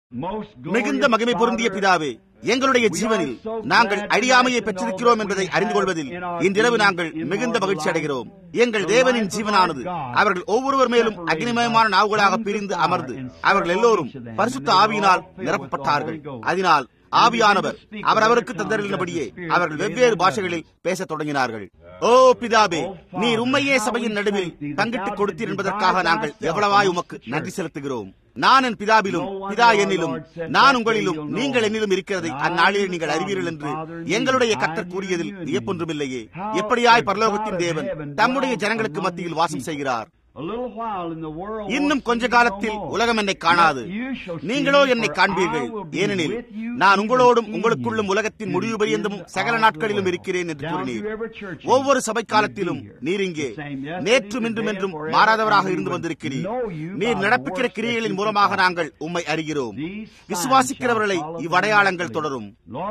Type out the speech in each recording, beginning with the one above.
மிகுந்த மகிமை பொருந்திய பிதாவே எங்களுடைய ஜீவனில் நாங்கள் அழியாமையை பெற்றிருக்கிறோம் என்பதை அறிந்து கொள்வதில் இன்றிரவு நாங்கள் மிகுந்த மகிழ்ச்சி அடைகிறோம் எங்கள் தேவனின் ஜீவனானது அவர்கள் ஒவ்வொருவர் மேலும் அக்னிமயமான நாவுகளாக பிரிந்து அமர்ந்து அவர்கள் எல்லோரும் பரிசுத்த ஆவியினால் நிரப்பப்பட்டார்கள் அதனால் ஆவியானவர் அவரவருக்கு தந்தரினபடியே அவர்கள் வெவ்வேறு பாஷைகளில் பேசத் தொடங்கினார்கள் ஓ பிதாபே நீர் உண்மையே சபையின் நடுவில் பங்கிட்டு கொடுத்தீர் என்பதற்காக நாங்கள் எவ்வளவாய் உமக்கு நன்றி செலுத்துகிறோம் நான் என் பிதாவிலும் பிதா என்னிலும் நான் உங்களிலும் நீங்கள் என்னிலும் இருக்கிறதை அந்நாளிலே நீங்கள் அறிவீர்கள் என்று எங்களுடைய கத்தர் கூறியதில் வியப்பொன்றுமில்லையே எப்படியாய் பரலோகத்தின் தேவன் தம்முடைய ஜனங்களுக்கு மத்தியில் வாசம் செய்கிறார் இன்னும் கொஞ்ச காலத்தில் உலகம் என்னை காணாது நீங்களோ என்னை காண்பீர்கள் ஏனெனில் நான் உங்களோடும் உங்களுக்குள்ளும் உலகத்தின் முடிவு பரியந்தமும் சகல நாட்களிலும் இருக்கிறேன் என்று கூறினீர் ஒவ்வொரு சபை காலத்திலும் நீர் இங்கே நேற்றும் இன்றும் என்றும் மாறாதவராக இருந்து வந்திருக்கிறீர் நீர் நடப்பிக்கிற கிரியைகளின் மூலமாக நாங்கள் உம்மை அறிகிறோம் விசுவாசிக்கிறவர்களை இவ்வடையாளங்கள் தொடரும்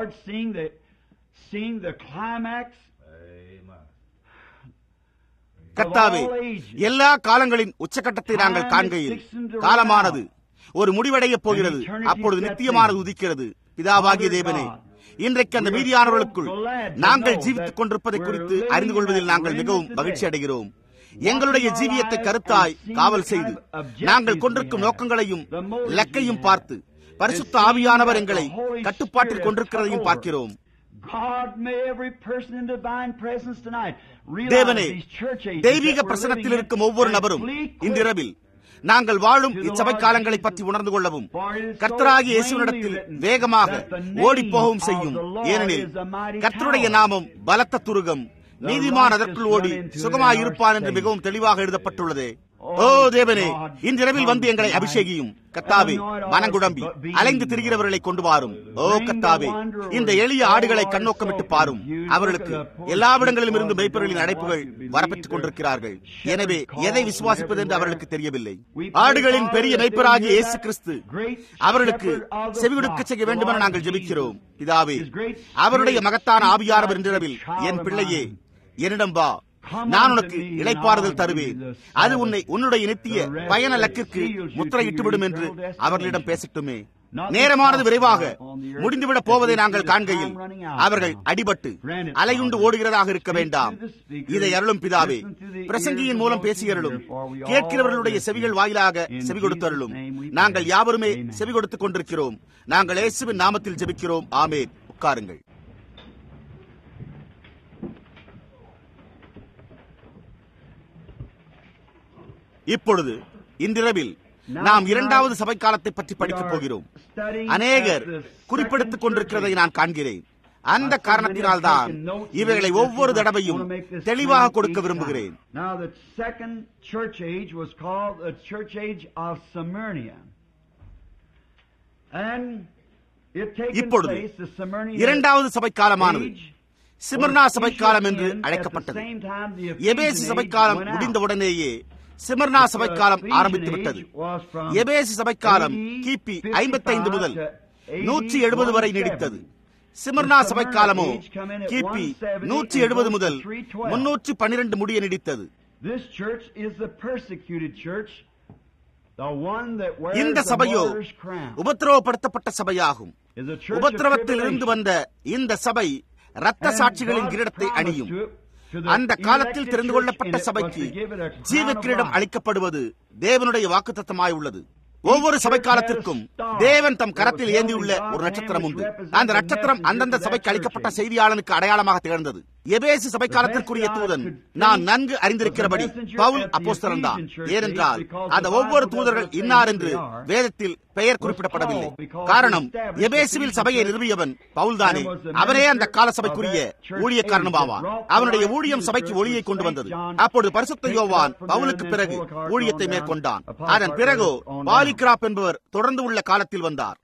கத்தாவே எல்லா காலங்களின் உச்சகட்டத்தை நாங்கள் காண்கையில் காலமானது ஒரு முடிவடைய போகிறது அப்பொழுது நித்தியமானது உதிக்கிறது பிதாவாகிய தேவனே இன்றைக்கு அந்த மீதியானவர்களுக்குள் நாங்கள் ஜீவித்துக் கொண்டிருப்பதை குறித்து அறிந்து கொள்வதில் நாங்கள் மிகவும் மகிழ்ச்சி அடைகிறோம் எங்களுடைய ஜீவியத்தை கருத்தாய் காவல் செய்து நாங்கள் கொண்டிருக்கும் நோக்கங்களையும் லக்கையும் பார்த்து பரிசுத்த ஆவியானவர் எங்களை கட்டுப்பாட்டில் கொண்டிருக்கிறதையும் பார்க்கிறோம் தேவனே தெய்வீக பிரசனத்தில் இருக்கும் ஒவ்வொரு நபரும் இன்றிரவில் நாங்கள் வாழும் இச்சபை காலங்களை பற்றி உணர்ந்து கொள்ளவும் கர்த்தராகிய இயேசுவினிடத்தில் வேகமாக ஓடிப்போகவும் செய்யும் ஏனெனில் கர்த்தருடைய நாமம் பலத்த துருகம் நீதிமான் அதற்குள் ஓடி சுகமாயிருப்பான் என்று மிகவும் தெளிவாக எழுதப்பட்டுள்ளது ஓ தேவனே இன்றிரவில் வந்து எங்களை அபிஷேகியும் கத்தாவே மனங்குடம்பி அலைந்து திரிகிறவர்களை கொண்டு வாரும் ஓ கத்தாவே இந்த எளிய ஆடுகளை கண்ணோக்கமிட்டு பாரும் அவர்களுக்கு எல்லாவிடங்களிலும் இருந்து மெய்ப்பொருளின் அடைப்புகள் வரப்பெற்றுக் கொண்டிருக்கிறார்கள் எனவே எதை விசுவாசிப்பது என்று அவர்களுக்கு தெரியவில்லை ஆடுகளின் பெரிய மெய்ப்பராகிய இயேசு கிறிஸ்து அவர்களுக்கு செவிகொடுக்க செய்ய வேண்டும் என நாங்கள் ஜெபிக்கிறோம் பிதாவே அவருடைய மகத்தான ஆவியானவர் இன்றிரவில் என் பிள்ளையே என்னிடம் வா நான் உனக்கு இழைப்பாறுதல் தருவேன் அது உன்னை உன்னுடைய நித்திய பயண லக்கிற்கு முத்திரையிட்டுவிடும் என்று அவர்களிடம் பேசட்டுமே நேரமானது விரைவாக முடிந்துவிடப் போவதை நாங்கள் காண்கையில் அவர்கள் அடிபட்டு அலையுண்டு ஓடுகிறதாக இருக்க வேண்டாம் இதை அருளும் பிதாவே பிரசங்கியின் மூலம் பேசியருளும் கேட்கிறவர்களுடைய செவிகள் வாயிலாக செவி கொடுத்தருளும் நாங்கள் யாவருமே செவி கொடுத்துக் கொண்டிருக்கிறோம் நாங்கள் இயேசுவின் நாமத்தில் ஜெபிக்கிறோம் ஆமேன் உட்காருங்கள் இப்பொழுது இன்றிரவில் நாம் இரண்டாவது சபை காலத்தை பற்றி படிக்கப் போகிறோம் அநேகர் குறிப்பிடுத்துக் கொண்டிருக்கிறதை நான் காண்கிறேன் அந்த காரணத்தினால்தான் இவைகளை ஒவ்வொரு தடவையும் தெளிவாக கொடுக்க விரும்புகிறேன் இப்பொழுது இரண்டாவது சபை காலமானது சிமர்னா சபை காலம் என்று அழைக்கப்பட்டது எபேசி சபை காலம் முடிந்தவுடனேயே சிமர்னா சபை காலம் ஆரம்பித்து விட்டது எபேசி சபை காலம் கிபி ஐம்பத்தைந்து முதல் நூற்றி எழுபது வரை நீடித்தது சிமர்னா சபை காலமோ கிபி நூற்றி எழுபது முதல் முன்னூற்றி பன்னிரண்டு முடிய நீடித்தது இந்த சபையோ உபத்திரவப்படுத்தப்பட்ட சபையாகும் உபத்திரவத்தில் இருந்து வந்த இந்த சபை இரத்த சாட்சிகளின் கிரீடத்தை அணியும் அந்த காலத்தில் தெரிந்து கொள்ளப்பட்ட சபைக்கு ஜீவ கிரீடம் அளிக்கப்படுவது தேவனுடைய வாக்குத்தத்தமாய் உள்ளது ஒவ்வொரு சபை காலத்திற்கும் தேவன் தம் கரத்தில் ஏந்தியுள்ள ஒரு நட்சத்திரம் உண்டு அந்த நட்சத்திரம் அந்தந்த சபைக்கு அளிக்கப்பட்ட செய்தியாளனுக்கு அடையாளமாக திகழ்ந்தது எபேசு சபை காலத்திற்குரிய தூதன் நான் நன்கு அறிந்திருக்கிறபடி பவுல் அப்போஸ்தலன் தான் ஏனென்றால் அந்த ஒவ்வொரு தூதர்கள் இன்னார் என்று வேதத்தில் பெயர் குறிப்பிடப்படவில்லை காரணம் எபேசுவில் சபையை நிறுவியவன் பவுல் தானே அவரே அந்த கால சபைக்குரிய ஊழியக்காரனும் ஆவான் அவனுடைய ஊழியம் சபைக்கு ஒளியை கொண்டு வந்தது அப்பொழுது பரிசுத்த யோவான் பவுலுக்கு பிறகு ஊழியத்தை மேற்கொண்டான் அதன் பிறகு பாலிகிராப் என்பவர் தொடர்ந்து உள்ள காலத்தில் வந்தார்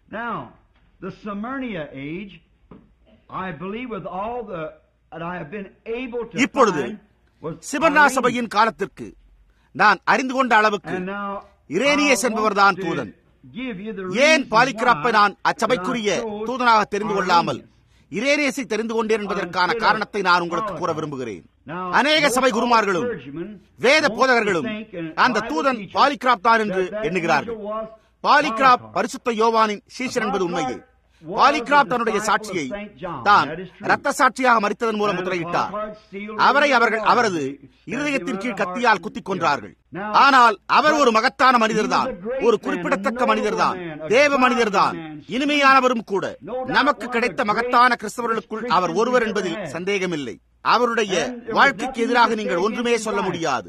இப்பொழுது சிவர்ணா சபையின் காலத்திற்கு நான் அறிந்து கொண்ட அளவுக்கு இரேனியஸ் என்பவர்தான் தூதன் ஏன் பாலிகிராப்பை நான் அச்சபைக்குரிய தூதனாக தெரிந்து கொள்ளாமல் இரேனியஸை தெரிந்து கொண்டேன் என்பதற்கான காரணத்தை நான் உங்களுக்கு கூற விரும்புகிறேன் அநேக சபை குருமார்களும் வேத போதகர்களும் அந்த தூதன் பாலிகிராப் தான் என்று எண்ணுகிறார்கள் பாலிகிராப் பரிசுத்த யோவானின் சீஷர் என்பது உண்மையே பாலிகிராப் தன்னுடைய சாட்சியை தான் ரத்த சாட்சியாக மறித்ததன் மூலம் முத்திரையிட்டார் அவரை அவர்கள் அவரது இருதயத்தின் கீழ் கத்தியால் குத்திக் கொன்றார்கள் ஆனால் அவர் ஒரு மகத்தான மனிதர்தான் ஒரு குறிப்பிடத்தக்க மனிதர்தான் தேவ மனிதர்தான் இனிமையானவரும் கூட நமக்கு கிடைத்த மகத்தான கிறிஸ்தவர்களுக்குள் அவர் ஒருவர் என்பதில் சந்தேகமில்லை அவருடைய வாழ்க்கைக்கு எதிராக நீங்கள் ஒன்றுமே சொல்ல முடியாது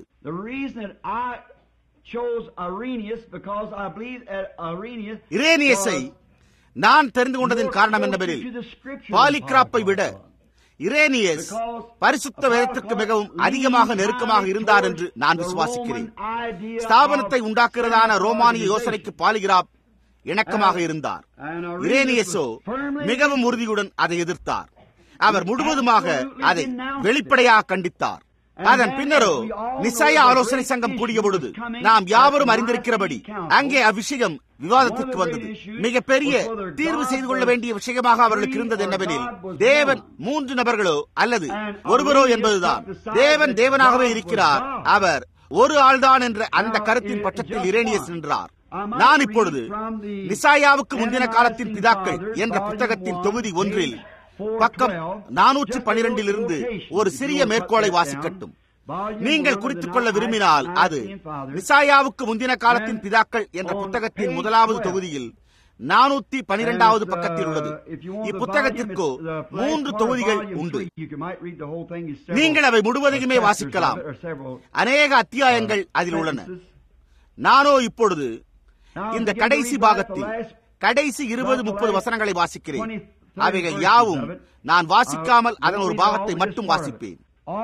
இரேனியஸை நான் தெரிந்து கொண்டதின் காரணம் என்னவெனில் பாலிகிராப்பை விட இரேனியஸ் பரிசுத்த வேதத்திற்கு மிகவும் அதிகமாக நெருக்கமாக இருந்தார் என்று நான் விசுவாசிக்கிறேன் ஸ்தாபனத்தை உண்டாக்குறதான ரோமானிய யோசனைக்கு பாலிகிராப் இணக்கமாக இருந்தார் இரேனியஸோ மிகவும் உறுதியுடன் அதை எதிர்த்தார் அவர் முழுவதுமாக அதை வெளிப்படையாக கண்டித்தார் அதன் பின்னரோ நிசாய ஆலோசனை சங்கம் கூடிய பொழுது நாம் யாவரும் அறிந்திருக்கிறபடி அங்கே அவ்விஷயம் விவாதத்திற்கு வந்தது மிக பெரிய தீர்வு செய்து கொள்ள வேண்டிய விஷயமாக அவர்களுக்கு இருந்தது என்னவெனில் தேவன் மூன்று நபர்களோ அல்லது ஒருவரோ என்பதுதான் தேவன் தேவனாகவே இருக்கிறார் அவர் ஒரு ஆள்தான் என்ற அந்த கருத்தின் பட்சத்தில் இரேனியஸ் நின்றார் நான் இப்பொழுது நிசாயாவுக்கு முந்தின காலத்தின் பிதாக்கள் என்ற புத்தகத்தின் தொகுதி ஒன்றில் பக்கம் நானூற்றி பனிரெண்டில் இருந்து ஒரு சிறிய மேற்கோளை வாசிக்கட்டும் நீங்கள் குறித்துக் கொள்ள விரும்பினால் அது நிசாயாவுக்கு முந்தின காலத்தின் பிதாக்கள் என்ற புத்தகத்தின் முதலாவது தொகுதியில் நானூத்தி பனிரெண்டாவது பக்கத்தில் உள்ளது இப்புத்தகத்திற்கோ மூன்று தொகுதிகள் உண்டு நீங்கள் அவை முழுவதையுமே வாசிக்கலாம் அநேக அத்தியாயங்கள் அதில் உள்ளன நானோ இப்பொழுது இந்த கடைசி பாகத்தில் கடைசி இருபது முப்பது வசனங்களை வாசிக்கிறேன் அவைகள் யாவும் நான் வாசிக்காமல் அதன் ஒரு பாகத்தை மட்டும் வாசிப்பேன்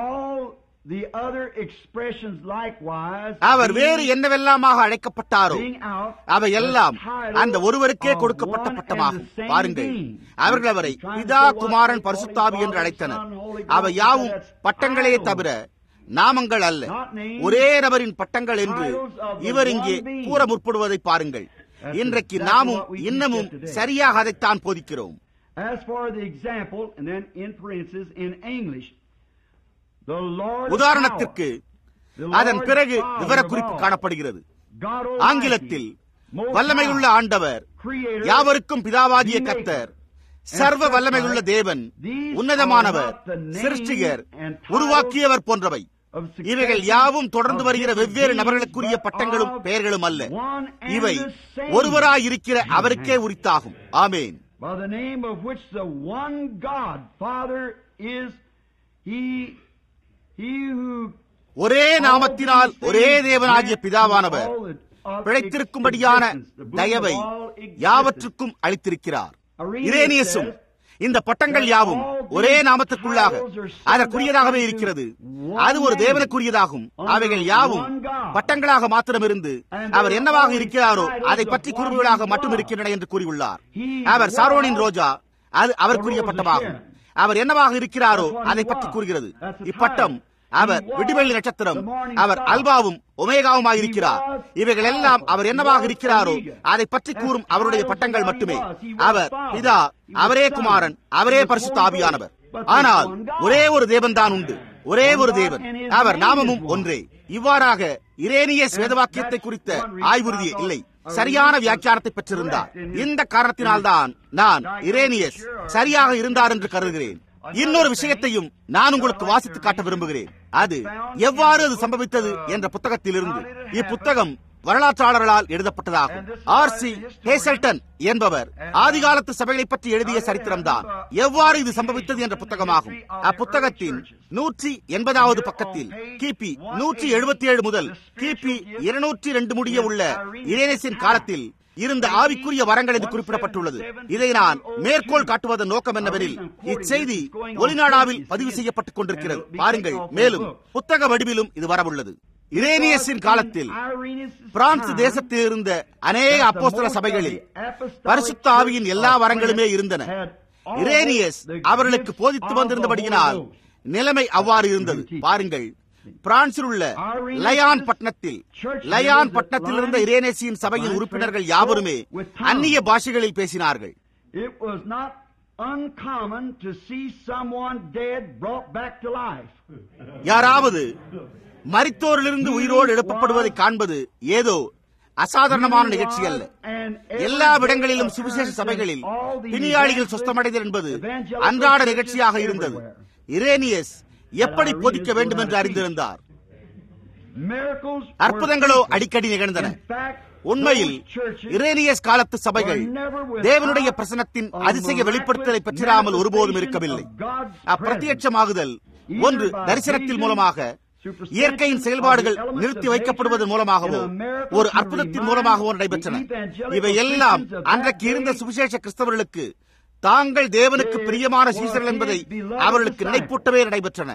அவர் வேறு என்னவெல்லாமாக அழைக்கப்பட்டாரோ அவை எல்லாம் அந்த ஒருவருக்கே கொடுக்கப்பட்ட பட்டமாகும் பாருங்கள் அவர்கள் அவரை பிதா குமாரன் பரிசுத்தாவி என்று அழைத்தனர் அவை யாவும் பட்டங்களே தவிர நாமங்கள் அல்ல ஒரே நபரின் பட்டங்கள் என்று இவர் இங்கே கூற முற்படுவதை பாருங்கள் இன்றைக்கு நாமும் இன்னமும் சரியாக அதைத்தான் போதிக்கிறோம் As for the example, and then in parentheses in English, the Lord உதாரணத்திற்கு அதன் பிறகு விவரக்குறிப்பு காணப்படுகிறது ஆங்கிலத்தில் வல்லமையுள்ள ஆண்டவர் யாவருக்கும் பிதாவாகிய கத்தர் சர்வ வல்லமையுள்ள தேவன் உன்னதமானவர் சிருஷ்டிகர் உருவாக்கியவர் போன்றவை இவைகள் யாவும் தொடர்ந்து வருகிற வெவ்வேறு நபர்களுக்குரிய பட்டங்களும் பெயர்களும் அல்ல இவை ஒருவராயிருக்கிற அவருக்கே உரித்தாகும் ஆமேன் by the name of which the one God, Father, is He, He who ஒரே நாமத்தினால் ஒரே தேவனாகிய பிதாவானவர் பிழைத்திருக்கும்படியான தயவை யாவற்றுக்கும் அளித்திருக்கிறார் இரேனியஸும் இந்த பட்டங்கள் யாவும் ஒரே நாமத்திற்குள்ளாக அதற்குரியதாகவே இருக்கிறது அது ஒரு தேவனுக்குரியதாகும் அவைகள் யாவும் பட்டங்களாக மாத்திரமிருந்து அவர் என்னவாக இருக்கிறாரோ அதை பற்றி குறிப்புகளாக மட்டும் இருக்கின்றன என்று கூறியுள்ளார் அவர் சாரோனின் ரோஜா அது அவருக்குரிய பட்டமாகும் அவர் என்னவாக இருக்கிறாரோ அதை பற்றி கூறுகிறது இப்பட்டம் அவர் விடிவெள்ளி நட்சத்திரம் அவர் அல்பாவும் ஒமேகாவுமாக இருக்கிறார் இவைகள் எல்லாம் அவர் என்னவாக இருக்கிறாரோ அதை பற்றி கூறும் அவருடைய பட்டங்கள் மட்டுமே அவர் பிதா அவரே குமாரன் அவரே பரிசுத்த ஆவியானவர் ஆனால் ஒரே ஒரு தேவன் தான் உண்டு ஒரே ஒரு தேவன் அவர் நாமமும் ஒன்றே இவ்வாறாக இரேனியஸ் வேதவாக்கியத்தை குறித்த ஆய்வுறுதியே இல்லை சரியான வியாக்கியானத்தை பெற்றிருந்தார் இந்த காரணத்தினால்தான் நான் இரேனியஸ் சரியாக இருந்தார் என்று கருதுகிறேன் இன்னொரு விஷயத்தையும் நான் உங்களுக்கு வாசித்து காட்ட விரும்புகிறேன் அது எவ்வாறு அது சம்பவித்தது என்ற புத்தகத்திலிருந்து இப்புத்தகம் வரலாற்றாளர்களால் எழுதப்பட்டதாகும் ஆர் சி ஹேசல்டன் என்பவர் ஆதிகாலத்து சபைகளை பற்றி எழுதிய சரித்திரம்தான் எவ்வாறு இது சம்பவித்தது என்ற புத்தகமாகும் அப்புத்தகத்தின் நூற்றி எண்பதாவது பக்கத்தில் கிபி நூற்றி எழுபத்தி ஏழு முதல் கிபி இருநூற்றி ரெண்டு முடிய உள்ள இரேனஸின் காலத்தில் இருந்த ஆவிக்குரிய வரங்கள் என்று குறிப்பிடப்பட்டுள்ளது இதை நான் மேற்கோள் காட்டுவதன் நோக்கம் என்னவெனில் இச்செய்தி ஒளிநாடாவில் பதிவு செய்யப்பட்டுக் கொண்டிருக்கிறது பாருங்கள் மேலும் புத்தக வடிவிலும் இது வரவுள்ளது இரேனியஸின் காலத்தில் பிரான்ஸ் தேசத்தில் இருந்த அநேக அப்போஸ்தல சபைகளில் பரிசுத்த ஆவியின் எல்லா வரங்களுமே இருந்தன இரேனியஸ் அவர்களுக்கு போதித்து வந்திருந்தபடியினால் நிலைமை அவ்வாறு இருந்தது பாருங்கள் பிரான்சில் உள்ள லயான் பட்டணத்தில் லயான் பட்டணத்தில் இருந்த இரேனேசியின் சபையின் உறுப்பினர்கள் யாவருமே அந்நிய பாஷைகளில் பேசினார்கள் It was not uncommon to see someone dead brought back to life. யாராவது மரித்தோரிலிருந்து உயிரோடு எழுப்பப்படுவதை காண்பது ஏதோ அசாதாரணமான நிகழ்ச்சி அல்ல எல்லா இடங்களிலும் சுவிசேஷ சபைகளில் பிணியாளிகள் சொஸ்தமடைதல் என்பது அன்றாட நிகழ்ச்சியாக இருந்தது இரேனியஸ் எப்படி போதிக்க வேண்டும் என்று அறிந்திருந்தார் அற்புதங்களோ அடிக்கடி நிகழ்ந்தன உண்மையில் இரேனியஸ் காலத்து சபைகள் தேவனுடைய பிரசனத்தின் அதிசய வெளிப்படுத்தலை பெற்றிராமல் ஒருபோதும் இருக்கவில்லை அப்பிரத்யட்சமாகுதல் ஒன்று தரிசனத்தின் மூலமாக இயற்கையின் செயல்பாடுகள் நிறுத்தி வைக்கப்படுவதன் மூலமாகவோ ஒரு அற்புதத்தின் மூலமாகவோ நடைபெற்றன இவை எல்லாம் அன்றைக்கு இருந்த சுவிசேஷ கிறிஸ்தவர்களுக்கு தாங்கள் தேவனுக்கு பிரியமான சீசர்கள் என்பதை அவர்களுக்கு நினைப்பூட்டவே நடைபெற்றன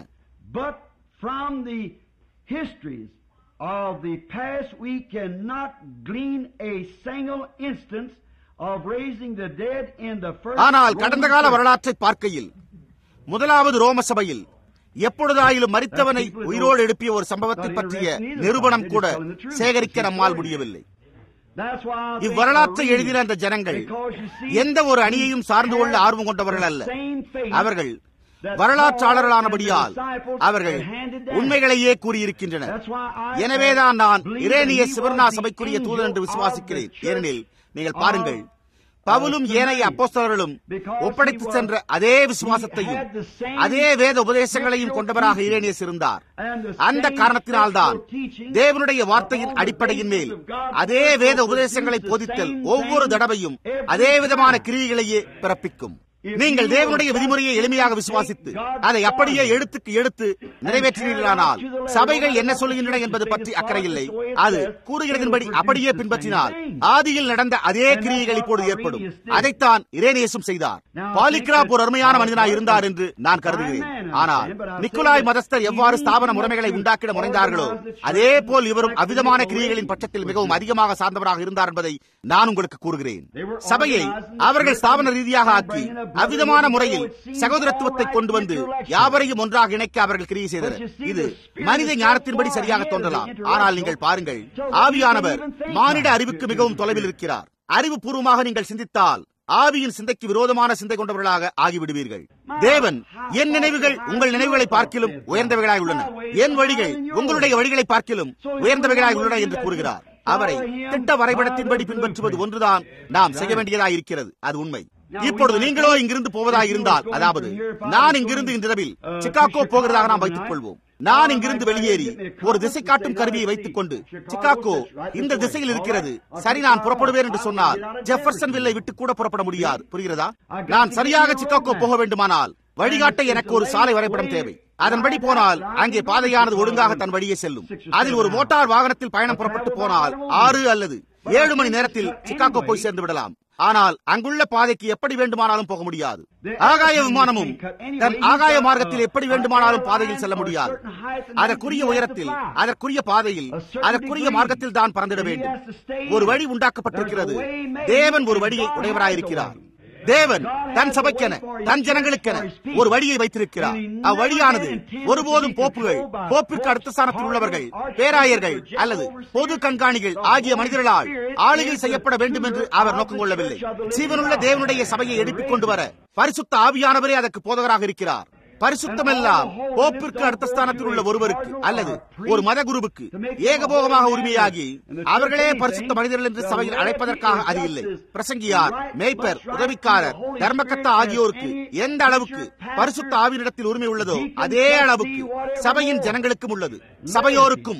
of the past, we cannot glean a single instance of raising the dead in the first. ஆனால் கடந்த கால வரலாற்றை பார்க்கையில் முதலாவது ரோம சபையில் எப்பொழுதாயிலும் மறித்தவனை உயிரோடு எழுப்பிய ஒரு சம்பவத்தை பற்றிய நிரூபணம் கூட சேகரிக்க நம்மால் முடியவில்லை இவ்வரலாற்றை எழுதின அந்த ஜனங்கள் எந்த ஒரு அணியையும் சார்ந்து கொள்ள ஆர்வம் கொண்டவர்கள் அல்ல அவர்கள் வரலாற்றாளர்களானபடியால் அவர்கள் உண்மைகளையே கூறியிருக்கின்றனர் எனவேதான் நான் இரேனிய சிவர்ணா சபைக்குரிய தூதன் என்று விசுவாசிக்கிறேன் ஏனெனில் நீங்கள் பாருங்கள் பவுலும் ஏனைய அப்போஸ்தலர்களும் ஒப்படைத்து சென்ற அதே விசுவாசத்தையும் அதே வேத உபதேசங்களையும் கொண்டவராக இரேனியஸ் இருந்தார் அந்த காரணத்தினால்தான் தேவனுடைய வார்த்தையின் அடிப்படையின் மேல் அதே வேத உபதேசங்களை போதித்தல் ஒவ்வொரு தடவையும் அதே விதமான கிரியைகளையே பிறப்பிக்கும் நீங்கள் தேவனுடைய விதிமுறையை எளிமையாக விசுவாசித்து அதை அப்படியே எழுத்துக்கு எடுத்து நிறைவேற்றினீர்களானால் சபைகள் என்ன சொல்லுகின்றன என்பது பற்றி அக்கறை இல்லை அது கூறுகிறதன்படி அப்படியே பின்பற்றினால் ஆதியில் நடந்த அதே கிரியைகள் இப்போது ஏற்படும் அதைத்தான் இரேனியசும் செய்தார் பாலிகிராப் ஒரு அருமையான மனிதனாய் இருந்தார் என்று நான் கருதுகிறேன் ஆனால் நிக்கோலாய் மதஸ்தர் எவ்வாறு ஸ்தாபன முறைமைகளை உண்டாக்கிட முனைந்தார்களோ அதே போல் இவரும் அவ்விதமான கிரியைகளின் பட்சத்தில் மிகவும் அதிகமாக சார்ந்தவராக இருந்தார் என்பதை நான் உங்களுக்கு கூறுகிறேன் சபையை அவர்கள் ஸ்தாபன ரீதியாக ஆக்கி அவ்விதமான முறையில் சகோதரத்துவத்தை கொண்டு வந்து யாவரையும் ஒன்றாக இணைக்க அவர்கள் கிரியை செய்தனர் இது மனித ஞானத்தின்படி சரியாக தோன்றலாம் ஆனால் நீங்கள் பாருங்கள் ஆவியானவர் மானிட அறிவுக்கு மிகவும் தொலைவில் இருக்கிறார் அறிவுபூர்வமாக நீங்கள் சிந்தித்தால் ஆவியின் சிந்தைக்கு விரோதமான சிந்தை கொண்டவர்களாக ஆகிவிடுவீர்கள் தேவன் என் நினைவுகள் உங்கள் நினைவுகளை பார்க்கிலும் உயர்ந்தவைகளாய் உள்ளன என் வழிகள் உங்களுடைய வழிகளை பார்க்கிலும் உயர்ந்தவைகளாய் உள்ளன என்று கூறுகிறார் அவரை திட்ட வரைபடத்தின்படி பின்பற்றுவது ஒன்றுதான் நாம் செய்ய வேண்டியதாக இருக்கிறது அது உண்மை இப்பொழுது நீங்களோ இங்கிருந்து போவதாக இருந்தால் அதாவது நான் இங்கிருந்து இன்றிரவில் சிக்காகோ போகிறதாக நாம் வைத்துக் கொள்வோம் நான் இங்கிருந்து வெளியேறி ஒரு திசை காட்டும் கருவியை வைத்துக் கொண்டு சிக்காகோ இந்த திசையில் இருக்கிறது சரி நான் புறப்படுவேன் என்று சொன்னால் ஜெஃபர்சன் வில்லை விட்டு கூட புறப்பட முடியாது புரிகிறதா நான் சரியாக சிக்காகோ போக வேண்டுமானால் வழிகாட்ட எனக்கு ஒரு சாலை வரைபடம் தேவை அதன்படி போனால் அங்கே பாதையானது ஒழுங்காக தன் வழியே செல்லும் அதில் ஒரு மோட்டார் வாகனத்தில் பயணம் புறப்பட்டு போனால் ஆறு அல்லது ஏழு மணி நேரத்தில் சிக்காகோ போய் சேர்ந்து விடலாம் ஆனால் அங்குள்ள பாதைக்கு எப்படி வேண்டுமானாலும் போக முடியாது ஆகாய விமானமும் தன் ஆகாய மார்க்கத்தில் எப்படி வேண்டுமானாலும் பாதையில் செல்ல முடியாது அதற்குரிய உயரத்தில் அதற்குரிய பாதையில் அதற்குரிய மார்க்கத்தில் தான் பறந்திட வேண்டும் ஒரு வழி உண்டாக்கப்பட்டிருக்கிறது தேவன் ஒரு வழியை உடையவராயிருக்கிறார் தேவன் தன் சபைக்கென தன் ஜனங்களுக்கென ஒரு வழியை வைத்திருக்கிறார் அவ்வழியானது ஒருபோதும் போப்புகள் போப்பிற்கு அடுத்த ஸ்தானத்தில் உள்ளவர்கள் பேராயர்கள் அல்லது பொது கண்காணிகள் ஆகிய மனிதர்களால் ஆளுகை செய்யப்பட வேண்டும் என்று அவர் நோக்கம் கொள்ளவில்லை சீவனுள்ள தேவனுடைய சபையை எடுப்பிக் கொண்டு வர பரிசுத்த ஆவியானவரே அதற்கு போதகராக இருக்கிறார் பரிசுத்தமெல்லாம் போப்பிற்கு அடுத்த ஸ்தானத்தில் உள்ள ஒருவருக்கு அல்லது ஒரு மத குருவுக்கு ஏகபோகமாக உரிமையாகி அவர்களே பரிசுத்த மனிதர்கள் என்று சபையில் அழைப்பதற்காக அது இல்லை பிரசங்கியார் மேய்ப்பர் உதவிக்காரர் தர்மக்கத்தா ஆகியோருக்கு எந்த அளவுக்கு பரிசுத்த ஆவினிடத்தில் உரிமை உள்ளதோ அதே அளவுக்கு சபையின் ஜனங்களுக்கும் உள்ளது சபையோருக்கும்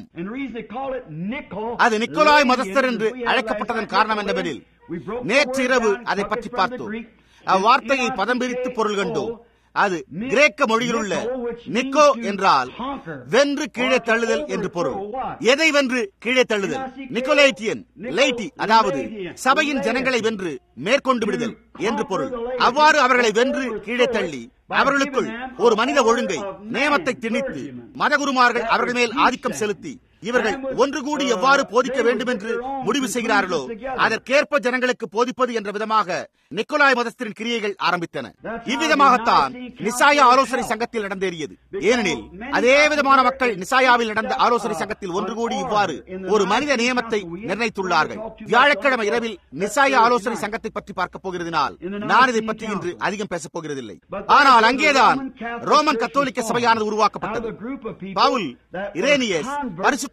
அது நிக்கோலாய் மதஸ்தர் என்று அழைக்கப்பட்டதன் காரணம் என்னவெனில் நேற்று இரவு அதை பற்றி பார்த்தோம் அவ்வார்த்தையை பதம் பிரித்து பொருள் கண்டோம் அது கிரேக்க மொழியில் உள்ள நிக்கோ என்றால் வென்று கீழே தள்ளுதல் என்று பொருள் எதை வென்று கீழே தள்ளுதல் நிக்கோலைட்டியன் லைட்டி அதாவது சபையின் ஜனங்களை வென்று மேற்கொண்டு விடுதல் என்று பொருள் அவ்வாறு அவர்களை வென்று கீழே தள்ளி அவர்களுக்குள் ஒரு மனித ஒழுங்கை நியமத்தை திணித்து மதகுருமார்கள் அவர்கள் மேல் ஆதிக்கம் செலுத்தி இவர்கள் ஒன்று கூடி எவ்வாறு போதிக்க வேண்டும் என்று முடிவு செய்கிறார்களோ அதற்கேற்ப ஜனங்களுக்கு போதிப்பது என்ற விதமாக நிக்கோலாய் மதஸ்தரின் கிரியைகள் ஆரம்பித்தன இவ்விதமாகத்தான் நிசாயா ஆலோசனை சங்கத்தில் நடந்தேறியது ஏனெனில் அதே விதமான மக்கள் நிசாயாவில் நடந்த ஆலோசனை சங்கத்தில் ஒன்று கூடி இவ்வாறு ஒரு மனித நியமத்தை நிர்ணயித்துள்ளார்கள் வியாழக்கிழமை இரவில் நிசாயா ஆலோசனை சங்கத்தை பற்றி பார்க்க போகிறதுனால் நான் இதை பற்றி இன்று அதிகம் பேசப் போகிறதில்லை ஆனால் அங்கேதான் ரோமன் கத்தோலிக்க சபையானது உருவாக்கப்பட்டது பவுல் இரேனியஸ் பரிசுத்த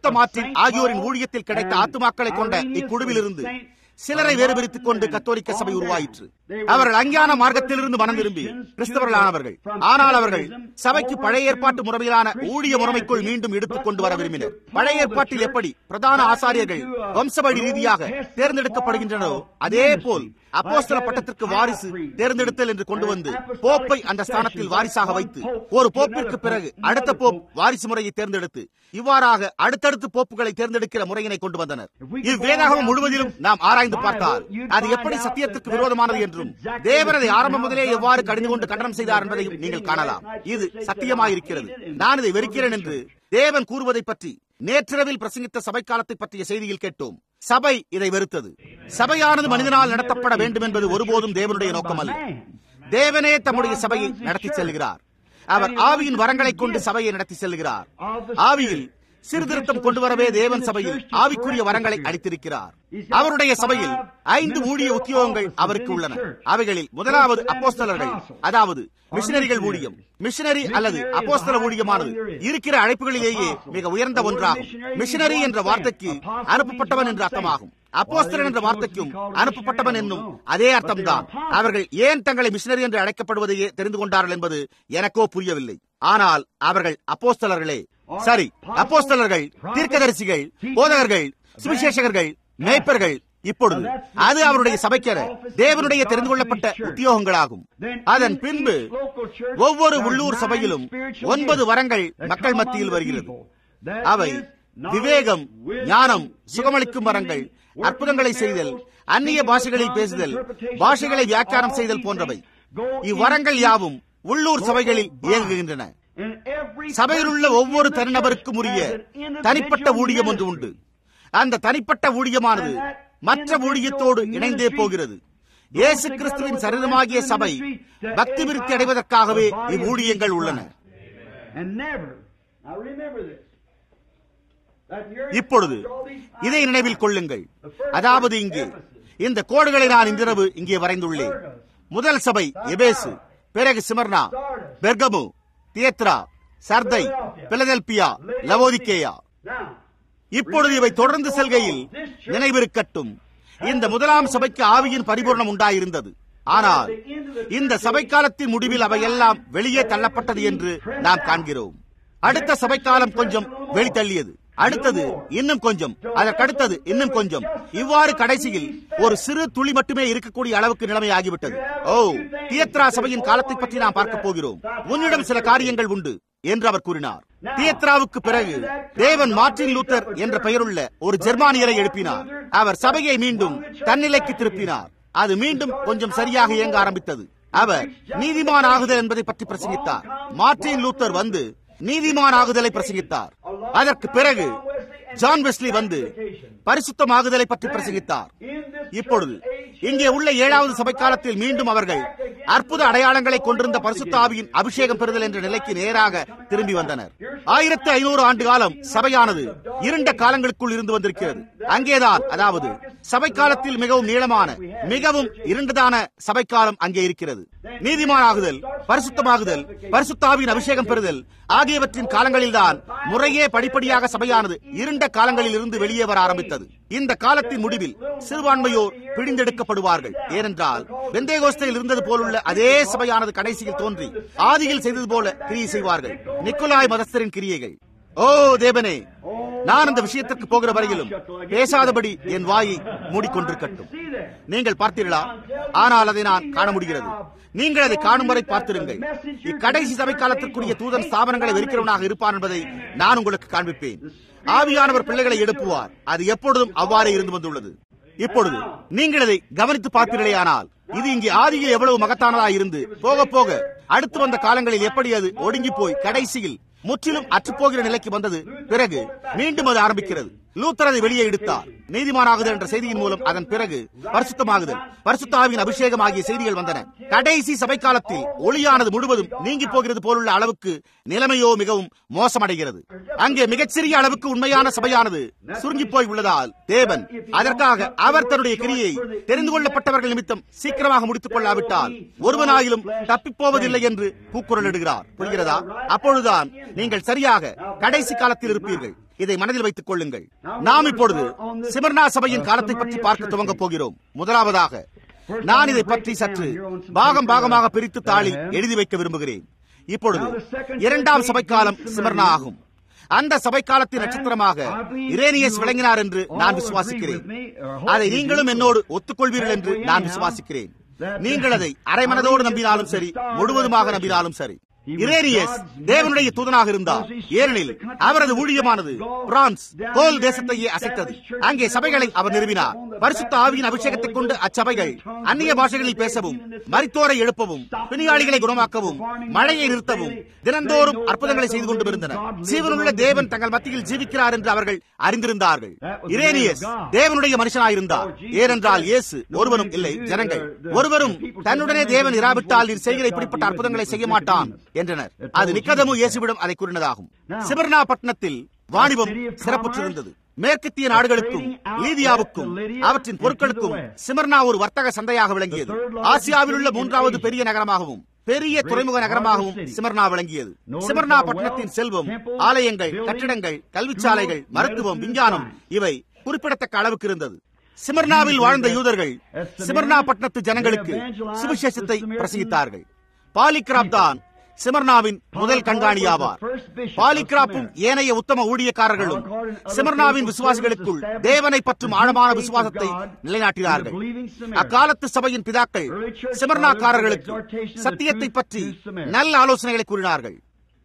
பரிசுத்த மார்ட்டின் ஆகியோரின் ஊழியத்தில் கிடைத்த ஆத்துமாக்களை கொண்ட இக்குழுவிலிருந்து சிலரை வேறு பிரித்துக் கொண்டு கத்தோலிக்க சபை உருவாயிற்று அவர்கள் அஞ்ஞான மார்க்கத்திலிருந்து மனம் திரும்பி கிறிஸ்தவர்களானவர்கள் ஆனால் அவர்கள் சபைக்கு பழைய ஏற்பாட்டு முறையிலான ஊழிய முறைமைக்குள் மீண்டும் எடுத்துக் கொண்டு வர விரும்பினர் பழைய ஏற்பாட்டில் எப்படி பிரதான ஆசாரியர்கள் வம்சவழி ரீதியாக தேர்ந்தெடுக்கப்படுகின்றனோ அதே போல் அப்போஸ்தல பட்டத்திற்கு வாரிசு தேர்ந்தெடுத்தல் என்று கொண்டு வந்து போப்பை அந்த ஸ்தானத்தில் வாரிசாக வைத்து ஒரு போப்பிற்கு பிறகு அடுத்த போப் வாரிசு முறையை தேர்ந்தெடுத்து இவ்வாறாக அடுத்தடுத்து போப்புகளை தேர்ந்தெடுக்கிற முறையினை கொண்டு வந்தனர் இவ்வேதாகம் முழுவதிலும் நாம் ஆராய்ந்து பார்த்தால் அது எப்படி சத்தியத்துக்கு விரோதமானது என்றும் தேவன் அதை ஆரம்பம் முதலே எவ்வாறு கடிந்து கொண்டு கண்டனம் செய்தார் என்பதையும் நீங்கள் காணலாம் இது சத்தியமாயிருக்கிறது நான் இதை வெறுக்கிறேன் என்று தேவன் கூறுவதை பற்றி நேற்றிரவில் பிரசங்கித்த சபை காலத்தை பற்றிய செய்தியில் கேட்டோம் சபை இதை வெறுத்தது சபையானது மனிதனால் நடத்தப்பட வேண்டும் என்பது ஒருபோதும் தேவனுடைய நோக்கம் அல்ல தேவனே தம்முடைய சபையை நடத்தி செல்கிறார் அவர் ஆவியின் வரங்களை கொண்டு சபையை நடத்தி செல்கிறார் ஆவியில் சீர்திருத்தம் கொண்டு வரவே தேவன் சபையில் ஆவிக்குரிய வரங்களை அளித்திருக்கிறார் அவருடைய சபையில் ஐந்து ஊழிய உத்தியோகங்கள் அவருக்கு உள்ளன அவைகளில் முதலாவது அப்போஸ்தலர்கள் அதாவது மிஷினரிகள் ஊழியம் மிஷினரி அல்லது அப்போஸ்தல ஊழியமானது இருக்கிற அழைப்புகளிலேயே மிக உயர்ந்த ஒன்றாகும் மிஷினரி என்ற வார்த்தைக்கு அனுப்பப்பட்டவன் என்று அர்த்தமாகும் அப்போஸ்தலன் என்ற வார்த்தைக்கும் அனுப்பப்பட்டவன் என்னும் அதே அர்த்தம்தான் அவர்கள் ஏன் தங்களை மிஷினரி என்று அழைக்கப்படுவதையே தெரிந்து கொண்டார்கள் என்பது எனக்கோ புரியவில்லை ஆனால் அவர்கள் அப்போஸ்தலர்களே சரி அப்போஸ்தலர்கள் தீர்க்கதரிசிகள் போதகர்கள் சுவிசேஷகர்கள் மேய்ப்பர்கள் இப்பொழுது அது அவருடைய சபைக்கென தேவனுடைய தெரிந்து கொள்ளப்பட்ட உத்தியோகங்களாகும் அதன் பின்பு ஒவ்வொரு உள்ளூர் சபையிலும் ஒன்பது வரங்கள் மக்கள் மத்தியில் வருகிறது அவை விவேகம் ஞானம் சுகமளிக்கும் வரங்கள் அற்புதங்களை செய்தல் அந்நிய பாஷைகளில் பேசுதல் பாஷைகளை வியாக்கியானம் செய்தல் போன்றவை இவ்வரங்கள் யாவும் உள்ளூர் சபைகளில் இயங்குகின்றன சபையில் உள்ள ஒவ்வொரு தனிநபருக்கும் உரிய தனிப்பட்ட ஊழியம் ஒன்று உண்டு அந்த தனிப்பட்ட ஊழியமானது மற்ற ஊழியத்தோடு இணைந்தே போகிறது இயேசு கிறிஸ்துவின் சரீரமாகிய சபை பக்தி விருத்தி அடைவதற்காகவே இவ்வூழியங்கள் உள்ளன இப்பொழுது இதை நினைவில் கொள்ளுங்கள் அதாவது இங்கே இந்த கோடுகளை நான் இன்றிரவு இங்கே வரைந்துள்ளேன் முதல் சபை எபேசு பிறகு Smyrna Pergamum Thyatira Sardis Philadelphia Laodicea இப்பொழுது இவை தொடர்ந்து செல்கையில் நினைவிருக்கட்டும் இந்த முதலாம் சபைக்கு ஆவியின் பரிபூர்ணம் உண்டாயிருந்தது ஆனால் இந்த சபை காலத்தின் முடிவில் அவையெல்லாம் வெளியே தள்ளப்பட்டது என்று நாம் காண்கிறோம் அடுத்த சபை காலம் கொஞ்சம் வெளித்தள்ளியது அடுத்தது இன்னும் கொஞ்சம் அதற்கடுத்தது இன்னும் கொஞ்சம் இவ்வாறு கடைசியில் ஒரு சிறு துளி மட்டுமே இருக்கக்கூடிய அளவுக்கு நிலைமை ஆகிவிட்டது ஓ தியத்ரா சபையின் காலத்தை பற்றி நாம் பார்க்க போகிறோம் உன்னிடம் சில காரியங்கள் உண்டு என்று அவர் கூறினார் தியத்ராவுக்கு பிறகு தேவன் மார்டின் லூத்தர் என்ற பெயருள்ள ஒரு ஜெர்மானியரை எழுப்பினார் அவர் சபையை மீண்டும் தன்னிலைக்கு திருப்பினார் அது மீண்டும் கொஞ்சம் சரியாக இயங்க ஆரம்பித்தது அவர் நீதிமான் ஆகுதல் என்பதை பற்றி பிரசங்கித்தார் மார்டின் லூத்தர் வந்து நீதிமான் ஆகுதலை பிரசங்கித்தார் அதற்கு பிறகு ஜான் வெஸ்லி வந்து பரிசுத்தமாகுதலை பற்றி பிரசங்கித்தார் இப்பொழுது இங்கே உள்ள ஏழாவது சபை காலத்தில் மீண்டும் அவர்கள் அற்புத அடையாளங்களை கொண்டிருந்த பரிசுத்த ஆவியின் அபிஷேகம் பெறுதல் என்ற நிலைக்கு நேராக திரும்பி வந்தனர் ஆயிரத்தி ஐநூறு ஆண்டு காலம் சபையானது இருண்ட காலங்களுக்குள் இருந்து வந்திருக்கிறது அங்கேதான் அதாவது சபை காலத்தில் மிகவும் நீளமான மிகவும் இருண்டதான சபை காலம் அங்கே இருக்கிறது நீதிமானாகுதல் பரிசுத்தமாகுதல் பரிசுத்தாவின் அபிஷேகம் பெறுதல் ஆகியவற்றின் காலங்களில்தான் முறையே படிப்படியாக சபையானது இருண்ட காலங்களில் இருந்து வெளியே வர ஆரம்பித்தது இந்த காலத்தின் முடிவில் சிறுபான்மையோர் பிடிந்தெடுக்கப்படுவார்கள் ஏனென்றால் வெந்தேகோஸ்தையில் இருந்தது போலுள்ள அதே சபையானது கடைசியில் தோன்றி ஆதியில் செய்தது போல கிரியை செய்வார்கள் நிக்கோலாய் மதஸ்தரின் கிரியைகள் ஓ தேவனே நான் அந்த விஷயத்திற்கு போகிற வரையிலும் பேசாதபடி என் வாயை மூடிக்கொண்டிருக்கட்டும் நீங்கள் பார்த்தீர்களா ஆனால் அதை நான் காண முடிகிறது நீங்கள் அதை காணும் வரை பார்த்திருங்கள் இக்கடைசி சபை காலத்திற்குரிய தூதன் ஸ்தாபனங்களை வெறுக்கிறவனாக இருப்பான் என்பதை நான் உங்களுக்கு காண்பிப்பேன் ஆவியானவர் பிள்ளைகளை எழுப்புவார் அது எப்பொழுதும் அவ்வாறே இருந்து வந்துள்ளது இப்பொழுது நீங்கள் இதை கவனித்து பார்ப்பீர்களேயானால் இது இங்கே ஆதியில் எவ்வளவு மகத்தானதா இருந்து போக போக அடுத்து வந்த காலங்களில் எப்படி அது ஒடுங்கி போய் கடைசியில் முற்றிலும் அற்றுப்போகிற நிலைக்கு வந்தது பிறகு மீண்டும் அது ஆரம்பிக்கிறது லூத்தர் அதை வெளியே எடுத்தார் நீதிமானாகுதல் என்ற செய்தியின் மூலம் அதன் பிறகு பரிசுத்தமாகுதல் பரிசுத்தாவின் அபிஷேகம் ஆகிய செய்திகள் வந்தன கடைசி சபை காலத்தில் ஒளியானது முழுவதும் நீங்கி போகிறது போலுள்ள அளவுக்கு நிலைமையோ மிகவும் மோசமடைகிறது அங்கே மிகச்சிறிய அளவுக்கு உண்மையான சபையானது சுருங்கி போய் உள்ளதால் தேவன் அதற்காக அவர் தன்னுடைய கிரியை தெரிந்து கொள்ளப்பட்டவர்கள் நிமித்தம் சீக்கிரமாக முடித்துக் கொள்ளாவிட்டால் ஒருவனாயிலும் தப்பிப்போவதில்லை என்று கூக்குரலிடுகிறார் புரிகிறதா அப்பொழுதுதான் நீங்கள் சரியாக கடைசி காலத்தில் இருப்பீர்கள் இதை மனதில் வைத்துக் கொள்ளுங்கள் நாம் இப்பொழுது சிமர்னா சபையின் காலத்தை பற்றி பார்க்க துவங்க போகிறோம் முதலாவதாக நான் இதை பற்றி சற்று பாகம் பாகமாக பிரித்து தாளில் எழுதி வைக்க விரும்புகிறேன் இப்பொழுது இரண்டாம் சபைக்காலம் சிமர்னா ஆகும் அந்த சபை காலத்தின் நட்சத்திரமாக இரேனியஸ் விளங்கினார் என்று நான் விசுவாசிக்கிறேன் அதை நீங்களும் என்னோடு ஒத்துக்கொள்வீர்கள் என்று நான் விசுவாசிக்கிறேன் நீங்கள் அதை அரைமனதோடு நம்பினாலும் சரி முழுவதுமாக நம்பினாலும் சரி இரேனியஸ் தேவனுடைய தூதனாக இருந்தார் ஏனெனில் அவரது ஊழியமானது பிரான்ஸ் கோல் தேசத்தையே அசைத்தது அங்கே சபைகளை அவர் நிறுவினார் பரிசுத்த ஆவியின் அபிஷேகத்தை கொண்டு அச்சபைகள் அந்நிய பாஷைகளில் பேசவும் மரித்தோரை எழுப்பவும் பிணியாளிகளை குணமாக்கவும் மழையை நிறுத்தவும் தினந்தோறும் அற்புதங்களை செய்து கொண்டு இருந்தனர் ஜீவனுள்ள தேவன் தங்கள் மத்தியில் ஜீவிக்கிறார் என்று அவர்கள் அறிந்திருந்தார்கள் இரேனியஸ் தேவனுடைய மனுஷனாயிருந்தார் ஏனென்றால் இயேசு ஒருவனும் இல்லை ஜனங்கள் ஒருவரும் தன்னுடனே தேவன் இராவிட்டால் நீர் செய்கிற இப்படிப்பட்ட அற்புதங்களை செய்ய மாட்டான் என்றனர் அது நிக்கதமு இயேசுவிடம் அதை கூறினதாகும் சிமர்னா பட்டணத்தில் வாணிபம் சிறப்புற்றிருந்தது மேற்கத்திய நாடுகளுக்கும் லீதியாவுக்கும் அவற்றின் பொருட்களுக்கும் சிமர்னா ஒரு வர்த்தக சந்தையாக விளங்கியது ஆசியாவில் உள்ள மூன்றாவது பெரிய நகரமாகவும் பெரிய துறைமுக நகரமாகவும் சிமர்னா விளங்கியது சிமர்னா பட்டணத்தின் செல்வம் ஆலயங்கள் கட்டிடங்கள் கல்விச்சாலைகள் மருத்துவம் விஞ்ஞானம் இவை குறிப்பிடத்தக்க அளவுக்கு இருந்தது சிமர்னாவில் வாழ்ந்த யூதர்கள் சிமர்னா பட்டணத்து ஜனங்களுக்கு சுவிசேஷத்தை பிரசங்கித்தார்கள் பாலிகிராப் தான் சிமர்னாவின் முதல் கண்காணியாவார் பாலிகிராப்பும் ஏனைய உத்தம ஊழியக்காரர்களும் சிமர்னாவின் விசுவாசிகளுக்குள் தேவனை பற்றும் ஆழமான விசுவாசத்தை நிலைநாட்டினார்கள் அக்காலத்து சபையின் பிதாக்கள் சிமர்னாக்காரர்களுக்கு சத்தியத்தை பற்றி நல்ல ஆலோசனைகளை கூறினார்கள்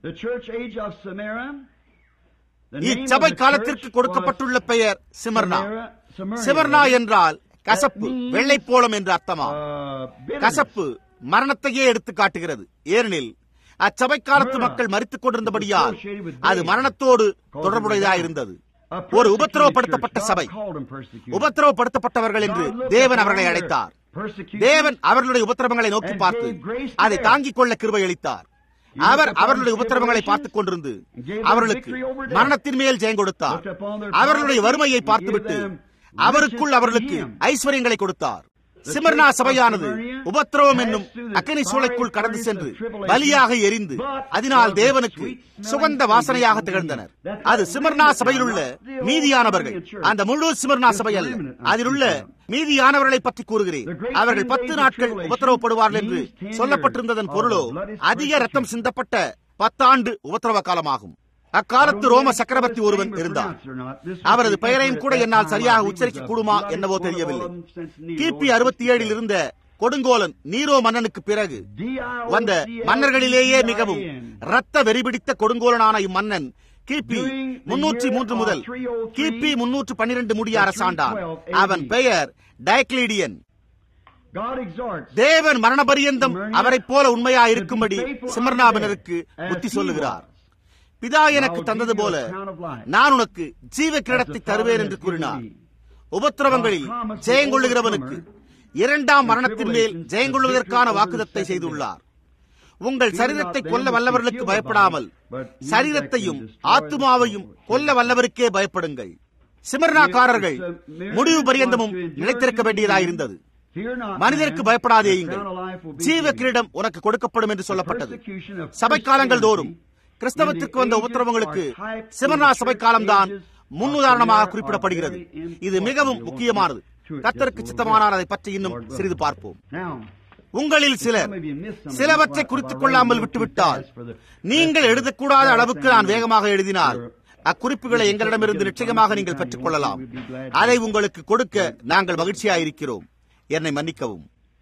இச்சபை காலத்திற்கு கொடுக்கப்பட்டுள்ள பெயர் சிமர்னா சிமர்னா என்றால் கசப்பு வெள்ளை போலம் என்று அர்த்தமா கசப்பு மரணத்தையே எடுத்து காட்டுகிறது ஏனெனில் அச்சபை காலத்து மக்கள் மறித்துக் கொண்டிருந்தபடியால் அது மரணத்தோடு தொடர்புடையதாயிருந்தது ஒரு உபத்திரவப்படுத்தப்பட்ட சபை உபத்திரவப்படுத்தப்பட்டவர்கள் என்று தேவன் அவர்களை அழைத்தார் தேவன் அவர்களுடைய உபத்திரவங்களை நோக்கி பார்த்து அதை தாங்கிக் கொள்ள கிருபை அளித்தார் அவர் அவர்களுடைய உபத்திரவங்களை பார்த்துக் கொண்டிருந்து அவர்களுக்கு மரணத்தின் மேல் ஜெயம் கொடுத்தார் அவர்களுடைய வறுமையை பார்த்துவிட்டு அவருக்குள் அவர்களுக்கு ஐஸ்வர்யங்களை கொடுத்தார் சிமர்னா சபையானது உபத்திரவம் என்னும் அக்கனி சூளைக்குள் கடந்து சென்று பலியாக எரிந்து அதனால் தேவனுக்கு சுகந்த வாசனையாக திகழ்ந்தனர் அது சிமர்னா சபையில் உள்ள மீதியானவர்கள் அந்த முழு சிமர்னா சபை அல்ல அதில் உள்ள மீதியானவர்களை பற்றி கூறுகிறேன் அவர்கள் பத்து நாட்கள் உபத்திரவப்படுவார்கள் என்று சொல்லப்பட்டிருந்ததன் பொருளோ அதிக ரத்தம் சிந்தப்பட்ட பத்தாண்டு உபத்திரவ காலமாகும் அக்காலத்து ரோம சக்கரவர்த்தி ஒருவன் இருந்தார் அவரது பெயரையும் கூட என்னால் சரியாக உச்சரிக்க கூடுமா என்னவோ தெரியவில்லை கிபி அறுபத்தி ஏழில் இருந்த கொடுங்கோலன் நீரோ மன்னனுக்கு பிறகு வந்த மன்னர்களிலேயே மிகவும் ரத்த வெறிபிடித்த கொடுங்கோலனான இம்மன்னன் கிபி முன்னூற்றி மூன்று முதல் கிபி முன்னூற்று பன்னிரண்டு முடிய அரசாண்டான் அவன் பெயர் டயக்லீடியன் தேவன் மரணபரியந்தம் அவரைப் போல உண்மையா இருக்கும்படி சிமர்நாபனருக்கு புத்தி சொல்லுகிறார் பிதா எனக்கு தந்தது போல நான் உனக்கு ஜீவ கிரீடத்தை தருவேன் என்று கூறினார் உபத்திரவங்களில் ஜெயங்கொள்ளுகிறவனுக்கு இரண்டாம் மரணத்தின் மேல் ஜெயங்கொள்வதற்கான வாக்குதத்தை செய்துள்ளார் உங்கள் சரீரத்தை கொல்ல வல்லவர்களுக்கு பயப்படாமல் சரீரத்தையும் ஆத்மாவையும் கொல்ல வல்லவருக்கே பயப்படுங்கள் சிமர்னாக்காரர்கள் முடிவு பரியந்தமும் நிலைத்திருக்க வேண்டியதாயிருந்தது மனிதருக்கு பயப்படாதேயுங்கள் ஜீவ கிரீடம் உனக்கு கொடுக்கப்படும் என்று சொல்லப்பட்டது சபை காலங்கள் தோறும் கிறிஸ்தவத்திற்கு வந்த உபத்திரவங்களுக்கு சிமர்னா சபை காலம்தான் முன்னுதாரணமாக குறிப்பிடப்படுகிறது இது மிகவும் முக்கியமானது கத்தருக்கு சித்தமானால் அதை பற்றி இன்னும் சிறிது பார்ப்போம் உங்களில் சிலர் சிலவற்றை குறித்துக் கொள்ளாமல் விட்டுவிட்டால் நீங்கள் எழுதக்கூடாத அளவுக்கு நான் வேகமாக எழுதினால் அக்குறிப்புகளை எங்களிடமிருந்து நிச்சயமாக நீங்கள் பெற்றுக் கொள்ளலாம் அதை உங்களுக்கு கொடுக்க நாங்கள் மகிழ்ச்சியாயிருக்கிறோம் என்னை மன்னிக்கவும்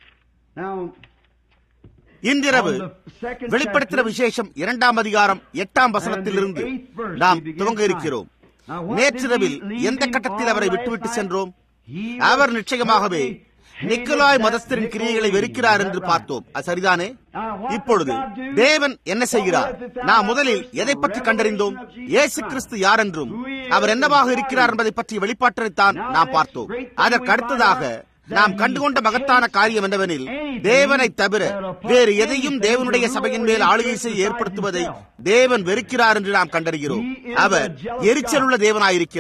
இன்றிரவு வெளிப்படுத்தின விசேஷம் இரண்டாம் அதிகாரம் எட்டாம் வசனத்திலிருந்து நாம் துவங்க இருக்கிறோம் நேற்றிரவில் எந்த கட்டத்தில் அவரை விட்டுவிட்டு சென்றோம் அவர் நிச்சயமாகவே நிக்கலாய் மதஸ்தரின் கிரியைகளை வெறுக்கிறார் என்று பார்த்தோம் அது சரிதானே இப்பொழுது தேவன் என்ன செய்கிறார் நாம் முதலில் எதை பற்றி கண்டறிந்தோம் இயேசு கிறிஸ்து யார் என்றும் அவர் என்னவாக இருக்கிறார் என்பதை பற்றி வெளிப்பாட்டைத்தான் நாம் பார்த்தோம் அதற்கு அடுத்ததாக நாம் கண்டுகொண்ட மகத்தான காரியம் என்னவெனில் தேவனை தவிர வேறு எதையும் தேவனுடைய சபையின் மேல் ஆளுகை செய்ய ஏற்படுத்துவதை தேவன் வெறுக்கிறார் என்று நாம் கண்டறிகிறோம் அவர் எரிச்சலுள்ள தேவனாயிருக்கிறார்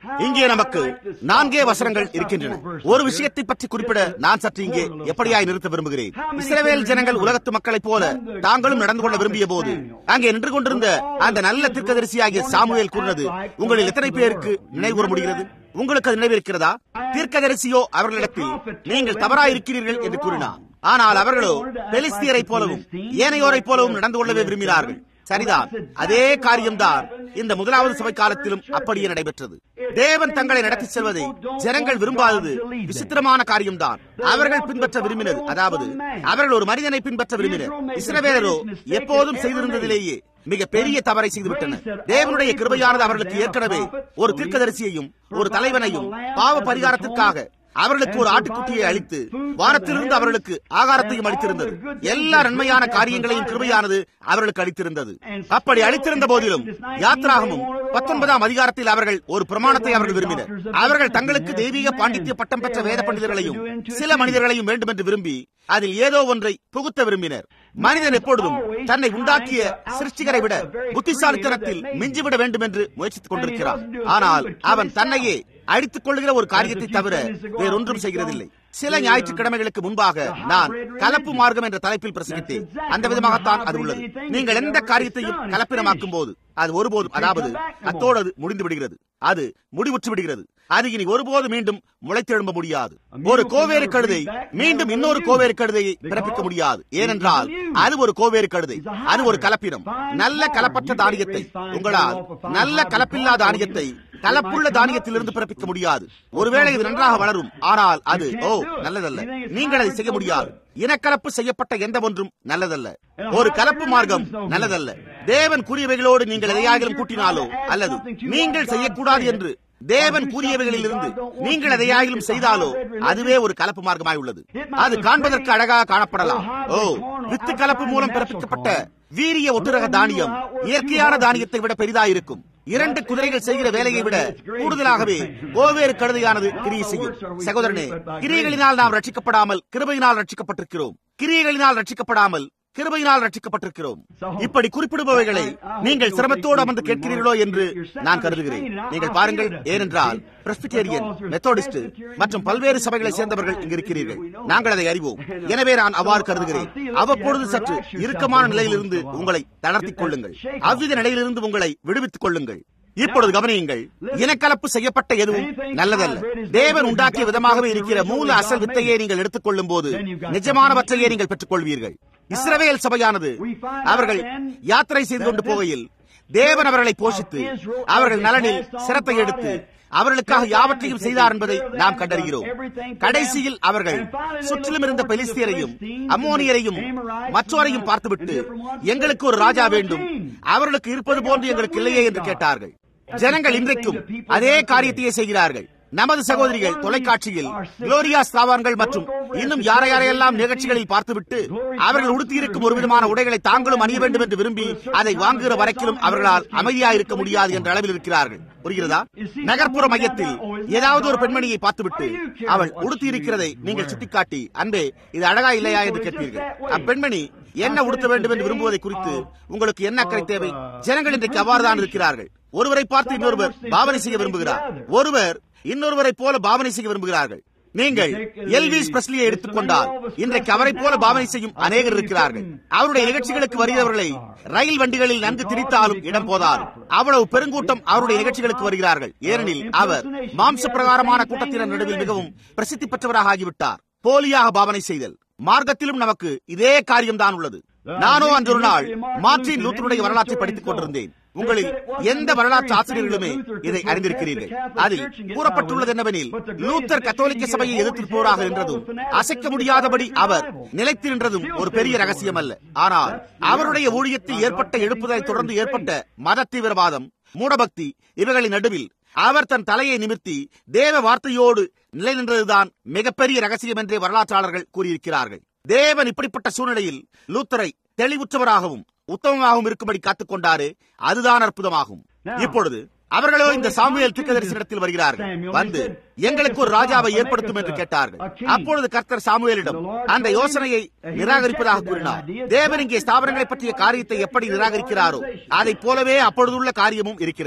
இங்கே நமக்கு நான்கே வசனங்கள் இருக்கின்றன ஒரு விஷயத்தை பற்றி குறிப்பிட நான் சற்று இங்கே எப்படியாய் நிறுத்த விரும்புகிறேன் இஸ்ரவேல் ஜனங்கள் உலகத்து மக்களைப் போல தாங்களும் நடந்து கொள்ள விரும்பிய போது அங்கே நின்று கொண்டிருந்த அந்த நல்ல தீர்க்கதரிசியாகிய சாமுவேல் கூறினது உங்களில் எத்தனை பேருக்கு நினைவுற முடிகிறது உங்களுக்கு அது நினைவிருக்கிறதா தீர்க்கதரிசியோ அவர்களிடத்தில் நீங்கள் தவறாயிருக்கிறீர்கள் என்று கூறினார் ஆனால் அவர்களோ பெலிஸ்தியரை போலவும் ஏனையோரை போலவும் நடந்து கொள்ளவே விரும்பினார்கள் சரிதான் அதே காரியம்தான் இந்த முதலாவது சபை காலத்திலும் அப்படியே நடைபெற்றது தேவன் தங்களை நடத்தி செல்வதை ஜனங்கள் விரும்பாதது விசித்திரமான காரியம்தான் அவர்கள் பின்பற்ற விரும்பினது அதாவது அவர்கள் ஒரு மனிதனை பின்பற்ற விரும்பினர் இஸ்ரவேலரோ எப்போதும் செய்திருந்ததிலேயே மிக பெரிய தவறை செய்துவிட்டனர் தேவனுடைய கிருபையானது அவர்களுக்கு ஏற்கனவே ஒரு தீர்க்கதரிசியையும் ஒரு தலைவனையும் பாவ பரிகாரத்திற்காக அவர்களுக்கு ஒரு ஆட்டுக்குட்டியை அளித்து வானத்திலிருந்து அவர்களுக்கு ஆகாரத்தையும் அளித்திருந்தது எல்லா நன்மையான காரியங்களையும் கிருபையானது அவர்களுக்கு அளித்திருந்தது அப்படி அளித்திருந்த போதிலும் யாத்ராகமும் பத்தொன்பதாம் அதிகாரத்தில் அவர்கள் ஒரு பிரமாணத்தை அவர்கள் விரும்பினர் அவர்கள் தங்களுக்கு தெய்வீக பாண்டித்ய பட்டம் பெற்ற வேத பண்டிதர்களையும் சில மனிதர்களையும் வேண்டும் என்று விரும்பி அதில் ஏதோ ஒன்றை புகுத்த விரும்பினர் மனிதன் எப்பொழுதும் தன்னை உண்டாக்கிய சிருஷ்டிகரை விட புத்திசாலித்தனத்தில் மிஞ்சிவிட வேண்டும் என்று முயற்சித்துக் கொண்டிருக்கிறான் ஆனால் அவன் தன்னையே அடித்துக் கொள்கிற ஒரு காரியத்தை தவிர வேறொன்றும் செய்கிறதில்லை சில ஞாயிற்றுக்கிழமைகளுக்கு முன்பாக நான் கலப்பு மார்க்கம் என்ற தலைப்பில் பிரசங்கித்தேன் அந்த விதமாகத்தான் அது உள்ளது நீங்கள் எந்த காரியத்தையும் கலப்பினமாக்கும் போது அது ஒருபோதும் அதாவது அத்தோடு அது முடிந்து விடுகிறது அது முடிவுற்று விடுகிறது அது இனி ஒருபோது மீண்டும் முளைத்தெழும்ப முடியாது ஒரு கோவேறு கழுதை மீண்டும் இன்னொரு கோவேறு கழுதையை பிறப்பிக்க முடியாது ஏனென்றால் அது ஒரு கோவேறு கழுதை அது ஒரு கலப்பினம் நல்ல கலப்பற்ற தானியத்தை உங்களால் நல்ல கலப்பில்லா தானியத்தை கலப்புள்ள தானியத்திலிருந்து பிறப்பிக்க முடியாது ஒருவேளை இது நன்றாக வளரும் ஆனால் அது ஓ நல்லதல்ல நீங்கள் அதை செய்ய முடியாது இனக்கலப்பு செய்யப்பட்ட எந்த ஒன்றும் நல்லதல்ல ஒரு கலப்பு மார்க்கம் நல்லதல்ல தேவன் கூறியவைகளோடு நீங்கள் எதையாகிலும் கூட்டினாலோ அல்லது நீங்கள் செய்யக்கூடாது என்று தேவன் கூறியவைகளில் இருந்து நீங்கள் எதையாகிலும் செய்தாலோ அதுவே ஒரு கலப்பு மார்க்கமாய் உள்ளது அது காண்பதற்கு அழகாக காணப்படலாம் ஓ வித்து கலப்பு மூலம் பிறப்பிக்கப்பட்ட வீரிய ஒட்டுரக தானியம் இயற்கையான தானியத்தை விட பெரிதாயிருக்கும் இரண்டு குதிரைகள் செய்கிற வேலையை விட கூடுதலாகவே கோவேறு கழுதையானது கிரியை செய்யும் சகோதரனே கிரியைகளினால் நாம் ரட்சிக்கப்படாமல் கிருபையினால் ரட்சிக்கப்பட்டிருக்கிறோம் கிரியைகளினால் ரட்சிக்கப்படாமல் கிருபையினால் ரட்சிக்கப்பட்டிருக்கிறோம் இப்படி குறிப்பிடுபவைகளை நீங்கள் சிரமத்தோடு அமர்ந்து கேட்கிறீர்களோ என்று நான் கருதுகிறேன் நீங்கள் பாருங்கள் ஏனென்றால் பிரஸ்பிட்டேரியன் மெத்தோடிஸ்ட் மற்றும் பல்வேறு சபைகளை சேர்ந்தவர்கள் இங்கு இருக்கிறீர்கள் நாங்கள் அதை அறிவோம் எனவே நான் அவ்வாறு கருதுகிறேன் அவ்வப்பொழுது சற்று இறுக்கமான நிலையிலிருந்து உங்களை தளர்த்திக் கொள்ளுங்கள் அவ்வித நிலையிலிருந்து உங்களை விடுவித்துக் கொள்ளுங்கள் இப்பொழுது கவனியுங்கள் இனக்கலப்பு செய்யப்பட்ட எதுவும் நல்லதல்ல தேவன் உண்டாக்கிய விதமாகவே இருக்கிற மூல அசல் வித்தையை நீங்கள் எடுத்துக் கொள்ளும் போது நிஜமானவற்றையே நீங்கள் பெற்றுக் கொள்வீர்கள் இஸ்ரவேல் சபையானது அவர்கள் யாத்திரை செய்து கொண்டு போகையில் தேவன் அவர்களை போஷித்து அவர்கள் நலனில் சிரத்தை எடுத்து அவர்களுக்காக யாவற்றையும் செய்தார் என்பதை நாம் கண்டறிகிறோம் கடைசியில் அவர்கள் சுற்றிலும் இருந்த பெலிஸ்தியரையும் அம்மோனியரையும் மற்றோரையும் பார்த்துவிட்டு எங்களுக்கு ஒரு ராஜா வேண்டும் அவர்களுக்கு இருப்பது போன்று எங்களுக்கு இல்லையே என்று கேட்டார்கள் ஜனங்கள் இன்றைக்கும் அதே காரியத்தையே செய்கிறார்கள் நமது சகோதரிகள் தொலைக்காட்சியில் குளோரியா ஸ்தாவான்கள் மற்றும் இன்னும் யாரை யாரையெல்லாம் நிகழ்ச்சிகளில் பார்த்துவிட்டு அவர்கள் உடுத்தியிருக்கும் ஒரு விதமான உடைகளை தாங்களும் அணிய வேண்டும் என்று விரும்பி அதை வாங்குகிற வரைக்கிலும் அவர்களால் அமைதியா இருக்க முடியாது என்ற அளவில் இருக்கிறார்கள் புரிகிறதா நகர்ப்புற மையத்தில் ஏதாவது ஒரு பெண்மணியை பார்த்துவிட்டு அவள் உடுத்தி இருக்கிறதை நீங்கள் சுட்டிக்காட்டி அன்பே இது அழகா இல்லையா என்று கேட்பீர்கள் அப்பெண்மணி என்ன உடுத்த வேண்டும் என்று விரும்புவதை குறித்து உங்களுக்கு என்ன அக்கறை தேவை ஜனங்கள் இன்றைக்கு அவ்வாறுதான் இருக்கிறார்கள் ஒருவரை பார்த்து இன்னொருவர் பாவனை செய்ய விரும்புகிறார் ஒருவர் இன்னொருவரை போல பாவனை செய்ய விரும்புகிறார்கள் நீங்கள் எல்விஸ் பிரஸ்லியை எடுத்துக்கொண்டால் இன்றைக்கு அவரை போல பாவனை செய்யும் அநேகர் இருக்கிறார்கள் அவருடைய நிகழ்ச்சிகளுக்கு வருகிறவர்களை ரயில் வண்டிகளில் நன்கு திரித்தாலும் இடம் போதாலும் அவ்வளவு பெருங்கூட்டம் அவருடைய நிகழ்ச்சிகளுக்கு வருகிறார்கள் ஏனெனில் அவர் மாம்ச பிரகாரமான கூட்டத்தினர் நடுவில் மிகவும் பிரசித்தி பெற்றவராக ஆகிவிட்டார் போலியாக பாவனை செய்தல் மார்க்கத்திலும் நமக்கு இதே காரியம்தான் உள்ளது நானோ அன்று ஒரு நாள் மார்டின் லூத்தருடைய வரலாற்றை படித்துக் கொண்டிருந்தேன் உங்களில் எந்த வரலாற்று ஆசிரியர்களுமே இதை அறிந்திருக்கிறீர்கள் அதில் கூறப்பட்டுள்ளது என்னவெனில் லூத்தர் கத்தோலிக்க சபையை எதிர்த்திருப்போராக என்றதும் அசைக்க முடியாதபடி அவர் நிலைத்து நின்றதும் ஒரு பெரிய ரகசியம் அல்ல ஆனால் அவருடைய ஊழியத்தில் ஏற்பட்ட எழுப்புதலை தொடர்ந்து ஏற்பட்ட மத தீவிரவாதம் மூடபக்தி இவைகளின் நடுவில் அவர் தன் தலையை நிமிர்த்தி தேவ வார்த்தையோடு நிலை நின்றதுதான் மிகப்பெரிய ரகசியம் என்றே வரலாற்றாளர்கள் கூறியிருக்கிறார்கள் தேவன் இப்படிப்பட்ட சூழ்நிலையில் லூத்தரை தெளிவுற்றவராகவும் உத்தமமாகவும் இருக்கும்படி காத்துக் கொண்டாரு அதுதான் அற்புதமாகும் இப்பொழுது அவர்களோ இந்த சாமுவேல் தீர்க்கதரிசனத்தில் வருகிறார்கள் வந்து எங்களுக்கு ஒரு ராஜாவை ஏற்படுத்தும் என்று கேட்டார்கள் அப்பொழுது கர்த்தர் சாமுவேலிடம் அந்த யோசனையை நிராகரிப்பதாக கூறினார் தேவன் இங்கே ஸ்தாபனங்களை பற்றிய காரியத்தை எப்படி நிராகரிக்கிறாரோ அதை போலவே அப்பொழுதுள்ள காரியமும் இருக்கிறது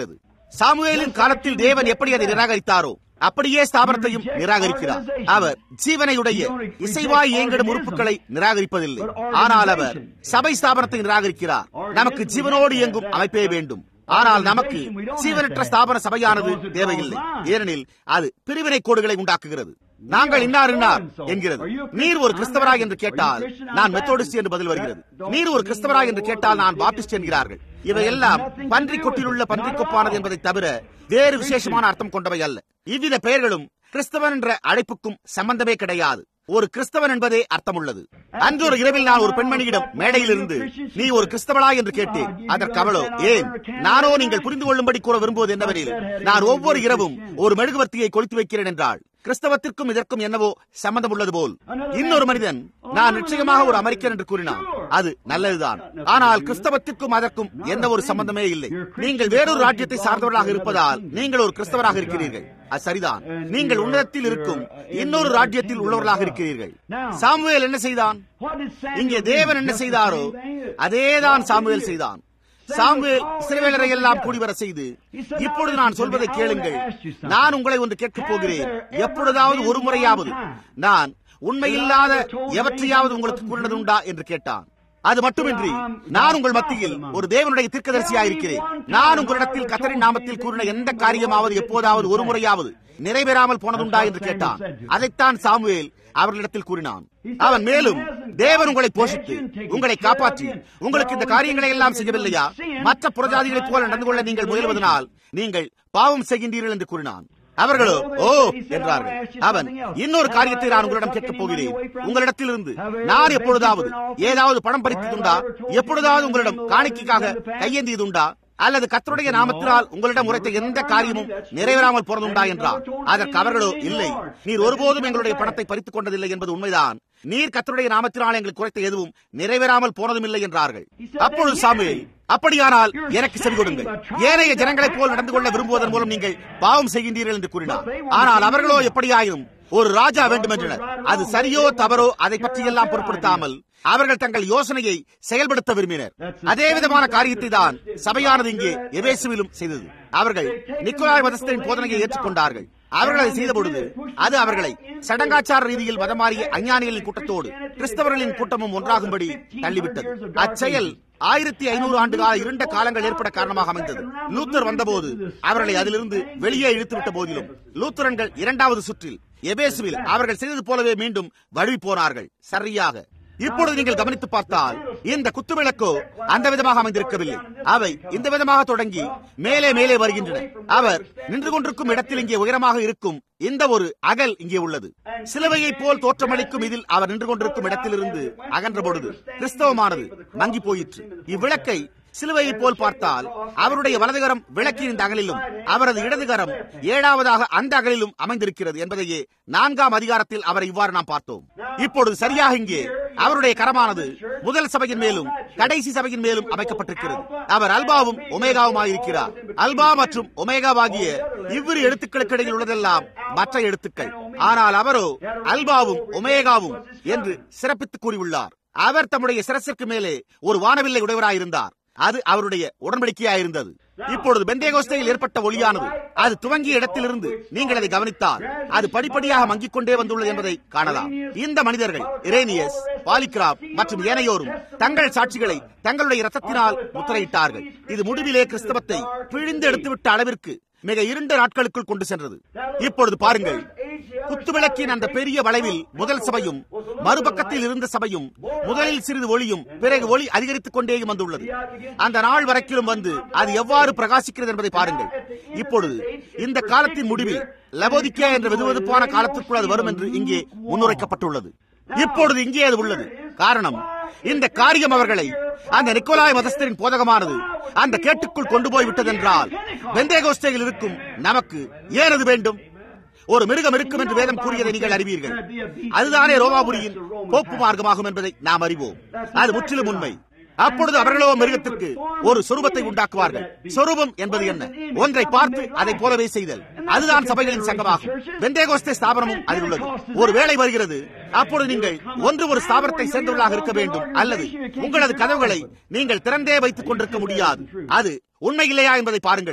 சாமுவேலின் காலத்தில் தேவன் எப்படி அதை நிராகரித்தாரோ அப்படியே ஸ்தாபனத்தையும் நிராகரிக்கிறார் அவர் ஜீவனையுடைய இசைவாய் இயங்கிடும் உறுப்புகளை நிராகரிப்பதில்லை ஆனால் அவர் சபை ஸ்தாபனத்தை நிராகரிக்கிறார் நமக்கு ஜீவனோடு இயங்கும் அமைப்பே வேண்டும் ஆனால் நமக்கு சீவனற்ற ஸ்தாபன சபையானது தேவையில்லை ஏனெனில் அது பிரிவினை கோடுகளை உண்டாக்குகிறது நாங்கள் இன்னார் இன்னார் என்கிறது நீர் ஒரு கிறிஸ்தவராய் என்று கேட்டால் நான் மெத்தோடிஸ்ட் என்று பதில் வருகிறது நீர் ஒரு கிறிஸ்தவராய் என்று கேட்டால் நான் பாப்டிஸ்ட் என்கிறார்கள் இவையெல்லாம் பன்றிக் கொட்டிலுள்ள பன்றிக் கொப்பானது என்பதை தவிர வேறு விசேஷமான அர்த்தம் கொண்டவை அல்ல இவ்வித பெயர்களும் கிறிஸ்தவன் என்ற அழைப்புக்கும் சம்பந்தமே கிடையாது ஒரு கிறிஸ்தவன் என்பதே அர்த்தமுள்ளது அன்று ஒரு இரவில் நான் ஒரு பெண்மணியிடம் மேடையில் இருந்து நீ ஒரு கிறிஸ்தவளா என்று கேட்டேன் அதற்கு அவளோ ஏன் நானோ நீங்கள் புரிந்து கொள்ளும்படி கூற விரும்புவது என்னவெனில் நான் ஒவ்வொரு இரவும் ஒரு மெழுகுவர்த்தியை கொளுத்து வைக்கிறேன் என்றாள் கிறிஸ்தவத்திற்கும் இதற்கும் என்னவோ சம்பந்தம் உள்ளது போல் இன்னொரு மனிதன் நான் நிச்சயமாக ஒரு அமெரிக்கன் என்று கூறினான் அது நல்லதுதான் ஆனால் கிறிஸ்தவத்திற்கும் அதற்கும் எந்த ஒரு சம்பந்தமே இல்லை நீங்கள் வேறொரு ராஜ்யத்தை சார்ந்தவர்களாக இருப்பதால் நீங்கள் ஒரு கிறிஸ்தவராக இருக்கிறீர்கள் அது சரிதான் நீங்கள் உன்னதத்தில் இருக்கும் இன்னொரு ராஜ்யத்தில் உள்ளவர்களாக இருக்கிறீர்கள் சாமுவேல் என்ன செய்தான் இங்கே தேவன் என்ன செய்தாரோ அதேதான் சாமுவேல் செய்தான் சாமுவேல் சிறுவேலரை எல்லாம் கூடிவர செய்து இப்பொழுது நான் சொல்வதை கேளுங்கள் நான் உங்களை ஒன்று கேட்கப் போகிறேன் எப்பொழுதாவது ஒரு முறையாவது நான் உண்மையில்லாத எவற்றையாவது உங்களுக்கு கூறினது உண்டா என்று கேட்டான் அது மட்டுமின்றி நான் உங்கள் மத்தியில் ஒரு தேவனுடைய தீர்க்கதரிசியாயிருக்கிறேன் நான் உங்களிடத்தில் கத்தரின் நாமத்தில் கூறின எந்த காரியமாவது எப்போதாவது ஒரு முறையாவது நிறைவேறாமல் போனதுண்டா என்று கேட்டான் அதைத்தான் சாமுவேல் அவர்களிடத்தில் கூறினான் அவன் மேலும் தேவன் உங்களை போஷித்து உங்களை காப்பாற்றி உங்களுக்கு இந்த காரியங்களை எல்லாம் செய்யவில்லையா மற்ற புறஜாதிகளைப் போல நடந்து கொள்ள நீங்கள் முயல்வதனால் நீங்கள் பாவம் செய்கின்றீர்கள் என்று கூறினான் அவர்களோ ஓ என்றார்கள் அவன் இன்னொரு காரியத்தை நான் உங்களிடம் கேட்கப் போகிறேன் உங்களிடத்திலிருந்து நான் எப்பொழுதாவது ஏதாவது பணம் பறித்ததுண்டா எப்பொழுதாவது உங்களிடம் காணிக்கைக்காக கையேந்தியதுண்டா அல்லது கத்தருடைய நாமத்தினால் உங்களிடம் உரைத்த எந்த காரியமும் நிறைவேறாமல் போனதுண்டா என்றார் அதற்கு அவர்களோ இல்லை நீர் ஒருபோதும் எங்களுடைய பணத்தை பறித்துக் கொண்டதில்லை என்பது உண்மைதான் நீர் கத்தருடைய நாமத்தினால் எங்களுக்கு குறைத்த எதுவும் நிறைவேறாமல் போனதும் இல்லை என்றார்கள் அப்பொழுது சாமுவேல் அப்படியானால் எனக்கு செவி கொடுங்கள் ஏனைய ஜனங்களைப் போல் நடந்து கொள்ள விரும்புவதன் மூலம் நீங்கள் பாவம் செய்கின்றீர்கள் என்று கூறினார் ஆனால் அவர்களோ எப்படியாயினும் ஒரு ராஜா வேண்டும் என்றனர் அது சரியோ தவறோ அதை பற்றியெல்லாம் பொருட்படுத்தாமல் அவர்கள் தங்கள் யோசனையை செயல்படுத்த விரும்பினர் அதே விதமான காரியத்தை தான் சபையானது இங்கே எவேசுவிலும் செய்தது அவர்கள் நிக்கோலாய் மதஸ்தரின் போதனையை ஏற்றுக்கொண்டார்கள் அவர்கள் அதை செய்த பொழுது அது அவர்களை சடங்காச்சார ரீதியில் மதமாறிய அஞ்ஞானிகளின் கூட்டத்தோடு கிறிஸ்தவர்களின் கூட்டமும் ஒன்றாகும்படி தள்ளிவிட்டது அச்செயல் ஆயிரத்தி ஐநூறு ஆண்டு கால இருண்ட காலங்கள் ஏற்பட காரணமாக அமைந்தது லூத்தர் வந்தபோது அவர்களை அதிலிருந்து வெளியே இழுத்துவிட்ட போதிலும் லூத்தரன்கள் இரண்டாவது சுற்றில் எபேசுவில் அவர்கள் செய்தது போலவே மீண்டும் வழி போனார்கள் சரியாக இப்பொழுது நீங்கள் கவனித்து பார்த்தால் இந்த குத்துவிளக்கோ அந்த விதமாக அமைந்திருக்கவில்லை அவை இந்த விதமாக தொடங்கி மேலே மேலே வருகின்றன அவர் நின்று கொண்டிருக்கும் இடத்தில் இங்கே உயரமாக இருக்கும் இந்த ஒரு அகல் இங்கே உள்ளது சிலுவையை போல் தோற்றமளிக்கும் இதில் அவர் நின்று கொண்டிருக்கும் இடத்திலிருந்து அகன்ற பொழுது கிறிஸ்தவமானது மங்கி போயிற்று இவ்விளக்கை சிலுவையை போல் பார்த்தால் அவருடைய வலதுகரம் விளக்கின் இந்த அகலிலும் அவரது இடதுகரம் ஏழாவதாக அந்த அகலிலும் அமைந்திருக்கிறது என்பதையே நான்காம் அதிகாரத்தில் அவரை இவ்வாறு நாம் பார்த்தோம் இப்பொழுது சரியாக இங்கே அவருடைய கரமானது முதல் சபையின் மேலும் கடைசி சபையின் மேலும் அமைக்கப்பட்டிருக்கிறது அவர் அல்பாவும் ஒமேகாவுமாயிருக்கிறார் அல்பா மற்றும் ஒமேகாவாகிய இவ்விரு எழுத்துக்களுக்கு இடையில் உள்ளதெல்லாம் மற்ற எழுத்துக்கள் ஆனால் அவரோ அல்பாவும் ஒமேகாவும் என்று சிறப்பித்து கூறியுள்ளார் அவர் தம்முடைய சிரசிற்கு மேலே ஒரு வானவில்லை உடையவராயிருந்தார் அது அவருடைய உடன்படிக்கையாயிருந்தது இப்பொழுது பெந்தேகோஸ்தையில் ஏற்பட்ட ஒளியானது அது துவங்கிய இடத்திலிருந்து நீங்கள் அதை கவனித்தால் அது படிப்படியாக மங்கிக் கொண்டே வந்துள்ளது என்பதை காணலாம் இந்த மனிதர்கள் இரேனியஸ் பாலிகிராப் மற்றும் ஏனையோரும் தங்கள் சாட்சிகளை தங்களுடைய ரத்தத்தினால் முத்திரையிட்டார்கள் இது முடிவிலே கிறிஸ்தவத்தை பிழிந்து எடுத்துவிட்ட அளவிற்கு மிக இருண்ட நாட்களுக்குள் கொண்டு சென்றது இப்பொழுது பாருங்கள் குத்துவிளக்கின் அந்த பெரிய வளைவில் முதல் சபையும் மறுபக்கத்தில் இருந்த சபையும் முதலில் சிறிது ஒளியும் பிறகு ஒளி அதிகரித்துக் கொண்டேயும் வந்துள்ளது அந்த நாள் வரைக்கிலும் வந்து அது எவ்வாறு பிரகாசிக்கிறது என்பதை பாருங்கள் இப்பொழுது இந்த காலத்தின் முடிவில் லபோதிக்கா என்ற வெதுவெதுப்பான காலத்திற்குள் அது வரும் என்று இங்கே முன்னுரைக்கப்பட்டுள்ளது இப்பொழுது இங்கே அது உள்ளது காரணம் இந்த காரியம் அவர்களை அந்த நிக்கோலாய் மதஸ்தரின் போதகமானது அந்த கேட்டுக்குள் கொண்டு போய் விட்டதென்றால் வெந்தேகோஸ்தையில் இருக்கும் நமக்கு ஏன் அது வேண்டும் ஒரு மிருகம் இருக்கும் என்று வேதம் கூறியதை நீங்கள் அறிவீர்கள் அதுதானே ரோமாபுரியின் கோப்பு மார்க்கமாகும் என்பதை நாம் அறிவோம் அது முற்றிலும் உண்மை அப்பொழுது அவர்களோ மிருகத்திற்கு ஒரு சொரூபத்தை உண்டாக்குவார்கள் சொரூபம் என்பது என்ன ஒன்றை பார்த்து அதை போலவே செய்தல் அதுதான் சபைகளின் சங்கமாகும் வெந்தேகோஸ்தே ஸ்தாபனமும் அதில் உள்ளது ஒரு வேலை வருகிறது அப்பொழுது நீங்கள் ஒன்று ஒரு ஸ்தாபனத்தை சேர்ந்தவர்களாக இருக்க வேண்டும் அல்லது உங்களது கதவுகளை நீங்கள் திறந்தே வைத்துக் கொண்டிருக்க முடியாது அது உண்மை இல்லையா என்பதை பாருங்கள்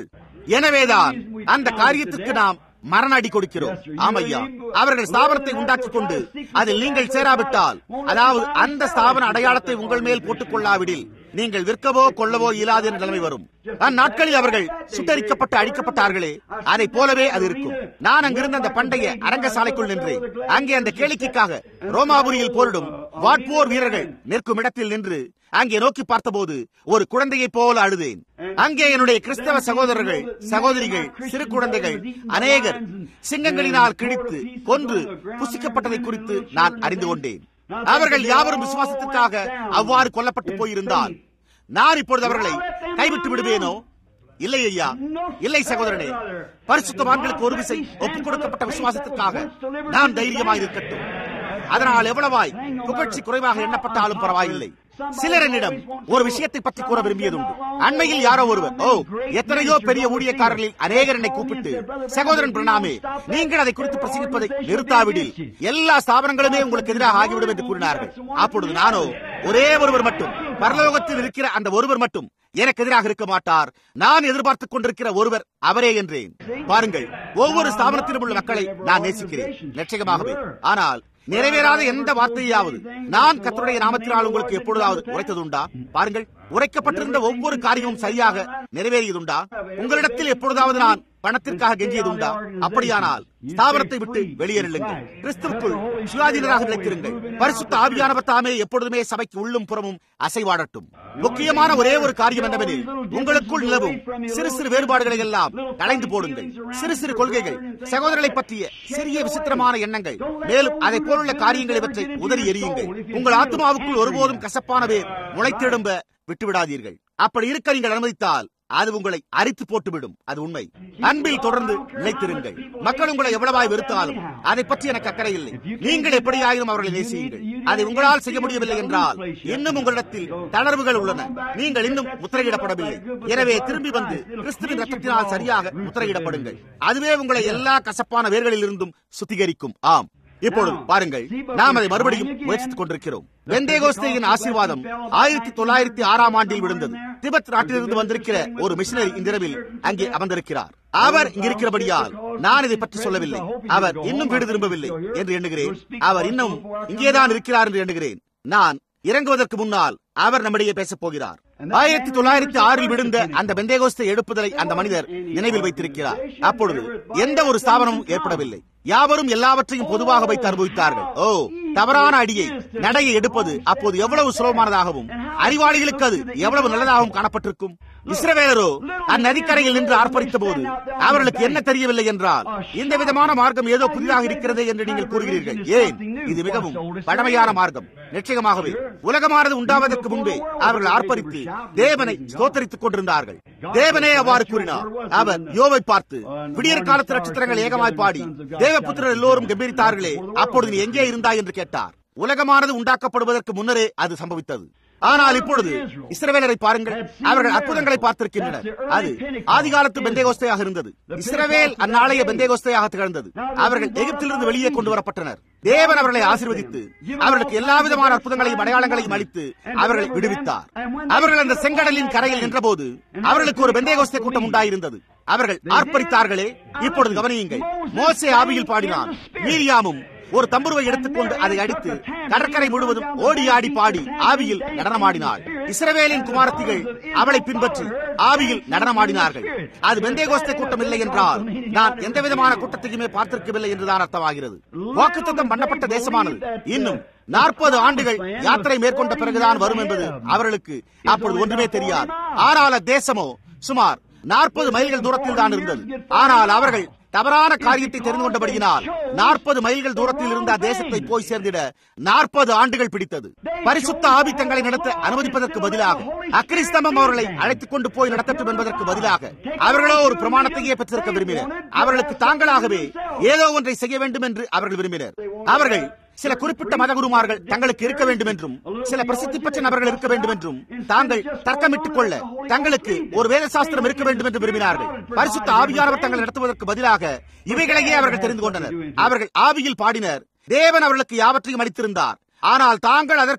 எனவேதான் அந்த காரியத்திற்கு நாம் மரண அடி கொடுக்கிறோம் ஆமையா அவர்கள் ஸ்தாபனத்தை உண்டாக்கிக் கொண்டு அதில் நீங்கள் சேராவிட்டால் அதாவது அந்த ஸ்தாபன அடையாளத்தை உங்கள் மேல் போட்டுக் கொள்ளாவிடில் நீங்கள் விற்கவோ கொள்ளவோ இயலாத நிலைமை வரும் அந்நாட்களில் அவர்கள் சுட்டரிக்கப்பட்டு அழிக்கப்பட்டார்களே அதை போலவே அது இருக்கும் நான் அங்கிருந்த அந்த பண்டைய அரங்கசாலைக்குள் நின்று அங்கே அந்த கேளிக்கைக்காக ரோமாபுரியில் போரிடும் வாட்போர் வீரர்கள் நிற்கும் இடத்தில் நின்று அங்கே நோக்கி பார்த்தபோது ஒரு குழந்தையை போல அழுதேன் அங்கே என்னுடைய கிறிஸ்தவ சகோதரர்கள் சகோதரிகள் சிறு குழந்தைகள் அநேகர் சிங்கங்களினால் கிழித்து கொன்று புசிக்கப்பட்டதை குறித்து நான் அறிந்து கொண்டேன் அவர்கள் யாவரும் விசுவாசத்துக்காக அவ்வாறு கொல்லப்பட்டு போயிருந்தால் நான் இப்பொழுது அவர்களை கைவிட்டு விடுவேனோ இல்லை ஐயா இல்லை சகோதரனே பரிசுத்தவான்களுக்கு ஒரு விசை ஒப்புக் கொடுக்கப்பட்ட விசுவாசத்துக்காக நான் தைரியமாக இருக்கட்டும் அதனால் எவ்வளவாய் புகழ்ச்சி குறைவாக எண்ணப்பட்டாலும் பரவாயில்லை சிலர் என்னிடம் ஒரு விஷயத்தை பற்றி கூற விரும்பியதுண்டு அண்மையில் யாரோ ஒருவர் ஓ எத்தனையோ பெரிய ஊழியக்காரர்களில் அநேகர் என்னை கூப்பிட்டு சகோதரன் பிரணாமே நீங்கள் அதை குறித்து பிரசங்கிப்பதை நிறுத்தாவிடில் எல்லா ஸ்தாபனங்களுமே உங்களுக்கு எதிராக ஆகிவிடும் என்று கூறினார்கள் அப்பொழுது நானோ ஒரே ஒருவர் மட்டும் பரலோகத்தில் இருக்கிற அந்த ஒருவர் மட்டும் எனக்கு எதிராக இருக்க மாட்டார் நான் எதிர்பார்த்துக் கொண்டிருக்கிற ஒருவர் அவரே என்றேன் பாருங்கள் ஒவ்வொரு ஸ்தாபனத்திலும் உள்ள மக்களை நான் நேசிக்கிறேன் நிச்சயமாகவே ஆனால் நிறைவேறாத எந்த வார்த்தையாவது நான் கத்தருடைய நாமத்தினால் உங்களுக்கு எப்பொழுதாவது உரைத்ததுண்டா பாருங்கள் உரைக்கப்பட்டிருந்த ஒவ்வொரு காரியமும் சரியாக நிறைவேறியதுண்டா உங்களிடத்தில் எப்பொழுதாவது நான் பணத்திற்காக கெஞ்சியதுண்டா அப்படியானால் ஸ்தாபனத்தை விட்டு வெளியேறுங்கள் கிறிஸ்துவுக்குள் சுயாதீனராக நிலைத்திருங்கள் பரிசுத்த ஆவியானவர் தாமே எப்பொழுதுமே சபைக்கு உள்ளும் புறமும் அசைவாடட்டும் முக்கியமான ஒரே ஒரு காரியம் என்னவெனில் உங்களுக்குள் நிலவும் சிறு சிறு வேறுபாடுகளை எல்லாம் களைந்து போடுங்கள் சிறு சிறு கொள்கைகள் சகோதரர்களை பற்றிய சிறிய விசித்திரமான எண்ணங்கள் மேலும் அதை போலுள்ள காரியங்களை பற்றி உதறி எறியுங்கள் உங்கள் ஆத்மாவுக்குள் ஒருபோதும் கசப்பான வேர் முளைத்தெடும்ப விட்டுவிடாதீர்கள் அப்படி இருக்க நீங்கள் அனுமதித்தால் அது உங்களை அரித்து போட்டுவிடும் அது உண்மை அன்பில் தொடர்ந்து நிலைத்திருங்கள் மக்கள் உங்களை எவ்வளவாய் வெறுத்தாலும் அதை பற்றி எனக்கு அக்கறை இல்லை நீங்கள் எப்படியாயினும் அவர்களை நேசியுங்கள் அதை உங்களால் செய்ய முடியவில்லை என்றால் இன்னும் உங்களிடத்தில் தளர்வுகள் உள்ளன நீங்கள் இன்னும் முத்திரையிடப்படவில்லை எனவே திரும்பி வந்து கிறிஸ்துவின் ரத்தத்தினால் சரியாக முத்திரையிடப்படுங்கள் அதுவே உங்களை எல்லா கசப்பான வேர்களில் இருந்தும் சுத்திகரிக்கும் ஆம் இப்பொழுது பாருங்கள் நாம் அதை மறுபடியும் முயற்சித்துக் கொண்டிருக்கிறோம் வெந்தேகோஸ்தேயின் ஆசீர்வாதம் ஆயிரத்தி தொள்ளாயிரத்தி ஆறாம் ஆண்டில் விழுந்தது திபெத் நாட்டிலிருந்து வந்திருக்கிற ஒரு மிஷினரி இந்த இரவில் அங்கே அமர்ந்திருக்கிறார் அவர் இங்கிருக்கிறபடியால் நான் இதை பற்றி சொல்லவில்லை அவர் இன்னும் வீடு திரும்பவில்லை என்று எண்ணுகிறேன் அவர் இன்னும் இங்கேதான் இருக்கிறார் என்று எண்ணுகிறேன் நான் இறங்குவதற்கு முன்னால் அவர் நம்மிடையே பேசப் போகிறார் ஆயிரத்தி தொள்ளாயிரத்தி ஆறில் விழுந்த அந்த பெந்தேகோஸ்தை எடுப்புதலை அந்த மனிதர் நினைவில் வைத்திருக்கிறார் அப்பொழுது எந்த ஒரு ஸ்தாபனமும் ஏற்படவில்லை யாவரும் எல்லாவற்றையும் பொதுவாக வைத்து அனுபவித்தார்கள் ஓ தவறான அடியை நடையை எடுப்பது அப்போது எவ்வளவு சுலபமானதாகவும் அறிவாளிகளுக்கு அது எவ்வளவு நல்லதாகவும் காணப்பட்டிருக்கும் இஸ்ரவேலரோ அந்நதிக்கரையில் நின்று ஆர்ப்பரித்த போது அவர்களுக்கு என்ன தெரியவில்லை என்றால் இந்த விதமான மார்க்கம் ஏதோ புதிதாக இருக்கிறது என்று நீங்கள் கூறுகிறீர்கள் ஏன் இது மிகவும் பழமையான மார்க்கம் நிச்சயமாகவே உலகமானது உண்டாவதற்கு முன்பே அவர்கள் ஆர்ப்பரித்து தேவனை ஸ்தோத்தரித்துக் கொண்டிருந்தார்கள் தேவனே அவ்வாறு கூறினார் அவர் யோவை பார்த்து விடியற் காலத்து நட்சத்திரங்கள் ஏகமாய் பாடி தேவபுத்திரர் எல்லோரும் கம்பீரித்தார்களே அப்பொழுது நீ எங்கே இருந்தாய் என்று கேட்டார் உலகமானது உண்டாக்கப்படுவதற்கு முன்னரே அது சம்பவித்தது ஆனால் இப்பொழுது இஸ்ரவேலரை பாருங்கள் அவர்கள் அற்புதங்களை பார்த்திருக்கின்றனர் அது ஆதிகாலத்து பெந்தேகோஸ்தையாக இருந்தது இஸ்ரவேல் அந்நாளைய பெந்தேகோஸ்தையாக திகழ்ந்தது அவர்கள் எகிப்திலிருந்து வெளியே கொண்டு வரப்பட்டனர் தேவன் அவர்களை ஆசீர்வதித்து அவர்களுக்கு எல்லா விதமான அற்புதங்களையும் அடையாளங்களையும் அளித்து அவர்களை விடுவித்தார் அவர்கள் அந்த செங்கடலின் கரையில் நின்றபோது அவர்களுக்கு ஒரு பெந்தேகோஸ்தை கூட்டம் உண்டாயிருந்தது அவர்கள் ஆர்ப்பரித்தார்களே இப்பொழுது கவனியுங்கள் மோசே ஆவியில் பாடினான் மீரியாமும் ஒரு தம்புருவை எடுத்துக்கொண்டு அதை அடித்து கடற்கரை முழுவதும் ஓடி ஆடி பாடி ஆவியில் நடனமாடினாள் இஸ்ரவேலின் குமாரத்திகள் அவளை பின்பற்றி ஆவியில் நடனமாடினார்கள் அது பெந்தேகோஸ்தை கூட்டம் இல்லை என்றால் நான் எந்த விதமான கூட்டத்தையுமே பார்த்திருக்கவில்லை என்றுதான் அர்த்தமாகிறது வாக்குத்தத்தம் பண்ணப்பட்ட தேசமானது இன்னும் நாற்பது ஆண்டுகள் யாத்திரை மேற்கொண்ட பிறகுதான் வரும் என்பது அவர்களுக்கு அப்பொழுது ஒன்றுமே தெரியாது ஆனால் தேசமோ சுமார் நாற்பது மைல்கள் தூரத்தில் தான் இருந்தது ஆனால் அவர்கள் தவறான காரியத்தை தெரிந்து கொண்டபடியினால் நாற்பது மைல்கள் தூரத்தில் இருந்த தேசத்தை போய் சேர்ந்திட நாற்பது ஆண்டுகள் பிடித்தது பரிசுத்த ஆபித்தங்களை நடத்த அனுமதிப்பதற்கு பதிலாக அக்ரிஸ்தமம் அவர்களை அழைத்துக் கொண்டு போய் நடத்தட்டும் என்பதற்கு பதிலாக அவர்களோ ஒரு பிரமாணத்தையே பெற்றிருக்க விரும்பினர் அவர்களுக்கு தாங்களாகவே ஏதோ ஒன்றை செய்ய வேண்டும் என்று அவர்கள் விரும்பினர் அவர்கள் சில குறிப்பிட்ட மதகுருமார்கள் தங்களுக்கு இருக்க வேண்டும் என்றும் சில பிரசித்தி பெற்ற நபர்கள் இருக்க வேண்டும் என்றும் தாங்கள் தர்க்கமிட்டுக் கொள்ள தங்களுக்கு ஒரு வேத சாஸ்திரம் இருக்க வேண்டும் என்று விரும்பினார்கள் பரிசுத்த ஆவியானவர் தங்கள் நடத்துவதற்கு பதிலாக இவைகளையே அவர்கள் தெரிந்து கொண்டனர் அவர்கள் ஆவியில் பாடினர் தேவன் அவர்களுக்கு யாவற்றையும் அளித்திருந்தார் ஆனால் தாங்கள் அதற்குள்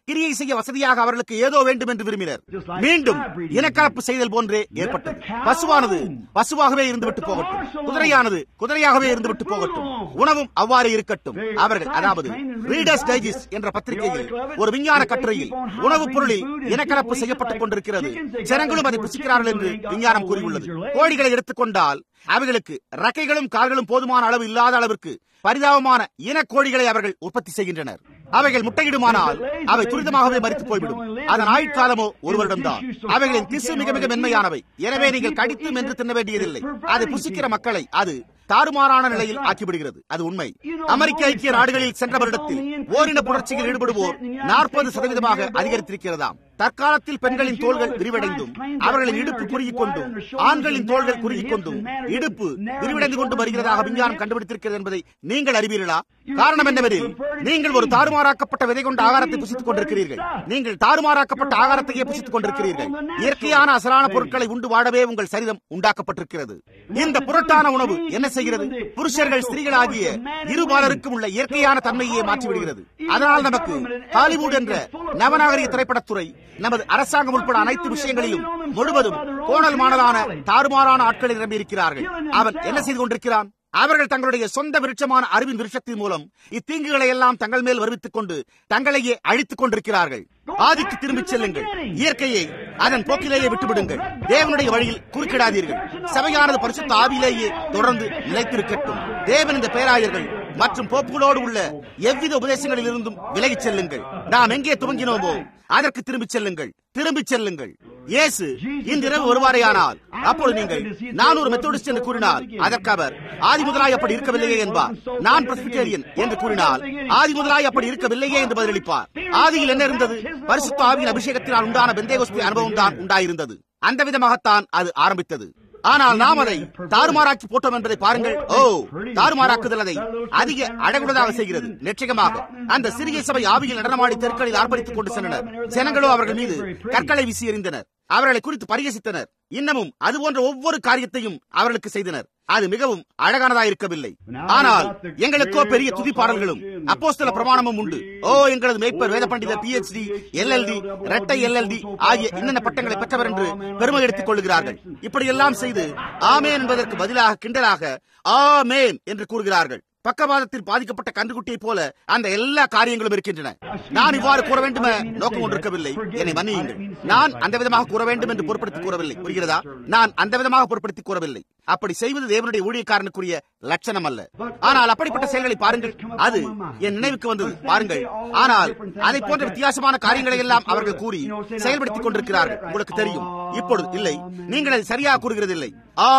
கிரியை செய்ய வசதியாக அவர்களுக்கு ஏதோ வேண்டும் என்று விரும்பினர் மீண்டும் இனக்கலப்பு செய்தல் போன்றே ஏற்பட்டது பசுவானது பசுவாகவே இருந்துவிட்டு போகட்டும் குதிரையானது குதிரையாகவே இருந்துவிட்டு போகட்டும் உணவும் அவ்வாறு இருக்கட்டும் அவர்கள் அதாவது ரீடர்ஸ் டைஜஸ்ட் என்ற பத்திரிகையில் ஒரு விஞ்ஞான கட்டுரையில் உணவுப் பொருளில் இனக்கலப்பு செய்யப்பட்டுக் கொண்டிருக்கிறது ஜனங்களும் அதை புசிக்கிறார்கள் என்று விஞ்ஞானம் கூறியுள்ளது கோழிகளை எடுத்துக்கொண்டால் அவைகளுக்கு ரக்கைகளும் கால்களும் போதுமான அளவு இல்லாத அளவிற்கு பரிதாபமான இன கோழிகளை அவர்கள் உற்பத்தி செய்கின்றனர் அவைகள் முட்டையிடுமானால் அவை துரிதமாகவே மறித்து போய்விடும் அதன் ஆயுட்காலமோ ஒரு வருடம்தான் அவைகளின் திசு மிக மிக மென்மையானவை எனவே நீங்கள் கடித்து மென்று தின்ன வேண்டியதில்லை அதை புசிக்கிற மக்களை அது தாறுமாறான நிலையில் ஆக்கிவிடுகிறது அது உண்மை அமெரிக்க ஐக்கிய நாடுகளில் சென்ற வருடத்தில் ஓரின புணர்ச்சியில் ஈடுபடுவோர் நாற்பது சதவீதமாக அதிகரித்திருக்கிறதாம் தற்காலத்தில் பெண்களின் தோள்கள் விரிவடைந்தும் அவர்களின் இடுப்பு குறுகிக் கொண்டும் ஆண்களின் தோள்கள் குறுகிக் கொண்டும் இடுப்பு விரிவடைந்து கொண்டு வருகிறதாக விஞ்ஞானம் கண்டுபிடித்திருக்கிறது என்பதை நீங்கள் அறிவீர்களா காரணம் என்னவெனில் நீங்கள் ஒரு தாறுமாறாக்கப்பட்ட விதை கொண்ட ஆகாரத்தை புசித்துக் கொண்டிருக்கிறீர்கள் நீங்கள் தாறுமாறாக்கப்பட்ட ஆகாரத்தையே புசித்துக் கொண்டிருக்கிறீர்கள் இயற்கையான அசலான பொருட்களை உண்டு வாழவே உங்கள் சரீரம் உண்டாக்கப்பட்டிருக்கிறது இந்த புரட்டான உணவு என்ன செய்கிறது புருஷர்கள் ஸ்திரீகள் ஆகிய இருபாலருக்கும் உள்ள இயற்கையான தன்மையை மாற்றிவிடுகிறது அதனால் நமக்கு ஹாலிவுட் என்ற நவநாகரிக திரைப்படத்துறை நமது அரசாங்கம் உட்பட அனைத்து விஷயங்களிலும் முழுவதும் கோணல் மாணலான தாறுமாறான ஆட்களை நிரம்பி இருக்கிறார்கள் அவன் என்ன செய்து கொண்டிருக்கிறான் அவர்கள் தங்களுடைய சொந்த விருட்சமான அறிவின் விருட்சத்தின் மூலம் இத்தீங்குகளை எல்லாம் தங்கள் மேல் வருவித்துக் கொண்டு தங்களையே அழித்துக் கொண்டிருக்கிறார்கள் ஆதிக்கு திரும்பிச் செல்லுங்கள் இயற்கையை அதன் போக்கிலேயே விட்டுவிடுங்கள் தேவனுடைய வழியில் குறுக்கிடாதீர்கள் சபையானது பரிசுத்த ஆவியிலேயே தொடர்ந்து நிலைத்திருக்கட்டும் தேவன் இந்த பேராயர்கள் மற்றும் போப்புகளோடு உள்ள எவ்வித உபதேசங்களில் இருந்தும் விலகிச் செல்லுங்கள் நாம் எங்கே துவங்கினோமோ அதற்கு திரும்பிச் செல்லுங்கள் திரும்பிச் செல்லுங்கள் இயேசு இன்றிரவு வருவாரேயானால் அப்பொழுது நீங்கள் நான் ஒரு மெத்தோடிஸ்ட் என்று கூறினால் அதற்கு அவர் ஆதி முதலாய் அப்படி இருக்கவில்லையே என்பார் நான் பிரஸ்பிட்டேரியன் என்று கூறினால் ஆதி முதலாய் அப்படி இருக்கவில்லையே என்று பதிலளிப்பார் ஆதியில் என்ன இருந்தது பரிசுத்த ஆவியின் அபிஷேகத்தினால் உண்டான பெந்தேகோஸ்தி அனுபவம் தான் உண்டாயிருந்தது அந்த விதமாகத்தான் அது ஆரம்பித்தது ஆனால் நாம் அதை தாறுமாறாக்கி போட்டோம் என்பதை பாருங்கள் ஓ தாறுமாறாக்குதல் அதை அதிக அழகுள்ளதாக செய்கிறது நிச்சயமாக அந்த சிறிய சபை ஆவியில் நடனமாடி தெருக்களில் ஆர்ப்பரித்துக் கொண்டு சென்றனர் ஜனங்களோ அவர்கள் மீது கற்களை வீசி எறிந்தனர் அவர்களை குறித்து பரிகசித்தனர் இன்னமும் அது போன்ற ஒவ்வொரு காரியத்தையும் அவர்களுக்கு செய்தனர் அது மிகவும் அழகானதாக இருக்கவில்லை ஆனால் எங்களுக்கோ பெரிய துதி பாடல்களும் அப்போஸ்தல பிரமாணமும் உண்டு ஓ எங்களது மேய்ப்பர் வேத பண்டிதர் பி எச் டி எல்எல்டி இரட்டை எல்எல்டி ஆகிய இன்னென்ன பட்டங்களை பெற்றவர் என்று பெருமை எடுத்துக் கொள்கிறார்கள் இப்படியெல்லாம் செய்து ஆமேன் என்பதற்கு பதிலாக கிண்டலாக ஆமேன் என்று கூறுகிறார்கள் பக்கவாதத்தில் பாதிக்கப்பட்ட கன்றுக்குட்டியை போல அந்த எல்லா காரியங்களும் இருக்கின்றன நான் இவ்வாறு கூற வேண்டும் நோக்கம் கொண்டிருக்கவில்லை என்னை மன்னியுங்கள் நான் அந்த விதமாக கூற வேண்டும் என்று பொருட்படுத்தி கூறவில்லை புரிகிறதா நான் அந்த விதமாக பொருட்படுத்தி கூறவில்லை அப்படி செய்வது தேவனுடைய ஊழியக்காரனுக்குரிய லட்சணம் அல்ல ஆனால் அப்படிப்பட்ட செயல்களை பாருங்கள் அது என் நினைவுக்கு வந்தது பாருங்கள் ஆனால் அதை போன்ற வித்தியாசமான காரியங்களை எல்லாம் அவர்கள் கூறி செயல்படுத்திக் கொண்டிருக்கிறார்கள் உங்களுக்கு தெரியும் இப்பொழுது இல்லை நீங்கள் அதை சரியாக கூறுகிறதில்லை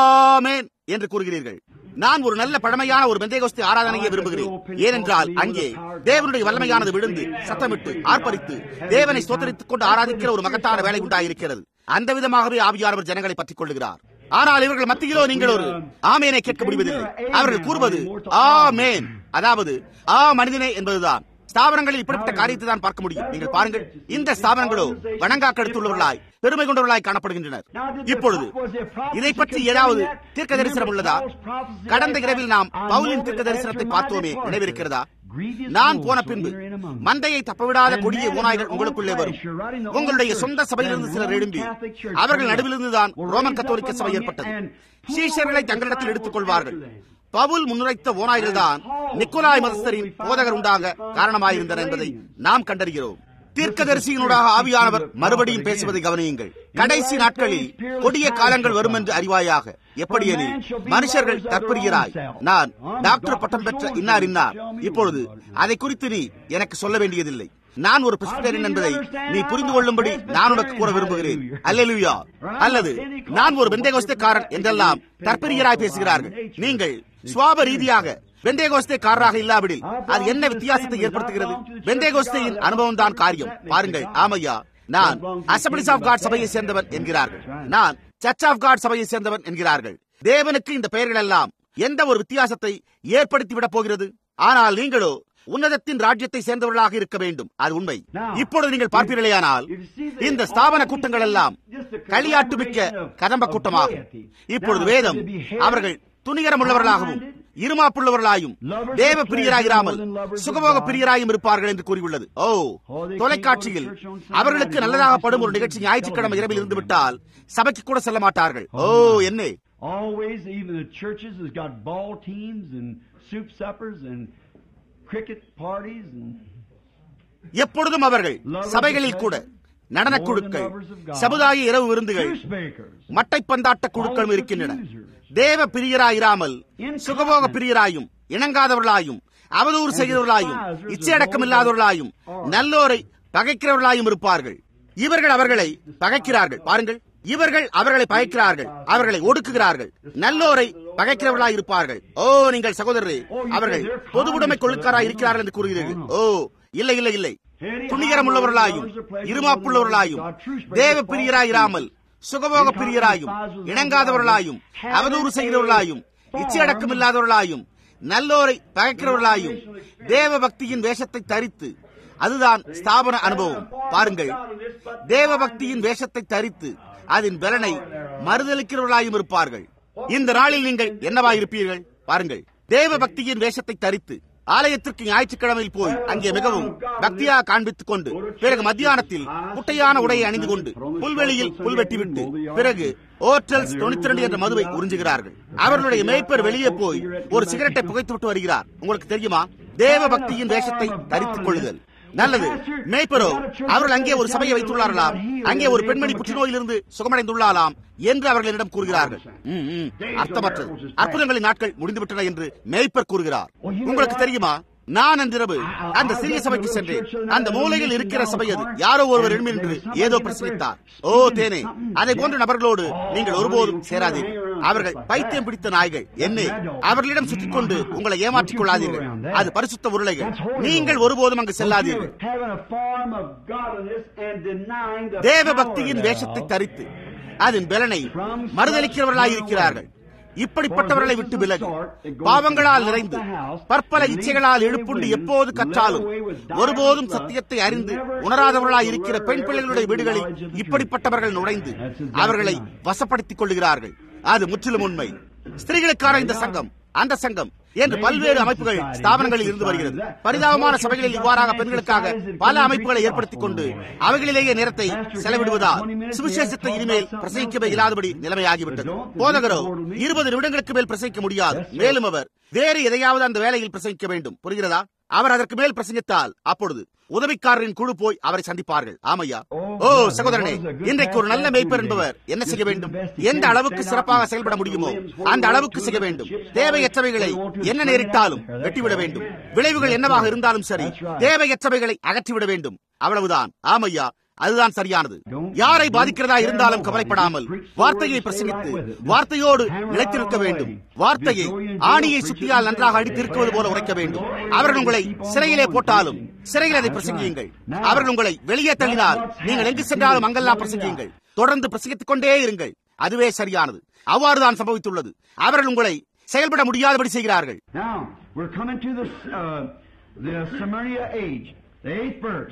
ஆமேன் என்று கூறுகிறீர்கள் நான் ஒரு நல்ல பழமையான ஒரு பெந்தேகோஸ்தி ஆராதனையை விரும்புகிறேன் ஏனென்றால் அங்கே தேவனுடைய வல்லமையானது விழுந்து சத்தமிட்டு ஆர்ப்பரித்து தேவனை சோதரித்துக் கொண்டு ஆராதிக்கிற ஒரு மகத்தான வேலை உண்டாயிருக்கிறது அந்த விதமாகவே ஆவியானவர் ஜனங்களை பற்றிக் கொள்ளுகிறார் ஆனால் இவர்கள் மத்தியிலோ நீங்கள் ஒரு ஆமேனை கேட்க முடிவதில்லை அவர்கள் கூறுவது ஆமேன் அதாவது ஆ மனிதனே என்பதுதான் ஸ்தாபனங்களில் இப்படிப்பட்ட காரியத்தை தான் பார்க்க முடியும் நீங்கள் பாருங்கள் இந்த ஸ்தாபனங்களோ வணங்காக்கெடுத்துள்ளவர்களாய் பெருமை கொண்டவர்களாய் காணப்படுகின்றனர் இப்பொழுது இதை பற்றி ஏதாவது தீர்க்க தரிசனம் உள்ளதா கடந்த இரவில் நாம் பவுலின் தீர்க்க தரிசனத்தை பார்த்தோமே நினைவிருக்கிறதா நான் போன பின்பு மந்தையை தப்பவிடாத கொடிய ஓநாய்கள் உங்களுக்குள்ளே வரும் உங்களுடைய சொந்த சபையிலிருந்து சிலர் எழும்பி அவர்கள் நடுவிலிருந்துதான் ரோமன் கத்தோலிக்க சபை ஏற்பட்டது சீஷர்களை தங்களிடத்தில் எடுத்துக் கொள்வார்கள் பவுல் முன்னுரைத்த ஓநாய்கள் தான் நிக்கோலாய் மதஸ்தரின் போதகர் உண்டாக காரணமாயிருந்தன என்பதை நாம் கண்டறிகிறோம் தீர்க்கதரிசியினூடாக ஆவியானவர் மறுபடியும் பேசுவதை கவனியுங்கள் கடைசி நாட்களில் கொடிய காலங்கள் வரும் என்று அறிவாயாக எப்படியெனில் மனுஷர்கள் தற்பெறுகிறாய் நான் டாக்டர் பட்டம் பெற்ற இன்னார் இன்னார் இப்பொழுது அதை குறித்து நீ எனக்கு சொல்ல வேண்டியதில்லை நான் ஒரு பிரிஸ்பிட்டரியன் என்பதை நீ புரிந்து கொள்ளும்படி நான் உனக்கு கூற விரும்புகிறேன் அல்லேலூயா அல்லது நான் ஒரு பெந்தேகோஸ்தேக்காரன் என்றெல்லாம் தற்பெரியராய் பேசுகிறார்கள் நீங்கள் சுவாப ரீதியாக வெந்தேகோஸ்தேக்காரராக இல்லாவிடில் அது என்ன வித்தியாசத்தை ஏற்படுத்துகிறது வெந்தேகோஸ்தேயின் அனுபவம் தான் காரியம் பாருங்கள் ஆமையா நான் அசம்பிளிஸ் ஆஃப் காட் சபையை சேர்ந்தவன் என்கிறார்கள் நான் சர்ச் ஆஃப் காட் சபையை சேர்ந்தவன் என்கிறார்கள் தேவனுக்கு இந்த பெயர்கள் எல்லாம் எந்த ஒரு வித்தியாசத்தை ஏற்படுத்திவிடப் போகிறது ஆனால் நீங்களோ உன்னதத்தின் ராஜ்யத்தை சேர்ந்தவர்களாக இருக்க வேண்டும் அது உண்மை இப்பொழுது நீங்கள் பார்ப்பீர்களேயானால் இந்த ஸ்தாபன கூட்டங்கள் எல்லாம் களியாட்டு மிக்க கதம்ப கூட்டமாகும் இப்பொழுது வேதம் அவர்கள் துணிகரம் உள்ளவர்களாகவும் இருமாப்புள்ளவர்களாயும் தேவ பிரியராயிராமல் சுகபோக பிரியராயும் இருப்பார்கள் என்று கூறியுள்ளது ஓ தொலைக்காட்சியில் அவர்களுக்கு நல்லதாக படும் ஒரு நிகழ்ச்சி ஞாயிற்றுக்கிழமை இரவில் இருந்து விட்டால் சபைக்கு கூட செல்ல மாட்டார்கள் ஓ என்ன Always, even the churches has got ball teams and soup suppers and cricket parties and எப்பொழுதும் அவர்கள் சபைகளில் கூட நடன குழுக்கள் சமுதாய இரவு விருந்துகள் மட்டைப்பந்தாட்ட குழுக்களும் இருக்கின்றன தேவ பிரியராயிராமல் சுகபோக பிரியராயும் இணங்காதவர்களாயும் அவதூறு செய்கிறவர்களாயும் இச்சையடக்கம் இல்லாதவர்களாயும் நல்லோரை பகைக்கிறவர்களாயும் இருப்பார்கள் இவர்கள் அவர்களை பகைக்கிறார்கள் பாருங்கள் இவர்கள் அவர்களை பகைக்கிறார்கள் அவர்களை ஒடுக்குகிறார்கள் நல்லோரை பகைக்கிறவர்களாய் இருப்பார்கள் ஓ நீங்கள் சகோதரரே அவர்கள் பொதுவுடைமை கொள்ளுக்காராய் இருக்கிறார்கள் என்று கூறுகிறீர்கள் ஓ இல்லை இல்லை இல்லை துணிகரம் உள்ளவர்களாயும் இருமாப்புள்ளவர்களாயும் தேவ பிரியராயிராமல் சுகபோக பிரியராயும் இணங்காதவர்களாயும் அவதூறு செய்கிறவர்களாயும் இச்சையடக்கம் இல்லாதவர்களாயும் நல்லோரை பகைக்கிறவர்களாயும் தேவ பக்தியின் வேஷத்தை தரித்து அதுதான் ஸ்தாபன அனுபவம் பாருங்கள் தேவ பக்தியின் வேஷத்தை தரித்து அதன் பலனை மறுதளிக்கிறவர்களாயும் இருப்பார்கள் இந்த நாளில் நீங்கள் என்னவாயிருப்பீர்கள் பாருங்கள் தேவ பக்தியின் வேஷத்தை தரித்து ஆலயத்திற்கு ஞாயிற்றுக்கிழமையில் போய் அங்கே மிகவும் பக்தியாக காண்பித்துக் கொண்டு பிறகு மத்தியானத்தில் குட்டையான உடையை அணிந்து கொண்டு புல்வெளியில் புல்வெட்டிவிட்டு பிறகு ஓட்டல்ஸ் தொண்ணூத்தி ரெண்டு என்ற மதுவை உறிஞ்சுகிறார்கள் அவர்களுடைய மேய்ப்பர் வெளியே போய் ஒரு சிகரெட்டை புகைத்து விட்டு வருகிறார் உங்களுக்கு தெரியுமா தேவ பக்தியின் வேஷத்தை தரித்துக் கொள்ளுதல் நல்லது மேய்ப்பரோ அவர்கள் அங்கே ஒரு சபையை வைத்துள்ளார்களாம் அங்கே ஒரு பெண்மணி புற்றுநோயிலிருந்து சுகமடைந்துள்ளாலாம் என்று அவர்களிடம் கூறுகிறார்கள் அர்த்தமற்றது அற்புதங்களின் நாட்கள் முடிந்துவிட்டன என்று மேய்ப்பர் கூறுகிறார் உங்களுக்கு தெரியுமா நான் அன்றிரவு அந்த சிறிய சபைக்கு சென்றேன் அந்த மூலையில் இருக்கிற சபை அது யாரோ ஒருவர் எழுமி நின்று ஏதோ பிரசங்கித்தார் ஓ தேனே அதை போன்ற நபர்களோடு நீங்கள் ஒருபோதும் சேராதீர்கள் அவர்கள் பைத்தியம் பிடித்த நாய்கள் என்ன அவர்களிடம் சுற்றிக் கொண்டு உங்களை ஏமாற்றிக் கொள்ளாதீர்கள் அது பரிசுத்த உருளைகள் நீங்கள் ஒருபோதும் அங்கு செல்லாதீர்கள் தேவ பக்தியின் வேஷத்தை தரித்து அதன் பலனை மறுதளிக்கிறவர்களாயிருக்கிறார்கள் இப்படிப்பட்டவர்களை விட்டு விலகு பாவங்களால் நிறைந்து பற்பல இச்சைகளால் எழுப்புண்டு எப்போது கற்றாலும் ஒருபோதும் சத்தியத்தை அறிந்து உணராதவர்களாய் இருக்கிற பெண் பிள்ளைகளுடைய வீடுகளில் இப்படிப்பட்டவர்கள் நுழைந்து அவர்களை வசப்படுத்திக் கொள்ளுகிறார்கள் அது முற்றிலும் உண்மை ஸ்திரீகளுக்கான இந்த சங்கம் அந்த சங்கம் என்று பல்வேறு அமைப்புகள் ஸ்தாபனங்களில் இருந்து வருகிறது பரிதாபமான சபைகளில் இவ்வாறாக பெண்களுக்காக பல அமைப்புகளை ஏற்படுத்திக் கொண்டு அவைகளிலேயே நேரத்தை செலவிடுவதால் சுவிசேஷத்தை இனிமேல் பிரசங்கிக்கவே இல்லாதபடி நிலைமையாகிவிட்டது போதகரோ இருபது நிமிடங்களுக்கு மேல் பிரசங்கிக்க முடியாது மேலும் அவர் வேறு எதையாவது அந்த வேலையில் பிரசங்கிக்க வேண்டும் புரிகிறதா அவர் அதற்கு மேல் பிரசங்கித்தால் அப்பொழுது உதவிக்காரரின் குழு போய் அவரை சந்திப்பார்கள் ஆமையா ஓ சகோதரனே இன்றைக்கு ஒரு நல்ல மேய்ப்பர் என்பவர் என்ன செய்ய வேண்டும் எந்த அளவுக்கு சிறப்பாக செயல்பட முடியுமோ அந்த அளவுக்கு செய்ய வேண்டும் தேவையற்றவைகளை என்ன நேரிட்டாலும் வெட்டிவிட வேண்டும் விளைவுகள் என்னவாக இருந்தாலும் சரி தேவையற்றவைகளை அகற்றிவிட வேண்டும் அவ்வளவுதான் ஆமையா அதுதான் சரியானது யாரை பாதிக்கிறதா இருந்தாலும் கவலைப்படாமல் வார்த்தையை பிரசங்கித்து வார்த்தையோடு நிலைத்திருக்க வேண்டும் வார்த்தையை ஆணியை சுத்தியால் நன்றாக அடித்திருக்குவது போல உரைக்க வேண்டும் அவர்கள் உங்களை சிறையிலே போட்டாலும் சிறையில் அதை பிரசங்கியுங்கள் அவர்கள் உங்களை வெளியே தள்ளினால் நீங்கள் எங்கு சென்றாலும் அங்கெல்லாம் பிரசங்கியுங்கள் தொடர்ந்து பிரசங்கித்துக் கொண்டே இருங்கள் அதுவே சரியானது அவ்வாறுதான் சம்பவித்துள்ளது அவர்கள் உங்களை செயல்பட முடியாதபடி செய்கிறார்கள் Now, we're coming to the, uh, the Samaria age, the eighth verse.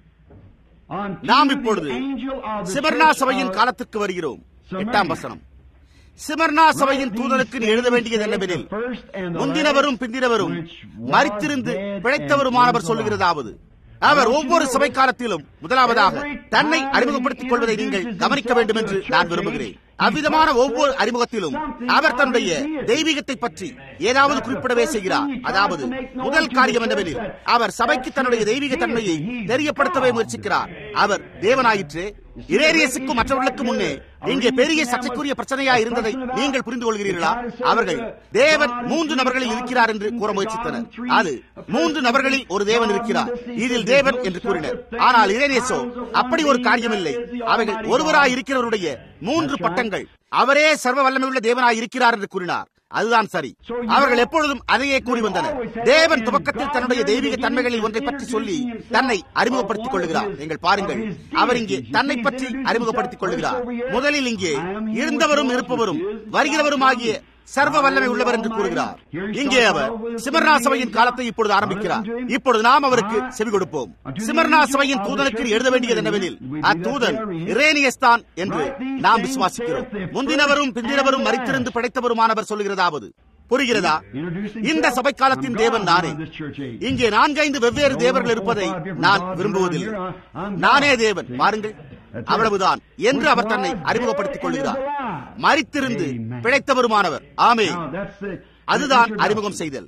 On நாம் இப்பொழுது சிமர்னா சபையின் காலத்துக்கு வருகிறோம் எட்டாம் வசனம் சிமர்னா சபையின் தூதனுக்கு நீ எழுத வேண்டியது என்னவெனில் முந்தினவரும் பிந்தினவரும் மறித்திருந்து பிழைத்தவருமானவர் சொல்லுகிறதாவது அவர் ஒவ்வொரு சபை காலத்திலும் முதலாவதாக தன்னை அறிமுகப்படுத்திக் கொள்வதை நீங்கள் கவனிக்க வேண்டும் என்று நான் விரும்புகிறேன் அவ்விதமான ஒவ்வொரு அறிமுகத்திலும் அவர் தன்னுடைய தெய்வீகத்தை பற்றி ஏதாவது குறிப்பிடவே செய்கிறார் அதாவது முதல் காரியம் என்னவெனில் அவர் சபைக்கு தன்னுடைய தெய்வீக தன்மையை தெரியப்படுத்தவே முயற்சிக்கிறார் அவர் தேவனாயிற்று இரேரியஸுக்கும் மற்றவர்களுக்கு முன்னே இங்கே பெரிய சர்ச்சைக்குரிய பிரச்சனையா இருந்ததை நீங்கள் புரிந்து கொள்கிறீர்களா அவர்கள் தேவன் மூன்று நபர்களில் இருக்கிறார் என்று கூற முயற்சித்தனர் அது மூன்று நபர்களில் ஒரு தேவன் இருக்கிறார் இதில் தேவன் என்று கூறினர் ஆனால் இரேரியஸோ அப்படி ஒரு காரியம் இல்லை அவைகள் ஒருவராய் இருக்கிறவருடைய மூன்று பட்டங்கள் அவரே சர்வ வல்லமையுள்ள தேவனாய் இருக்கிறார் என்று கூறினார் அதுதான் சரி அவர்கள் எப்பொழுதும் அதையே கூறி வந்தனர் தேவன் துவக்கத்தில் தன்னுடைய தெய்வீக தன்மைகளில் ஒன்றை பற்றி சொல்லி தன்னை அறிமுகப்படுத்திக் கொள்கிறார் நீங்கள் பாருங்கள் அவர் இங்கே தன்னை பற்றி அறிமுகப்படுத்திக் கொள்கிறார் முதலில் இங்கே இருந்தவரும் இருப்பவரும் வருகிறவரும் ஆகிய சர்வ வல்லமை உள்ளவர் என்று கூறுகிறார் இங்கே அவர் சிமர்னா சபையின் காலத்தை இப்பொழுது ஆரம்பிக்கிறார் இப்பொழுது நாம் அவருக்கு செவி கொடுப்போம் சிமர்னா சபையின் தூதனுக்கு எழுத வேண்டியது என்னவெனில் அத்தூதன் இரேனியஸ் தான் என்று நாம் விசுவாசிக்கிறோம் முந்தினவரும் பிந்தினவரும் மறித்திருந்து படைத்தவருமானவர் சொல்லுகிறதாவது புரிகிறதா இந்த சபை காலத்தின் தேவன் நானே இங்கே நான்கைந்து வெவ்வேறு தேவர்கள் இருப்பதை நான் விரும்புவதில்லை நானே தேவன் பாருங்கள் அவ்வளவுதான் என்று அவர் தன்னை அறிமுகப்படுத்திக் கொள்கிறார் மறித்திருந்து பிழைத்தவருமானவர் ஆமே அதுதான் அறிமுகம் செய்தல்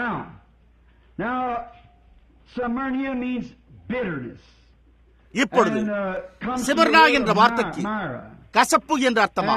இப்பொழுது சிமர்னா என்ற வார்த்தைக்கு கசப்பு என்ற அர்த்தமா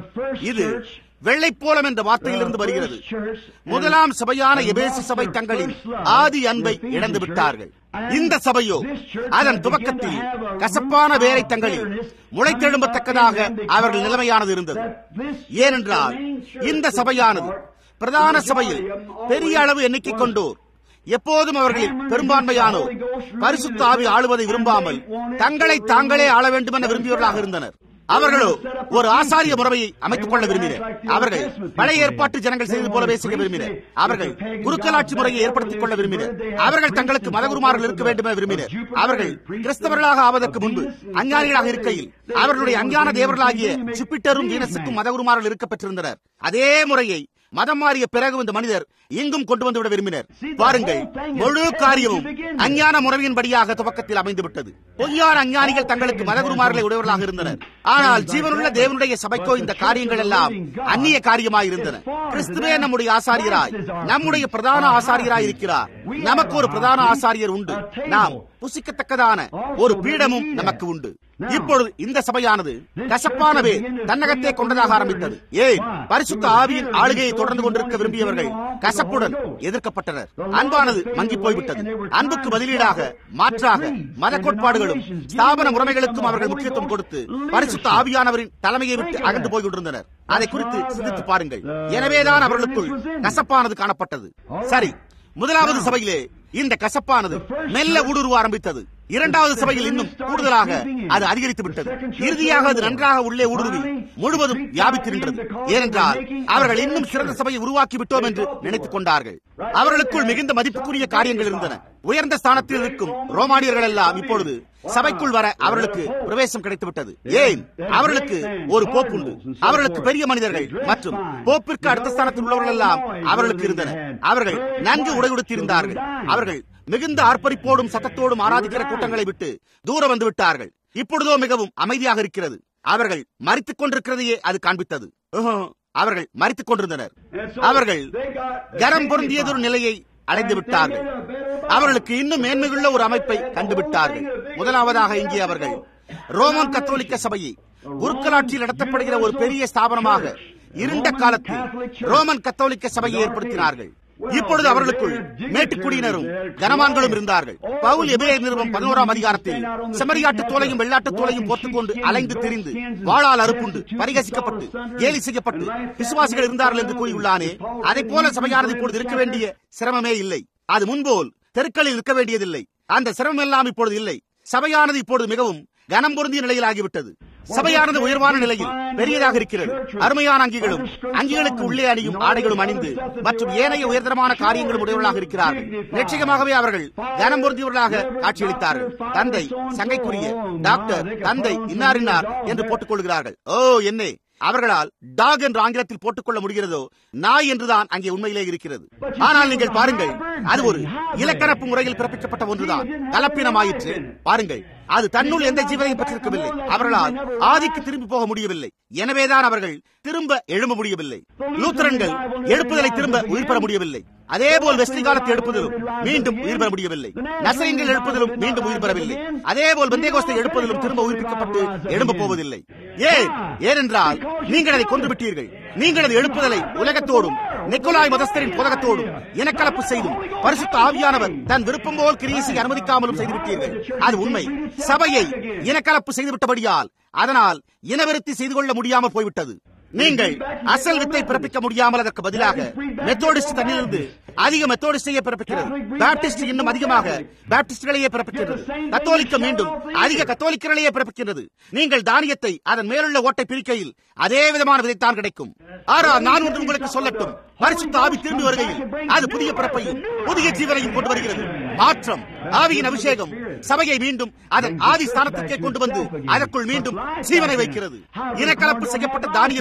இது வெள்ளைப்போலம் என்ற வார்த்தையிலிருந்து வருகிறது முதலாம் சபையான எபேசு சபை தங்களின் ஆதி அன்பை இழந்து விட்டார்கள் இந்த சபையோ அதன் துவக்கத்தில் கசப்பான வேரை தங்களில் முளைத்தெழும்பத்தக்கதாக அவர்கள் நிலைமையானது இருந்தது ஏனென்றால் இந்த சபையானது பிரதான சபையில் பெரிய அளவு எண்ணிக்கை கொண்டோர் எப்போதும் அவர்களில் பெரும்பான்மையானோர் பரிசுத்த ஆவி ஆளுவதை விரும்பாமல் தங்களை தாங்களே ஆள வேண்டும் என விரும்பியவர்களாக இருந்தனர் அவர்களோ ஒரு ஆசாரிய முறையை அமைத்துக் கொள்ள விரும்பினர் அவர்கள் பழைய ஏற்பாட்டு ஜனங்கள் செய்தது போலவே செய்ய விரும்பினர் அவர்கள் குருக்கலாட்சி முறையை ஏற்படுத்திக் கொள்ள விரும்பினர் அவர்கள் தங்களுக்கு மதகுருமார்கள் இருக்க வேண்டும் என விரும்பினர் அவர்கள் கிறிஸ்தவர்களாக ஆவதற்கு முன்பு அஞ்ஞானிகளாக இருக்கையில் அவர்களுடைய அஞ்ஞான தேவர்களாகிய ஜூபிட்டரும் வீனஸுக்கும் மதகுருமார்கள் இருக்க பெற்றிருந்தனர் அதே முறையை மதம் மாறிய பிறகு இந்த மனிதர் எங்கும் கொண்டு வந்து விட விரும்பினர் பாருங்கள் முழு காரியமும் அஞ்ஞான முறையின்படியாக துவக்கத்தில் அமைந்துவிட்டது பொய்யான அஞ்ஞானிகள் தங்களுக்கு மதகுருமார்களை உடையவர்களாக இருந்தனர் ஆனால் ஜீவனுள்ள தேவனுடைய சபைக்கோ இந்த காரியங்கள் எல்லாம் அந்நிய காரியமாய் இருந்தன கிறிஸ்துவே நம்முடைய ஆசாரியராய் நம்முடைய பிரதான ஆசாரியராய் இருக்கிறார் நமக்கு ஒரு பிரதான ஆசாரியர் உண்டு நாம் புசிக்கத்தக்கதான ஒரு பீடமும் நமக்கு உண்டு இப்பொழுது இந்த சபையானது கசப்பானவே தன்னகத்தே கொண்டதாக ஆரம்பித்தது ஏன் பரிசுத்த ஆவியின் ஆளுகையை தொடர்ந்து கொண்டிருக்க விரும்பியவர்கள் கசப்புடன் எதிர்க்கப்பட்டனர் அன்பானது மங்கி போய்விட்டது அன்புக்கு பதிலீடாக மாற்றாக மத கோட்பாடுகளும் ஸ்தாபன முறைமைகளுக்கும் அவர்கள் முக்கியத்துவம் கொடுத்து பரிசுத்த ஆவியானவரின் தலைமையை விட்டு அகன்று போய்கொண்டிருந்தனர் அதை குறித்து சிந்தித்து பாருங்கள் எனவேதான் அவர்களுக்குள் கசப்பானது காணப்பட்டது சரி முதலாவது சபையிலே இந்த கசப்பானது மெல்ல ஊடுருவ ஆரம்பித்தது இரண்டாவது சபையில் இன்னும் கூடுதலாக அது அதிகரித்து விட்டது இறுதியாக அது நன்றாக உள்ளே ஊடுருவி முழுவதும் வியாபித்திருந்தது ஏனென்றால் அவர்கள் இன்னும் சிறந்த சபையை உருவாக்கி விட்டோம் என்று நினைத்துக் கொண்டார்கள் அவர்களுக்குள் மிகுந்த மதிப்புக்குரிய காரியங்கள் இருந்தன உயர்ந்த ஸ்தானத்தில் இருக்கும் ரோமானியர்கள் எல்லாம் இப்பொழுது சபைக்குள் வர அவர்களுக்கு பிரவேசம் கிடைத்துவிட்டது ஏன் அவர்களுக்கு ஒரு போப் உண்டு அவர்களுக்கு பெரிய மனிதர்கள் மற்றும் போப்பிற்கு அடுத்த ஸ்தானத்தில் உள்ளவர்கள் எல்லாம் அவர்களுக்கு இருந்தனர் அவர்கள் நன்கு உடையுடுத்தியிருந்தார்கள் அவர்கள் மிகுந்த ஆர்ப்பரிப்போடும் சத்தத்தோடும் ஆராதிக்கிற கூட்டங்களை விட்டு தூரம் வந்து விட்டார்கள் இப்பொழுதோ மிகவும் அமைதியாக இருக்கிறது அவர்கள் மறித்துக் கொண்டிருக்கிறதையே அது காண்பித்தது அவர்கள் மறித்துக் கொண்டிருந்தனர் அவர்கள் கரம் பொருந்தியதொரு நிலையை அடைந்து விட்டார்கள் அவர்களுக்கு இன்னும் மேன்மையுள்ள ஒரு அமைப்பை கண்டுவிட்டார்கள் முதலாவதாக இங்கே அவர்கள் ரோமன் கத்தோலிக்க சபையை குருக்கலாட்சியில் நடத்தப்படுகிற ஒரு பெரிய ஸ்தாபனமாக இருண்ட காலத்தில் ரோமன் கத்தோலிக்க சபையை ஏற்படுத்தினார்கள் இப்பொழுது அவர்களுக்குள் மேட்டுக்குடியினரும் கனமான்களும் இருந்தார்கள் பவுல் எபிரே நிறுவனம் பதினோராம் அதிகாரத்தில் செம்மறியாட்டு தோலையும் வெள்ளாட்டு தோலையும் போர்த்துக் கொண்டு அலைந்து திரிந்து வாழால் அறுப்புண்டு பரிகசிக்கப்பட்டு கேலி செய்யப்பட்டு விசுவாசிகள் இருந்தார்கள் என்று கூறியுள்ளானே அதை போல சபையானது இப்பொழுது இருக்க வேண்டிய சிரமமே இல்லை அது முன்போல் தெருக்களில் இருக்க வேண்டியதில்லை அந்த சிரமம் எல்லாம் இப்பொழுது இல்லை சபையானது இப்பொழுது மிகவும் கனம் பொருந்திய நிலையில் ஆகிவிட்டது சபையானது உயர்வான நிலையில் பெரியதாக இருக்கிறது அருமையான அங்கிகளும் அங்கிகளுக்கு உள்ளே அணியும் ஆடைகளும் அணிந்து மற்றும் ஏனைய உயர்தரமான காரியங்களும் உடையவர்களாக இருக்கிறார்கள் நிச்சயமாகவே அவர்கள் கனம் பொருந்தியவர்களாக காட்சியளித்தார்கள் தந்தை சங்கைக்குரிய டாக்டர் தந்தை இன்னார் இன்னார் என்று போட்டுக் கொள்கிறார்கள் ஓ என்னே அவர்களால் டாக் என்று ஆங்கிலத்தில் போட்டுக்கொள்ள முடிகிறதோ நாய் என்றுதான் அங்கே உண்மையிலே இருக்கிறது ஆனால் நீங்கள் பாருங்கள் அது ஒரு இலக்கணப்பு முறையில் பிறப்பிக்கப்பட்ட ஒன்றுதான் கலப்பினமாயிற்று பாருங்கள் அது தன்னுள் எந்த ஜீவனையும் பெற்றிருக்கவில்லை அவர்களால் ஆதிக்கு திரும்பி போக முடியவில்லை எனவேதான் அவர்கள் திரும்ப எழும்ப முடியவில்லை லூத்தரன்கள் எழுப்புதலை திரும்ப உயிர் பெற முடியவில்லை அதேபோல் வெஸ்டி காலத்து எழுப்புதலும் மீண்டும் உயிர் பெற முடியவில்லை நசரியங்கள் எழுப்புதலும் மீண்டும் உயிர் பெறவில்லை அதேபோல் வெந்தேகோஸ்தை எழுப்புதலும் திரும்ப உயிர்ப்பிக்கப்பட்டு எழும்ப போவதில்லை ஏன் ஏனென்றால் நீங்கள் அதை கொன்று விட்டீர்கள் நீங்கள் அது எழுப்புதலை உலகத்தோடும் நிக்கோலாய் மதஸ்தரின் புதகத்தோடும் இனக்கலப்பு செய்தும் பரிசுத்த ஆவியானவர் தன் விருப்பம் போல் கிரியேசி அனுமதிக்காமலும் செய்துவிட்டீர்கள் அது உண்மை சபையை இனக்கலப்பு செய்துவிட்டபடியால் அதனால் இனவிருத்தி செய்து கொள்ள முடியாமல் போய்விட்டது நீங்கள் அசல் வித்தை பிறப்பிக்க முடியாமல் அதற்கு பதிலாக மெத்தோடிஸ்ட் தன்னிலிருந்து அதிக மெத்தோடிஸ்டையே பிறப்பிக்கிறது பாப்டிஸ்ட் இன்னும் அதிகமாக பாப்டிஸ்ட்களையே பிறப்பிக்கிறது கத்தோலிக்க மீண்டும் அதிக கத்தோலிக்கர்களையே பிறப்பிக்கின்றது நீங்கள் தானியத்தை அதன் மேலுள்ள ஓட்டை பிரிக்கையில் அதே விதமான விதைத்தான் கிடைக்கும் ஆறா நான் ஒன்று உங்களுக்கு சொல்லட்டும் பரிசுத்த ஆவி திரும்பி வருகையில் அது புதிய பிறப்பையும் புதிய ஜீவனையும் கொண்டு வருகிறது மாற்றம் ஆவியின் அபிஷேகம் சபையை மீண்டும் அதன் ஆதி ஸ்தானத்திற்கே கொண்டு வந்து அதற்குள் மீண்டும் ஜீவனை வைக்கிறது இனக்கலப்பு செய்யப்பட்ட தானிய விதை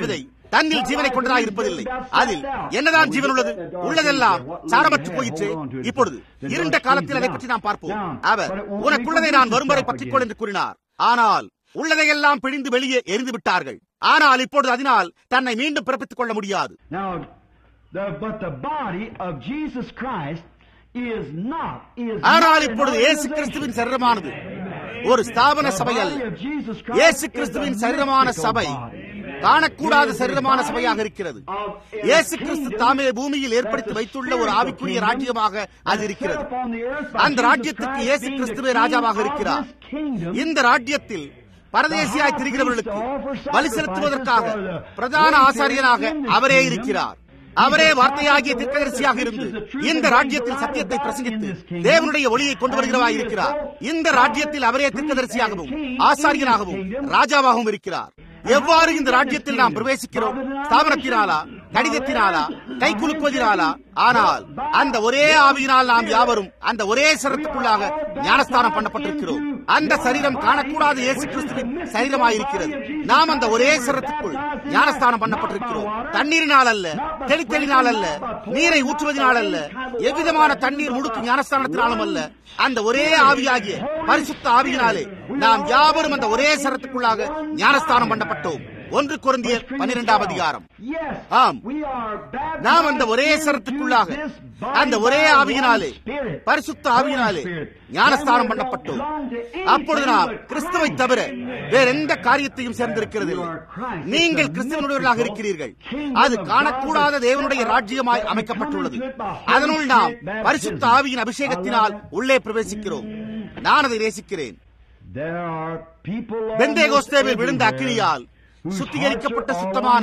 தன்னில் ஜீவனை கொண்டதாக இருப்பதில்லை அதில் என்னதான் ஜீவன் உள்ளது உள்ளதெல்லாம் சாரமற்று போயிற்று இப்பொழுது இருண்ட காலத்தில் அதை பற்றி நாம் பார்ப்போம் அவர் உனக்குள்ளதை நான் வரும் வரை பற்றிக்கொள் என்று கூறினார் ஆனால் உள்ளதையெல்லாம் பிழிந்து வெளியே எரிந்து விட்டார்கள் ஆனால் இப்பொழுது அதனால் தன்னை மீண்டும் பிறப்பித்துக் கொள்ள முடியாது Now, the, but the body of Jesus Christ is not. Is ஆனால் not an இப்பொழுது இயேசு கிறிஸ்துவின் சரீரமானது ஒரு ஸ்தாபன சபை அல்ல இயேசு கிறிஸ்துவின் சரீரமான சபை காணக்கூடாத சரீரமான சபையாக இருக்கிறது இயேசு கிறிஸ்து தாமே பூமியில் ஏற்படுத்தி வைத்துள்ள ஒரு ஆவிக்குரிய ராஜ்யமாக அது இருக்கிறது அந்த ராஜ்யத்துக்கு இயேசு கிறிஸ்துவே ராஜாவாக இருக்கிறார் இந்த ராஜ்யத்தில் பரதேசியாய் திரிகிறவர்களுக்கு பலி செலுத்துவதற்காக பிரதான ஆசாரியனாக அவரே இருக்கிறார் அவரே வார்த்தையாகிய தீர்க்கதரிசியாக இருந்து இந்த ராஜ்யத்தில் சத்தியத்தை பிரசங்கித்து தேவனுடைய ஒளியை கொண்டு வருகிறவராய் இருக்கிறார் இந்த ராஜ்யத்தில் அவரே தீர்க்கதரிசியாகவும் ஆசாரியனாகவும் ராஜாவாகவும் இருக்கிறார் எவ்வாறு இந்த ராஜ்யத்தில் நாம் பிரவேசிக்கிறோம் ஸ்தாபனத்தினாலா கடிதத்தினாலா கை குலுக்குவதினாலா ஆனால் அந்த ஒரே ஆவியினால் நாம் யாவரும் அந்த ஒரே சரத்துக்குள்ளாக ஞானஸ்தானம் பண்ணப்பட்டிருக்கிறோம் அந்த சரீரம் காணக்கூடாத இயேசு கிறிஸ்துவின் சரீரமாயிருக்கிறது நாம் அந்த ஒரே சரத்துக்குள் ஞானஸ்தானம் பண்ணப்பட்டிருக்கிறோம் தண்ணீரினால் அல்ல தெளித்தெளினால் அல்ல நீரை ஊற்றுவதனால் அல்ல எவ்விதமான தண்ணீர் முடுக்கு ஞானஸ்தானத்தினாலும் அல்ல அந்த ஒரே ஆவியாகிய பரிசுத்த ஆவியினாலே நாம் யாவரும் அந்த ஒரே சரத்துக்குள்ளாக ஞானஸ்தானம் பண்ணப்பட்டோம் ஒன்று குருந்திய பனிரெண்டாம் அதிகாரம் ஆம் நாம் அந்த ஒரே சரத்துக்குள்ளாக அந்த ஒரே ஆவியினாலே பரிசுத்த ஆவியினாலே ஞானஸ்தானம் பண்ணப்பட்டோம் அப்பொழுது நாம் கிறிஸ்துவை தவிர வேற எந்த காரியத்தையும் சேர்ந்திருக்கிறது நீங்கள் கிறிஸ்துவனுடையவர்களாக இருக்கிறீர்கள் அது காணக்கூடாத தேவனுடைய ராஜ்யமாய் அமைக்கப்பட்டுள்ளது அதனுள் நாம் பரிசுத்த ஆவியின் அபிஷேகத்தினால் உள்ளே பிரவேசிக்கிறோம் நான் அதை நேசிக்கிறேன் பெந்தேகோஸ்தேவில் விழுந்த அக்கினியால் சுத்திகரிக்கப்பட்ட சுத்தமான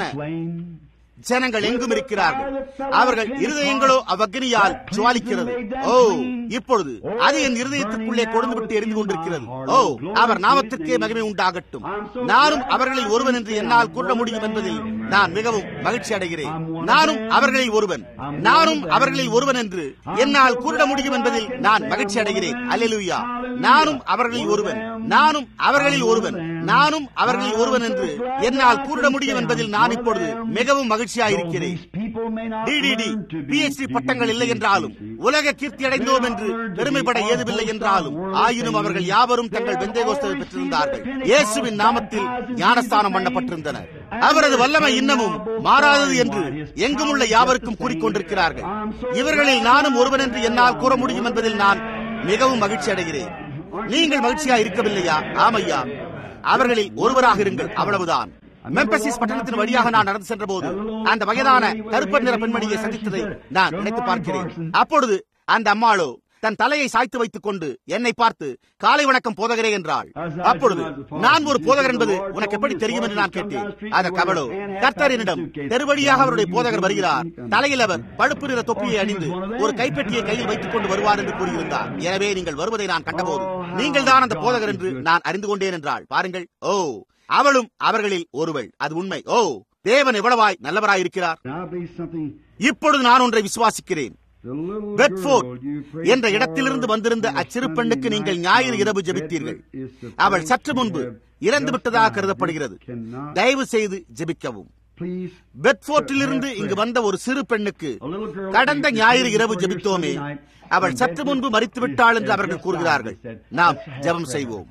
ஜனங்கள் எங்கும் இருக்கிறார்கள் அவர்கள் இருதயங்களோ அவ்வக்னியால் ஜுவாலிக்கிறது ஓ இப்பொழுது அது என் இருதயத்திற்குள்ளே கொண்டு விட்டு எரிந்து கொண்டிருக்கிறது ஓ அவர் நாமத்திற்கே மகிமை உண்டாகட்டும் நானும் அவர்களில் ஒருவன் என்று என்னால் கூற முடியும் என்பதில் நான் மிகவும் மகிழ்ச்சி அடைகிறேன் நானும் அவர்களில் ஒருவன் நானும் அவர்களில் ஒருவன் என்று என்னால் கூற முடியும் என்பதில் நான் மகிழ்ச்சி அடைகிறேன் அல்லேலூயா நானும் அவர்களில் ஒருவன் நானும் அவர்களில் ஒருவன் நானும் அவர்களில் ஒருவன் என்று என்னால் கூற முடியும் என்பதில் நான் இப்பொழுது மிகவும் மகிழ்ச்சியாயிருக்கிறேன் டிடிடி பிஎச்டி பட்டங்கள் இல்லை என்றாலும் உலக கீர்த்தி அடைந்தோம் என்று பெருமைப்பட ஏதுவில்லை என்றாலும் ஆயினும் அவர்கள் யாவரும் தங்கள் பெந்தேகோஸ்தவை பெற்றிருந்தார்கள் இயேசுவின் நாமத்தில் ஞானஸ்தானம் பண்ணப்பட்டிருந்தனர் அவரது வல்லமை இன்னமும் மாறாதது என்று எங்கும் உள்ள யாவருக்கும் கூறிக்கொண்டிருக்கிறார்கள் இவர்களில் நானும் ஒருவன் என்று என்னால் கூற முடியும் என்பதில் நான் மிகவும் மகிழ்ச்சி அடைகிறேன் நீங்கள் மகிழ்ச்சியா இருக்கவில்லையா ஆமையா அவர்களில் ஒருவராக இருங்கள் அவ்வளவுதான் மெம்பசிஸ் பட்டணத்தின் வழியாக நான் நடந்து சென்ற போது அந்த வயதான கருப்பர் நிற பெண்மணியை சந்தித்ததை நான் நினைத்து பார்க்கிறேன் அப்பொழுது அந்த அம்மாளோ தன் தலையை சாய்த்து வைத்துக் கொண்டு என்னை பார்த்து காலை வணக்கம் போதகரே என்றாள் அப்பொழுது நான் ஒரு போதகர் என்பது உனக்கு எப்படி தெரியும் என்று நான் கேட்டேன் அதற்கு அவளோ கர்த்தரினிடம் தெருவழியாக அவருடைய போதகர் வருகிறார் தலையில் அவர் பழுப்பு நிற தொப்பியை அணிந்து ஒரு கைப்பெட்டியை கையில் வைத்துக் கொண்டு வருவார் என்று கூறியிருந்தார் எனவே நீங்கள் வருவதை நான் கண்டபோது நீங்கள் தான் அந்த போதகர் என்று நான் அறிந்து கொண்டேன் என்றாள் பாருங்கள் ஓ அவளும் அவர்களில் ஒருவள் அது உண்மை ஓ தேவன் எவ்வளவாய் நல்லவராயிருக்கிறார் இப்பொழுது நான் ஒன்றை விசுவாசிக்கிறேன் பெட்ஃபோர்ட் என்ற இடத்திலிருந்து வந்திருந்த அச்சிறு பெண்ணுக்கு நீங்கள் ஞாயிறு இரவு ஜெபித்தீர்கள் அவள் சற்று முன்பு இறந்து விட்டதாக கருதப்படுகிறது தயவு செய்து ஜெபிக்கவும் பெட்ஃபோர்ட்டிலிருந்து இங்கு வந்த ஒரு சிறு பெண்ணுக்கு கடந்த ஞாயிறு இரவு ஜெபித்தோமே அவள் சற்று முன்பு மறித்து விட்டாள் என்று அவர்கள் கூறுகிறார்கள் நாம் ஜெபம் செய்வோம்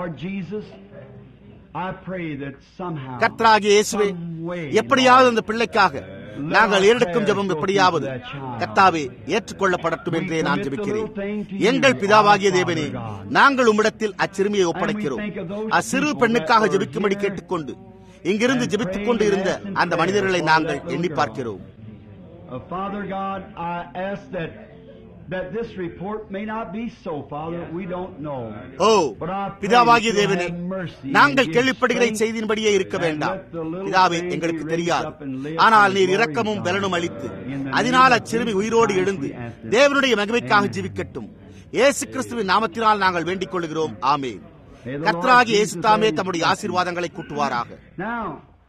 கர்த்தராகிய இயேசுவே எப்படியாவது அந்த பிள்ளைக்காக நாங்கள் ஏறெடுக்கும் ஜெபம் எப்படியாவது கர்த்தாவே ஏற்றுக்கொள்ளப்படட்டும் என்றே நான் ஜெபிக்கிறேன் எங்கள் பிதாவாகிய தேவனே நாங்கள் உம்மிடத்தில் அச்சிறுமியை ஒப்படைக்கிறோம் அச்சிறு பெண்ணுக்காக ஜெபிக்கும்படி கேட்டுக்கொண்டு இங்கிருந்து ஜெபித்துக் கொண்டு இருந்த அந்த மனிதர்களை நாங்கள் எண்ணி பார்க்கிறோம் Father God, I ask that that this report may not be so, Father. We don't know. ஓ பிதாவாகிய தேவனே நாங்கள் கேள்விப்படுகிற செய்தியின்படியே இருக்க வேண்டாம் பிதாவே எங்களுக்கு தெரியாது ஆனால் நீர் இரக்கமும் பலனும் அளித்து அதனால் அச்சிறுமி உயிரோடு எழுந்து தேவனுடைய மகிமைக்காக ஜீவிக்கட்டும் இயேசு கிறிஸ்துவின் நாமத்தினால் நாங்கள் வேண்டிக் கொள்கிறோம் ஆமேன் கர்த்தராகிய இயேசு தாமே தம்முடைய ஆசீர்வாதங்களை கூட்டுவாராக Now,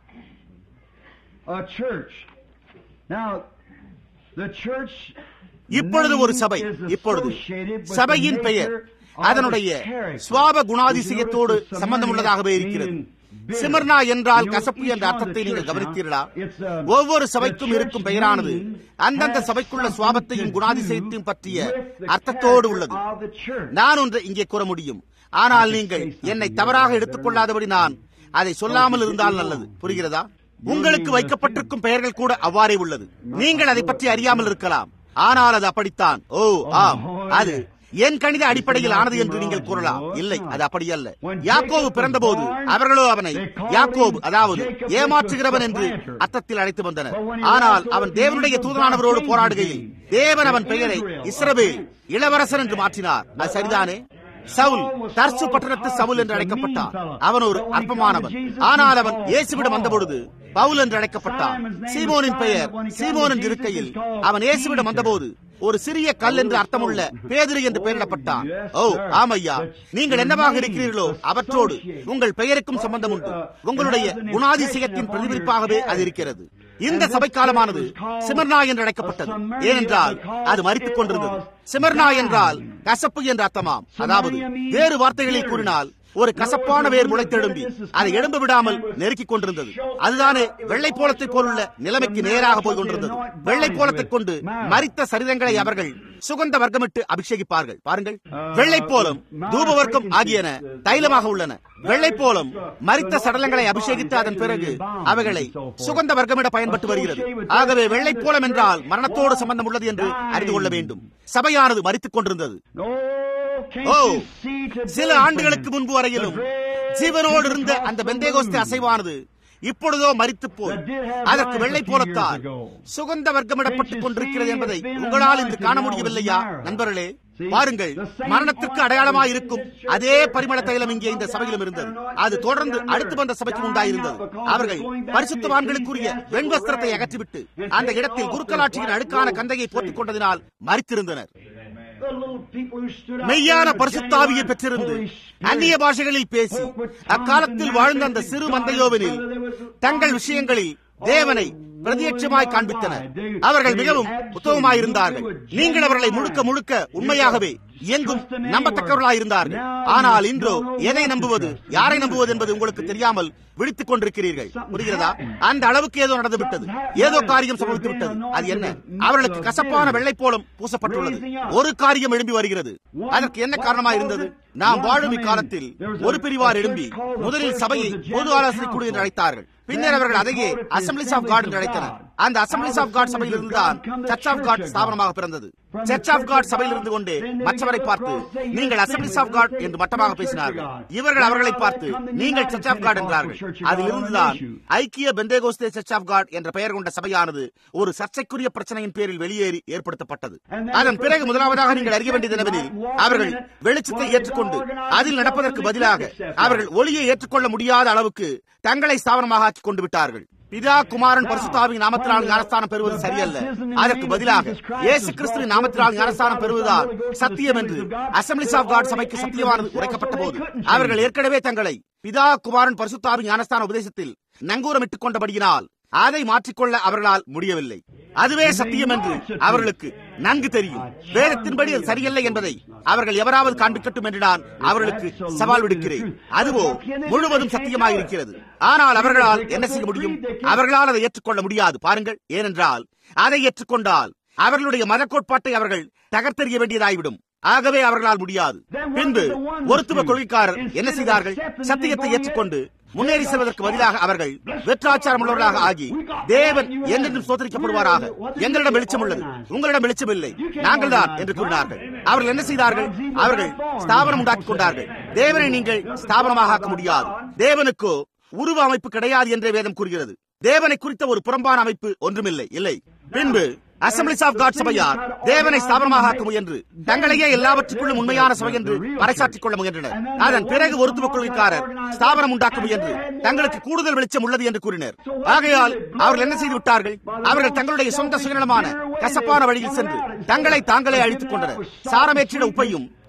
a church. Now, the church இப்பொழுது ஒரு சபை இப்பொழுது சபையின் பெயர் அதனுடைய சுவாப குணாதிசயத்தோடு சம்பந்தமுள்ளதாகவே இருக்கிறது சிமர்னா என்றால் கசப்பு என்ற அர்த்தத்தை நீங்கள் கவனித்தீர்களா ஒவ்வொரு சபைக்கும் இருக்கும் பெயரானது அந்தந்த சபைக்குள்ள சுவாபத்தையும் குணாதிசயத்தையும் பற்றிய அர்த்தத்தோடு உள்ளது நான் ஒன்றை இங்கே கூற முடியும் ஆனால் நீங்கள் என்னை தவறாக எடுத்துக்கொள்ளாதபடி நான் அதை சொல்லாமல் இருந்தால் நல்லது புரிகிறதா உங்களுக்கு வைக்கப்பட்டிருக்கும் பெயர்கள் கூட அவ்வாறே உள்ளது நீங்கள் அதை பற்றி அறியாமல் இருக்கலாம் ஆனால் அது அப்படித்தான் ஓ ஆம் அது என் கணித அடிப்படையில் ஆனது என்று நீங்கள் கூறலாம் இல்லை அது அப்படி அல்ல யாக்கோபு பிறந்தபோது அவர்களோ அவனை யாக்கோபு அதாவது ஏமாற்றுகிறவன் என்று அர்த்தத்தில் அழைத்து வந்தனர் ஆனால் அவன் தேவனுடைய தூதனானவரோடு போராடுகையில் தேவன் அவன் பெயரை இஸ்ரவேல் இளவரசன் என்று மாற்றினார் அது சரிதானே சவுல் தர்சு பட்டணத்து சவுல் என்று அழைக்கப்பட்டான் அவன் ஒரு அற்பமானவன் ஆனால் அவன் இயேசுவிடம் வந்தபொழுது பவுல் என்று அழைக்கப்பட்டான் சீமோனின் பெயர் சீமோன் என்று இருக்கையில் அவன் இயேசுவிடம் வந்தபோது ஒரு சிறிய கல் என்று அர்த்தமுள்ள பேதிரி என்று பெயரிடப்பட்டான் ஓ ஆமையா நீங்கள் என்னவாக இருக்கிறீர்களோ அவற்றோடு உங்கள் பெயருக்கும் சம்பந்தம் உண்டு உங்களுடைய குணாதிசயத்தின் பிரதிபலிப்பாகவே அது இருக்கிறது இந்த சபை காலமானது சிமர்னா என்று அழைக்கப்பட்டது ஏனென்றால் அது மறித்துக் கொண்டிருந்தது சிமர்னா என்றால் கசப்பு என்ற அர்த்தமாம் அதாவது வேறு வார்த்தைகளில் கூறினால் ஒரு கசப்பான வேர் முளைத்தெழும்பி அதை எழும்ப விடாமல் நெருக்கிக் கொண்டிருந்தது அதுதானே வெள்ளை போலத்தை போலுள்ள நிலைமைக்கு நேராக போய் கொண்டிருந்தது வெள்ளை போலத்தை கொண்டு மறித்த சரீரங்களை அவர்கள் சுகந்த வர்க்கமிட்டு அபிஷேகிப்பார்கள் பாருங்கள் வெள்ளை போலம் தூப வர்க்கம் ஆகியன தைலமாக உள்ளன வெள்ளை போலம் மறித்த சடலங்களை அபிஷேகித்து அதன் பிறகு அவைகளை சுகந்த வர்க்கமிட பயன்பட்டு வருகிறது ஆகவே வெள்ளை போலம் என்றால் மரணத்தோடு சம்பந்தம் உள்ளது என்று அறிந்து கொள்ள வேண்டும் சபையானது மறித்துக் கொண்டிருந்தது ஓ சில ஆண்டுகளுக்கு முன்பு வரையிலும் ஜீவனோடு இருந்த அந்த பெந்தேகோஸ்தே அசைவானது இப்பொழுதோ மறித்து போய் அதற்கு வெள்ளை போலத்தான் சுகந்த வர்க்கமிடப்பட்டுக் கொண்டிருக்கிறது என்பதை உங்களால் இன்று காண முடியவில்லையா நண்பர்களே பாருங்கள் மரணத்திற்கு அடையாளமாக இருக்கும் அதே பரிமள தைலம் இங்கே இந்த சபையிலும் இருந்தது அது தொடர்ந்து அடுத்து வந்த சபைக்கு உண்டாயிருந்தது அவர்கள் பரிசுத்தவான்களுக்குரிய வெண்வஸ்திரத்தை அகற்றிவிட்டு அந்த இடத்தில் குருக்கலாட்சியின் அழுக்கான கந்தையை போட்டுக் கொண்டதினால் மறித்திருந்தனர் மெய்யான பரிசுத்தாவியை பெற்றிருந்து அந்நிய பாஷைகளில் பேசி அக்காலத்தில் வாழ்ந்த அந்த சிறு மந்தையோவனில் தங்கள் விஷயங்களில் தேவனை பிரதியட்சமாய் காண்பித்தனர் அவர்கள் மிகவும் உத்தவமாயிருந்தார்கள் நீங்கள் அவர்களை முழுக்க முழுக்க உண்மையாகவே எங்கும் நம்பத்தக்கவர்களாய் இருந்தார்கள் ஆனால் இன்றோ எதை நம்புவது யாரை நம்புவது என்பது உங்களுக்கு தெரியாமல் விழித்துக் கொண்டிருக்கிறீர்கள் புரிகிறதா அந்த அளவுக்கு ஏதோ நடந்து விட்டது ஏதோ காரியம் சம்பவித்து விட்டது அது என்ன அவர்களுக்கு கசப்பான வெள்ளை போலம் பூசப்பட்டுள்ளது ஒரு காரியம் எழும்பி வருகிறது அதற்கு என்ன காரணமாக இருந்தது நாம் வாழும் இக்காலத்தில் ஒரு பிரிவார் எழும்பி முதலில் சபையை பொது ஆலோசனை குழு என்று அழைத்தார்கள் பின்னர் அவர்கள் அதையே அசம்பிளிஸ் ஆஃப் காட் என்று அழைத்தனர் அந்த அசம்பிளிஸ் ஆஃப் காட் சபையில் இருந்துதான் சர்ச் ஆஃப் காட் ஸ்தாபனமாக பிறந்தது சர்ச் ஆஃப் காட் சபையில் இருந்து கொண்டு மற்றவரை பார்த்து நீங்கள் அசம்பிளிஸ் ஆஃப் காட் என்று மட்டமாக பேசினார்கள் இவர்கள் அவர்களை பார்த்து நீங்கள் சர்ச் ஆஃப் காட் என்றார்கள் அதிலிருந்துதான் ஐக்கிய பெந்தேகோஸ்தே சர்ச் ஆஃப் காட் என்ற பெயர் கொண்ட சபையானது ஒரு சர்ச்சைக்குரிய பிரச்சனையின் பேரில் வெளியேறி ஏற்படுத்தப்பட்டது அதன் பிறகு முதலாவதாக நீங்கள் அறிய வேண்டியது என்னவெனில் அவர்கள் வெளிச்சத்தை ஏற்றுக்கொண்டு அதில் நடப்பதற்கு பதிலாக அவர்கள் ஒளியை ஏற்றுக்கொள்ள முடியாத அளவுக்கு தங்களை ஸ்தாபனமாக ஆக்கிக் கொண்டு விட்டார்கள் பிதா குமாரன் பரிசுத்தாவின் நாமத்தினால் ஞானஸ்தானம் பெறுவது சரியல்ல அதற்கு பதிலாக இயேசு கிறிஸ்துவின் நாமத்தினால் ஞானஸ்தானம் பெறுவதுதான் சத்தியம் என்று அசம்பிளிஸ் ஆஃப் காட் சபைக்கு சத்தியமானது உரைக்கப்பட்ட போது அவர்கள் ஏற்கனவே தங்களை பிதா குமாரன் பரிசுத்தாவின் ஞானஸ்தான உபதேசத்தில் நங்கூரமிட்டுக் கொண்டபடியினால் அதை மாற்றிக்கொள்ள அவர்களால் முடியவில்லை அதுவே சத்தியம் என்று அவர்களுக்கு நன்கு தெரியும் வேதத்தின்படி அது சரியில்லை என்பதை அவர்கள் எவராவது காண்பிக்கட்டும் என்று நான் அவர்களுக்கு சவால் விடுக்கிறேன் அதுவோ முழுவதும் சத்தியமாக இருக்கிறது ஆனால் அவர்களால் என்ன செய்ய முடியும் அவர்களால் அதை ஏற்றுக்கொள்ள முடியாது பாருங்கள் ஏனென்றால் அதை ஏற்றுக்கொண்டால் அவர்களுடைய மத கோட்பாட்டை அவர்கள் தகர்த்தெறிய வேண்டியதாகிவிடும் ஆகவே அவர்களால் முடியாது பின்பு ஒருத்துவ கொள்கைக்காரர் என்ன செய்தார்கள் சத்தியத்தை ஏற்றுக்கொண்டு முன்னேறி செல்வதற்கு பதிலாக அவர்கள் வெற்றாச்சாரம் உள்ளவர்களாக ஆகி தேவன் என்றென்றும் சோதரிக்கப்படுவாராக எங்களிடம் வெளிச்சம் உள்ளது உங்களிடம் வெளிச்சம் இல்லை நாங்கள் தான் என்று கூறினார்கள் அவர்கள் என்ன செய்தார்கள் அவர்கள் ஸ்தாபனம் உண்டாக்கிக் கொண்டார்கள் தேவனை நீங்கள் ஸ்தாபனமாக ஆக்க முடியாது தேவனுக்கோ உருவ அமைப்பு கிடையாது என்றே வேதம் கூறுகிறது தேவனை குறித்த ஒரு புறம்பான அமைப்பு ஒன்றுமில்லை இல்லை பின்பு அசம்பிளிஸ் ஆஃப் காட் சபையார் தேவனை ஸ்தாபனமாக ஆக்க முயன்று தங்களையே எல்லாவற்றுக்குள்ளும் உண்மையான சபை என்று பறைசாற்றிக் கொள்ள முயன்றனர் அதன் பிறகு ஒருத்துவ கொள்கைக்காரர் ஸ்தாபனம் உண்டாக்க முயன்று தங்களுக்கு கூடுதல் வெளிச்சம் உள்ளது என்று கூறினர் ஆகையால் அவர்கள் என்ன செய்து விட்டார்கள் அவர்கள் தங்களுடைய சொந்த சுயநலமான கசப்பான வழியில் சென்று தங்களை தாங்களே அழித்துக் கொண்டனர் சாரமேற்றிட உப்பையும்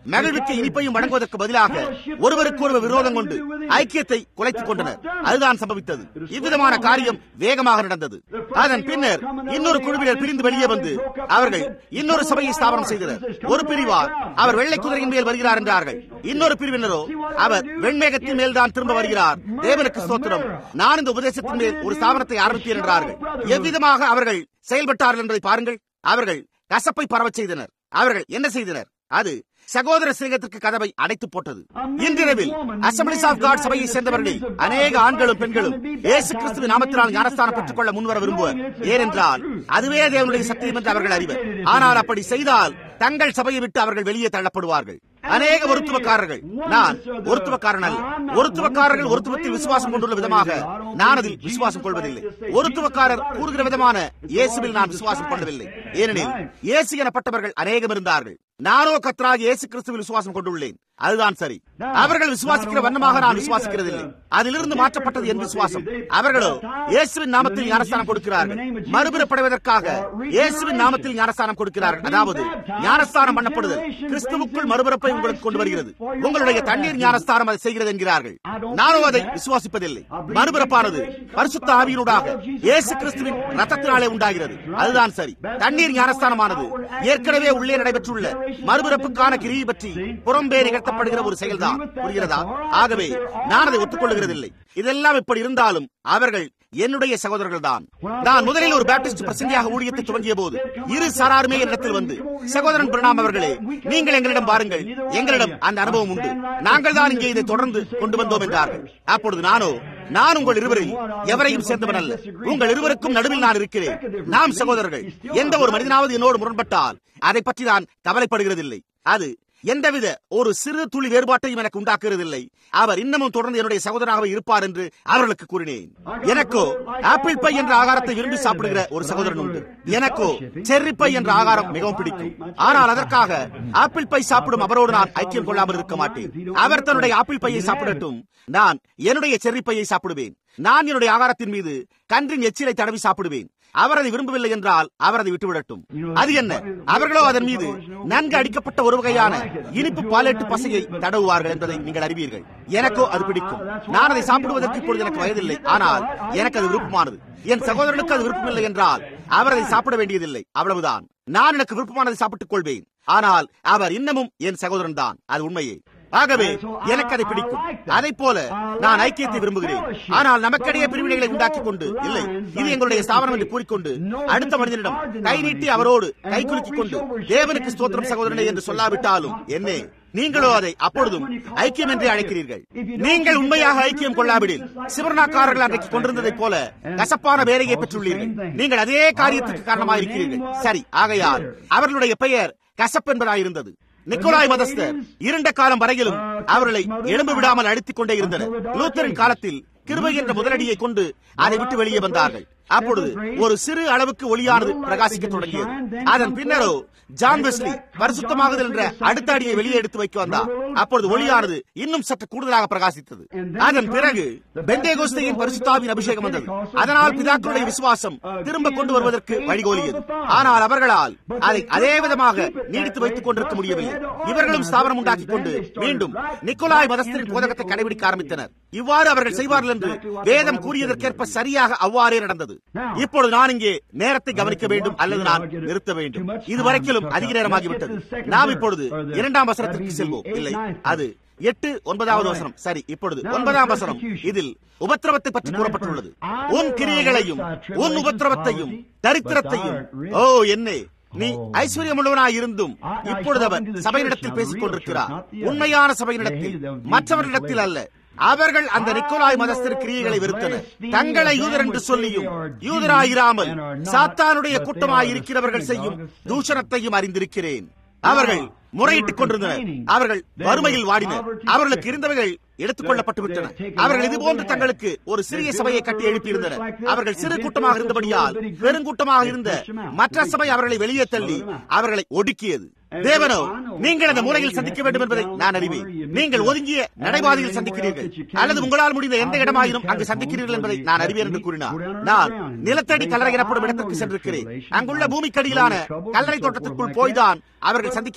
மகிழ்விக்கு இனிப்பையும் வழங்குவதற்கு பதிலாக ஒருவருக்கு ஒருவர் விரோதம் கொண்டு ஐக்கியத்தை குலைத்துக் கொண்டனர் அதுதான் சம்பவித்தது இவ்விதமான காரியம் வேகமாக நடந்தது அதன் பின்னர் இன்னொரு குழுவினர் பிரிந்து வெளியே வந்து அவர்கள் இன்னொரு சபையை ஸ்தாபனம் செய்தனர் ஒரு பிரிவார் அவர் வெள்ளை குதிரையின் மேல் வருகிறார் என்றார்கள் இன்னொரு பிரிவினரோ அவர் வெண்மேகத்தின் மேல் தான் திரும்ப வருகிறார் தேவனுக்கு ஸ்தோத்திரம் நான் இந்த உபதேசத்தின் மேல் ஒரு ஸ்தாபனத்தை ஆரம்பித்தேன் என்றார்கள் எவ்விதமாக அவர்கள் செயல்பட்டார்கள் என்பதை பாருங்கள் அவர்கள் கசப்பை பரவச் செய்தனர் அவர்கள் என்ன செய்தனர் அது சகோதர சிங்கத்திற்கு கதவை அடைத்து போட்டது இன்றிரவில் அசம்பிளிஸ் ஆஃப் காட் சபையை சேர்ந்தவர்களில் அநேக ஆண்களும் பெண்களும் இயேசு கிறிஸ்துவின் நாமத்தினால் ஞானஸ்தானம் பெற்றுக் கொள்ள முன்வர விரும்புவர் ஏனென்றால் அதுவே தேவனுடைய சத்தியம் என்று அவர்கள் அறிவர் ஆனால் அப்படி செய்தால் தங்கள் சபையை விட்டு அவர்கள் வெளியே தள்ளப்படுவார்கள் அநேக ஒருத்துவக்காரர்கள் நான் ஒருத்துவக்காரன் அல்ல ஒருத்துவக்காரர்கள் ஒருத்துவத்தில் விசுவாசம் கொண்டுள்ள விதமாக நான் அதில் விசுவாசம் கொள்வதில்லை ஒருத்துவக்காரர் கூறுகிற விதமான இயேசுவில் நான் விசுவாசம் கொள்ளவில்லை ஏனெனில் இயேசு எனப்பட்டவர்கள் அநேகம் இருந்தார்கள் நானோ கத்தராக இயேசு கிறிஸ்துவில் விசுவாசம் கொண்டுள்ளேன் அதுதான் சரி அவர்கள் விசுவாசிக்கிற வண்ணமாக நான் விசுவாசிக்கிறதில்லை அதிலிருந்து மாற்றப்பட்டது என் விசுவாசம் அவர்களோ இயேசுவின் நாமத்தில் ஞானஸ்தானம் கொடுக்கிறார்கள் மறுபிறப்படைவதற்காக இயேசுவின் நாமத்தில் ஞானஸ்தானம் கொடுக்கிறார்கள் அதாவது ஞானஸ்தானம் பண்ணப்படுதல் கிறிஸ்துவுக்குள் மறுபிறப்பை உங்களுக்கு கொண்டு வருகிறது உங்களுடைய தண்ணீர் ஞானஸ்தானம் அதை செய்கிறது என்கிறார்கள் நானும் அதை விசுவாசிப்பதில்லை மறுபிறப்பானது பரிசுத்த ஆவியினூடாக இயேசு கிறிஸ்துவின் ரத்தத்தினாலே உண்டாகிறது அதுதான் சரி தண்ணீர் ஞானஸ்தானமானது ஏற்கனவே உள்ளே நடைபெற்றுள்ள மறுபிறப்புக்கான கிரியை பற்றி புறம்பே நிகழ்த்தப்படுகிற ஒரு செயல்தான் புரிகிறதா ஆகவே நான் அதை ஒத்துக்கொள்ளுகிறதில்லை இதெல்லாம் இப்படி இருந்தாலும் அவர்கள் என்னுடைய சகோதரர்கள் தான் நான் முதலில் ஒரு பேப்டிஸ்ட் பிரசங்கியாக ஊழியத்தை துவங்கிய போது இரு சாராருமே என்னிடத்தில் வந்து சகோதரன் பிரணாம் அவர்களே நீங்கள் எங்களிடம் பாருங்கள் எங்களிடம் அந்த அனுபவம் உண்டு நாங்கள் தான் இங்கே இதை தொடர்ந்து கொண்டு வந்தோம் என்றார்கள் அப்பொழுது நானோ நான் உங்கள் இருவரில் எவரையும் சேர்ந்தவன் அல்ல உங்கள் இருவருக்கும் நடுவில் நான் இருக்கிறேன் நாம் சகோதரர்கள் எந்த ஒரு மனிதனாவது என்னோடு முரண்பட்டால் அதை பற்றி நான் கவலைப்படுகிறதில்லை அது எந்தவித ஒரு சிறு துளி வேறுபாட்டையும் எனக்கு உண்டாக்குறதில்லை அவர் இன்னமும் தொடர்ந்து என்னுடைய சகோதரனாக இருப்பார் என்று அவர்களுக்கு கூறினேன் எனக்கோ ஆப்பிள் பை என்ற ஆகாரத்தை விரும்பி சாப்பிடுகிற ஒரு சகோதரன் உண்டு எனக்கோ செர்ரி பை என்ற ஆகாரம் மிகவும் பிடிக்கும் ஆனால் அதற்காக ஆப்பிள் பை சாப்பிடும் அவரோடு நான் ஐக்கியம் கொள்ளாமல் இருக்க மாட்டேன் அவர் தன்னுடைய ஆப்பிள் பையை சாப்பிடட்டும் நான் என்னுடைய செர்ரி பையை சாப்பிடுவேன் நான் என்னுடைய ஆகாரத்தின் மீது கன்றின் எச்சிலை தடவி சாப்பிடுவேன் அவர் அதை விரும்பவில்லை என்றால் அவர் அதை விட்டுவிடட்டும் அது என்ன அவர்களோ அதன் மீது நன்கு அடிக்கப்பட்ட ஒரு வகையான இனிப்பு பாலேட்டு பசையை தடவுவார்கள் என்பதை நீங்கள் அறிவீர்கள் எனக்கோ அது பிடிக்கும் நான் அதை சாப்பிடுவதற்கு இப்பொழுது எனக்கு வயதில்லை ஆனால் எனக்கு அது விருப்பமானது என் சகோதரனுக்கு அது விருப்பமில்லை என்றால் அவர் அதை சாப்பிட வேண்டியதில்லை அவ்வளவுதான் நான் எனக்கு விருப்பமானதை சாப்பிட்டுக் கொள்வேன் ஆனால் அவர் இன்னமும் என் சகோதரன் தான் அது உண்மையே ஆகவே எனக்கு அதை பிடிக்கும் அதை போல நான் ஐக்கியத்தை விரும்புகிறேன் ஆனால் நமக்கிடையே பிரிவினைகளை உண்டாக்கிக் கொண்டு இல்லை இது எங்களுடைய ஸ்தாபனம் என்று கூறிக்கொண்டு அடுத்த மனிதனிடம் கை நீட்டி அவரோடு கை குலுக்கிக் கொண்டு தேவனுக்கு ஸ்தோத்திரம் சகோதரனே என்று சொல்லாவிட்டாலும் என்னே நீங்களோ அதை அப்பொழுதும் ஐக்கியம் என்றே அழைக்கிறீர்கள் நீங்கள் உண்மையாக ஐக்கியம் கொள்ளாவிடில் சிவர்ணாக்காரர்கள் அன்றைக்கு கொண்டிருந்ததைப் போல கசப்பான வேலையை பெற்றுள்ளீர்கள் நீங்கள் அதே காரியத்துக்கு காரணமாயிருக்கிறீர்கள் சரி ஆகையால் அவர்களுடைய பெயர் கசப் என்பதாயிருந்தது நிக்கோலாய் மதஸ்தர் இருண்ட காலம் வரையிலும் அவர்களை எழும்பு விடாமல் அழித்துக் கொண்டே இருந்தனர் லூத்தரின் காலத்தில் கிருபை என்ற முதலடியை கொண்டு அதை விட்டு வெளியே வந்தார்கள் அப்பொழுது ஒரு சிறு அளவுக்கு ஒளியானது பிரகாசிக்க தொடங்கியது அதன் பின்னரோ ஜான் வெஸ்லி பரிசுத்தமாகுதல் என்ற அடுத்த அடியை வெளியே எடுத்து வைக்க வந்தார் அப்பொழுது ஒளியானது இன்னும் சற்று கூடுதலாக பிரகாசித்தது அதன் பிறகு பெந்தேகோஸ்தையின் பரிசுத்தாவின் அபிஷேகம் வந்தது அதனால் பிதாக்களுடைய விசுவாசம் திரும்ப கொண்டு வருவதற்கு வழிகோலியது ஆனால் அவர்களால் அதை அதே விதமாக நீடித்து வைத்துக் கொண்டிருக்க முடியவில்லை இவர்களும் ஸ்தாபனம் உண்டாக்கிக் கொண்டு மீண்டும் நிக்கோலாய் மதஸ்தரின் போதகத்தை கடைபிடிக்க ஆரம்பித்தனர் இவ்வாறு அவர்கள் செய்வார்கள் என்று வேதம் கூறியதற்கேற்ப சரியாக அவ்வாறே நடந்தது இப்பொழுது நான் இங்கே நேரத்தை கவனிக்க வேண்டும் அல்லது நான் நிறுத்த வேண்டும் இதுவரைக்கிலும் அதிக நேரமாகிவிட்டது நாம் இப்பொழுது இரண்டாம் வசனத்திற்கு செல்வோம் இல்லை அது எட்டு ஒன்பதாவது வசனம் சரி இப்பொழுது ஒன்பதாம் வசனம் இதில் உபத்திரவத்தை பற்றி கூறப்பட்டுள்ளது உன் கிரியைகளையும் உன் உபத்திரவத்தையும் தரித்திரத்தையும் ஓ என்னே நீ ஐஸ்வர்யமுள்ளவனாய் இருந்தும் இப்பொழுது அவர் சபையினிடத்தில் பேசிக் கொண்டிருக்கிறார் உண்மையான சபையினிடத்தில் மற்றவர்களிடத்தில் அல்ல அவர்கள் அந்த நிக்கோலாய் மதஸ்தர் கிரியைகளை வெறுத்தனர் தங்களை யூதர் என்று சொல்லியும் யூதராயிராமல் சாத்தானுடைய கூட்டமாய் இருக்கிறவர்கள் செய்யும் தூஷணத்தையும் அறிந்திருக்கிறேன் அவர்கள் முறையிட்டுக் கொண்டிருந்தனர் அவர்கள் வறுமையில் வாடினர் அவர்களுக்கு இருந்தவைகள் எடுத்துக் கொள்ளப்பட்டு விட்டன அவர்கள் இதுபோன்று தங்களுக்கு ஒரு சிறிய சபையை கட்டி எழுப்பியிருந்தனர் அவர்கள் சிறு கூட்டமாக இருந்தபடியால் பெருங்கூட்டமாக இருந்த மற்ற சபை அவர்களை வெளியே தள்ளி அவர்களை ஒடுக்கியது தேவனோ நீங்கள் அந்த முறையில் சந்திக்க வேண்டும் என்பதை நான் அறிவேன் நீங்கள் ஒதுங்கிய நடைபாதையில் சந்திக்கிறீர்கள் அல்லது உங்களால் முடிந்த எந்த இடமாயினும் அங்கு சந்திக்கிறீர்கள் என்பதை நான் அறிவேன் என்று கூறினார் நான் நிலத்தடி கல்லறை எனப்படும் இடத்திற்கு சென்றிருக்கிறேன் அங்குள்ள பூமிக்கடியிலான கல்லறை தோட்டத்திற்குள் போய்தான் அவர்கள் சந்திக்க வேண்டியதாய்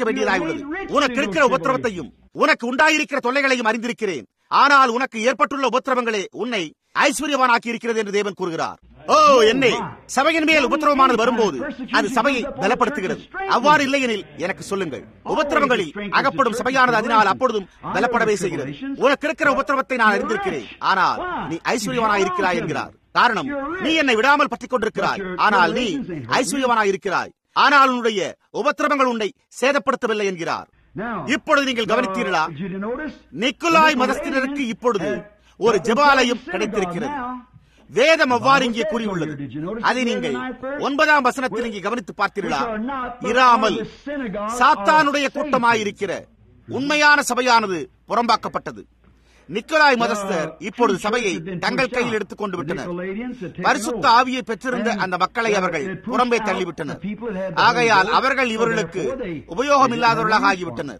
எழுதப்பட்டுள்ளது உனக்கு இருக்கிற உபத்திரவத்தையும் உனக்கு உண்டாயிருக்கிற தொல்லைகளையும் அறிந்திருக்கிறேன் ஆனால் உனக்கு ஏற்பட்டுள்ள உபத்திரவங்களே உன்னை ஐஸ்வர்யவானாக்கி இருக்கிறது என்று தேவன் கூறுகிறார் ஓ என்னே சபையின் மேல் உபத்திரவமானது வரும்போது அது சபையை பலப்படுத்துகிறது அவ்வாறு இல்லையெனில் எனக்கு சொல்லுங்கள் உபத்திரவங்களில் அகப்படும் சபையானது அதனால் அப்பொழுதும் பலப்படவே செய்கிறது உனக்கு இருக்கிற உபத்திரவத்தை நான் அறிந்திருக்கிறேன் ஆனால் நீ ஐஸ்வர்யவானாய் இருக்கிறாய் என்கிறார் காரணம் நீ என்னை விடாமல் பற்றிக் கொண்டிருக்கிறாய் ஆனால் நீ ஐஸ்வர்யவானாய் இருக்கிறாய் ஆனால் உன்னுடைய உபத்திரவங்கள் உன்னை சேதப்படுத்தவில்லை என்கிறார் இப்பொழுது நீங்கள் கவனித்தீர்களா நிக்குலாய் மதஸ்தினருக்கு இப்பொழுது ஒரு ஜெபாலயம் கிடைத்திருக்கிறது வேதம் அவ்வாறு இங்கே கூறியுள்ளது அதை நீங்கள் ஒன்பதாம் வசனத்தில் இங்கே கவனித்து பார்த்தீர்களா இராமல் சாத்தானுடைய கூட்டமாயிருக்கிற உண்மையான சபையானது புறம்பாக்கப்பட்டது நிக்கலாய் மதஸ்தர் இப்பொழுது சபையை தங்கள் கையில் எடுத்துக் கொண்டு விட்டனர் பரிசுத்த ஆவியை பெற்றிருந்த அந்த மக்களை அவர்கள் புறம்பே தள்ளிவிட்டனர் ஆகையால் அவர்கள் இவர்களுக்கு உபயோகம் இல்லாதவர்களாக ஆகிவிட்டனர்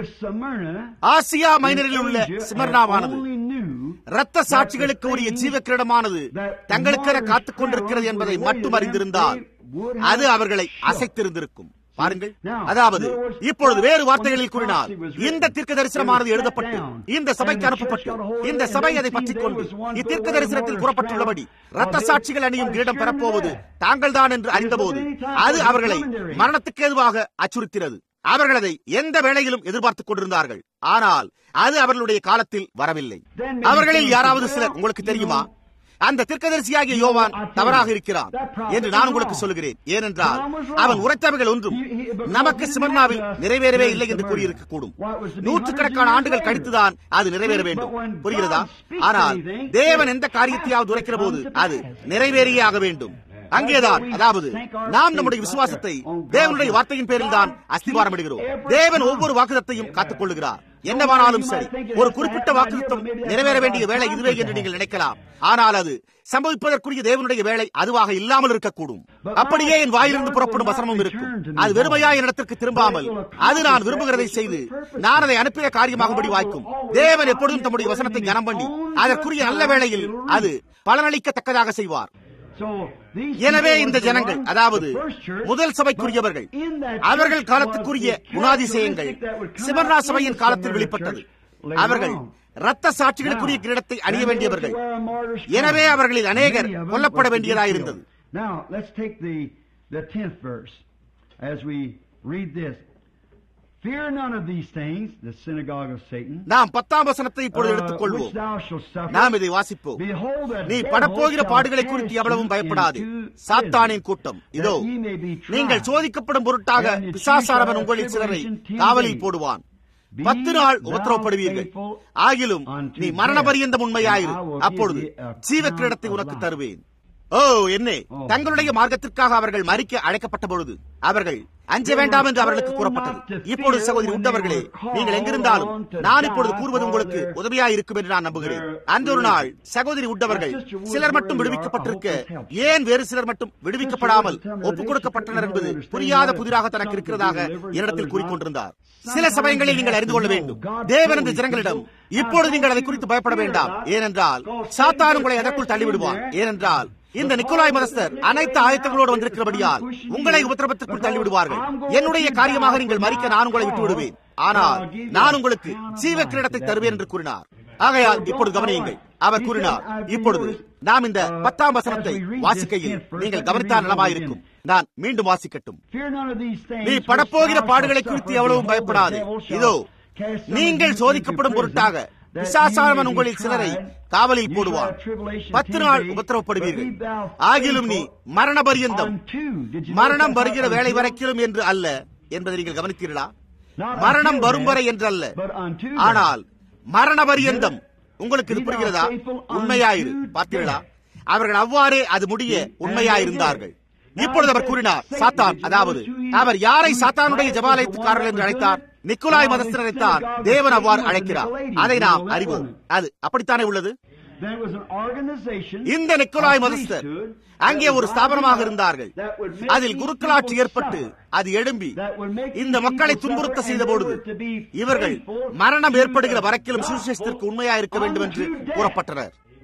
ஆசியா மைனரில் உள்ள சிமர்னாவானது இரத்த சாட்சிகளுக்கு உரிய ஜீவ கிரீடமானது தங்களுக்கென காத்துக் கொண்டிருக்கிறது என்பதை மட்டும் அறிந்திருந்தால் அது அவர்களை அசைத்திருந்திருக்கும் பாருங்கள் அதாவது இப்பொழுது வேறு வார்த்தைகளில் கூறினால் இந்த தீர்க்க தரிசனமானது எழுதப்பட்டு இந்த சபைக்கு அனுப்பப்பட்டு இந்த சபை அதை பற்றிக் கொண்டு இத்தீர்க்க தரிசனத்தில் கூறப்பட்டுள்ளபடி ரத்த சாட்சிகள் அணியும் கிரீடம் பெறப்போவது தாங்கள் தான் என்று அறிந்தபோது அது அவர்களை மரணத்துக்கு ஏதுவாக அச்சுறுத்தினது அவர்கள் அதை எந்த வேளையிலும் எதிர்பார்த்துக் கொண்டிருந்தார்கள் ஆனால் அது அவர்களுடைய காலத்தில் வரவில்லை அவர்களில் யாராவது சிலர் உங்களுக்கு தெரியுமா அந்த திருக்கதரிசியாகிய யோவான் தவறாக இருக்கிறான் என்று நான் உங்களுக்கு சொல்கிறேன் ஏனென்றால் அவன் உரைத்தவைகள் ஒன்றும் நமக்கு சிமர்னாவில் நிறைவேறவே இல்லை என்று கூறியிருக்க கூடும் நூற்றுக்கணக்கான ஆண்டுகள் கழித்துதான் அது நிறைவேற வேண்டும் புரிகிறதா ஆனால் தேவன் எந்த காரியத்தையாவது உரைக்கிற போது அது நிறைவேறியே ஆக வேண்டும் அங்கேதான் அதாவது நாம் நம்முடைய விசுவாசத்தை தேவனுடைய வார்த்தையின் பேரில் தான் அஸ்திவாரம் இடுகிறோம் தேவன் ஒவ்வொரு வாக்குதத்தையும் காத்துக் கொள்ளுகிறார் என்னவானாலும் சரி ஒரு குறிப்பிட்ட வாக்குத்தம் நிறைவேற வேண்டிய வேலை இதுவே என்று நீங்கள் நினைக்கலாம் ஆனால் அது சம்பவிப்பதற்குரிய தேவனுடைய வேலை அதுவாக இல்லாமல் இருக்கக்கூடும் அப்படியே என் வாயிலிருந்து புறப்படும் வசனமும் இருக்கும் அது வெறுமையா என்னிடத்திற்கு திரும்பாமல் அது நான் விரும்புகிறதை செய்து நான் அதை அனுப்பிய காரியமாகும்படி வாய்க்கும் தேவன் எப்பொழுதும் தம்முடைய வசனத்தை கனம் பண்ணி அதற்குரிய நல்ல வேளையில் அது பலனளிக்கத்தக்கதாக செய்வார் எனவே இந்த ஜனங்கள் அதாவது முதல் சபைக்குரியவர்கள் அவர்கள் காலத்துக்குரிய குணாதிசயங்கள் சிமர்னா சபையின் காலத்தில் வெளிப்பட்டது அவர்கள் ரத்த சாட்சிகளுக்குரிய கிரீடத்தை அணிய வேண்டியவர்கள் எனவே அவர்களில் அநேகர் கொல்லப்பட வேண்டியதாயிருந்தது Now, let's take the, the 10th verse as we read this. Fear none of these things, the synagogue of Satan. நாம் பத்தாம் வசனத்தை இப்பொழுது uh, எடுத்துக்கொள்வோம் which thou shalt suffer. நாம் இதை வாசிப்போம் Behold, the நீ devil படப்போகிற shall பாடுகளை cast குறித்து you எவ்வளவும் பயப்படாதே into சாத்தானின் prison, கூட்டம் இதோ that ye may be tried. நீங்கள் சோதிக்கப்படும் பொருட்டாக And the பிசாசானவன் chief of உங்களில் சிலரை tribulation ten காவலில் days. போடுவான் Be பத்து நாள் thou உபத்திரவப்படுவீர்கள் faithful ஆகிலும் unto நீ death, மரண பரியந்தம் உண்மையாயிரு and I will give அப்பொழுது thee a ஜீவ crown கிரீடத்தை of உனக்கு life. தருவேன் ஓ என்னே Oh. தங்களுடைய மார்க்கத்திற்காக அவர்கள் மறிக்க அழைக்கப்பட்ட பொழுது அவர்கள் அஞ்ச வேண்டாம் என்று அவர்களுக்கு கூறப்பட்டது இப்பொழுது சகோதரி உண்டவர்களே நீங்கள் எங்கிருந்தாலும் நான் இப்பொழுது கூறுவது உங்களுக்கு உதவியா இருக்கும் என்று நான் நம்புகிறேன் அந்த ஒரு நாள் சகோதரி உண்டவர்கள் சிலர் மட்டும் விடுவிக்கப்பட்டிருக்க ஏன் வேறு சிலர் மட்டும் விடுவிக்கப்படாமல் ஒப்புக் கொடுக்கப்பட்டனர் என்பது புரியாத புதிராக தனக்கு இருக்கிறதாக என்னிடத்தில் கூறிக்கொண்டிருந்தார் சில சமயங்களில் நீங்கள் அறிந்து கொள்ள வேண்டும் தேவன் இந்த ஜனங்களிடம் இப்பொழுது நீங்கள் அதை குறித்து பயப்பட வேண்டாம் ஏனென்றால் சாத்தான் உங்களை அதற்குள் தள்ளிவிடுவான் ஏனென்றால் இந்த நிக்கோலாய் மதஸ்தர் அனைத்து ஆயத்தங்களோடு வந்திருக்கிறபடியால் உங்களை உபத்திரவத்திற்குள் தள்ளிவிடுவார்கள் என்னுடைய காரியமாக நீங்கள் மறிக்க நான் உங்களை விட்டு விடுவேன் ஆனால் நான் உங்களுக்கு ஜீவ கிரீடத்தை தருவேன் என்று கூறினார் ஆகையால் இப்பொழுது கவனியுங்கள் அவர் கூறினார் இப்பொழுது நாம் இந்த பத்தாம் வசனத்தை வாசிக்கையில் நீங்கள் கவனித்தால் நலமாயிருக்கும் நான் மீண்டும் வாசிக்கட்டும் Fear none of these things நீ which படப்போகிற thou பாடுகளை shalt குறித்து suffer. எவ்வளவும் Behold, the பயப்படாதே devil shall இதோ cast some of நீங்கள் you சோதிக்கப்படும் into பொருட்டாக prison, that பிசாசானவன் ye may உங்களில் be சிலரை tried. காவலில் You போடுவான் shall have tribulation பத்து ten நாள் days, உபத்திரவப்படுவீர்கள் but be thou ஆகிலும் நீ faithful மரண பரியந்தம் unto. Did you மரணம் notice வருகிற that? வேலை Until? வரைக்கும் என்று அல்ல என்பதை நீங்கள் கவனித்தீர்களா Not மரணம் until வரும் வரை death, என்று அல்ல but unto ஆனால் மரண பரியந்தம் உங்களுக்கு இது புரிகிறதா உண்மையாயிரு பார்த்தீர்களா அவர்கள் அவ்வாறே அது முடிய உண்மையாயிருந்தார்கள் இப்பொழுது அவர் கூறினார் சாத்தான் அதாவது அவர் யாரை சாத்தானுடைய ஜபாலயத்துக்காரர்கள் என்று அழைத்தார் நிக்குலாய் மதஸ்தரைத்தான் தேவன் அவ்வாறு அழைக்கிறார் அதை நாம் அறிவோம் அது அப்படித்தானே உள்ளது There was an organization, இந்த நிக்கோலாய் a மதஸ்தர் priesthood, அங்கே ஒரு ஸ்தாபனமாக இருந்தார்கள் that would make அதில் these குருக்களாட்சி people ஏற்பட்டு suffer. அது எழும்பி That would make இந்த these மக்களை people துன்புறுத்த suffer செய்த and பொழுது they were to be இவர்கள் faithful மரணம் to ஏற்படுகிற the வரைக்கிலும் gospel சுவிசேஷத்திற்கு உண்மையா இருக்க வேண்டும் என்று unto death. கூறப்பட்டனர்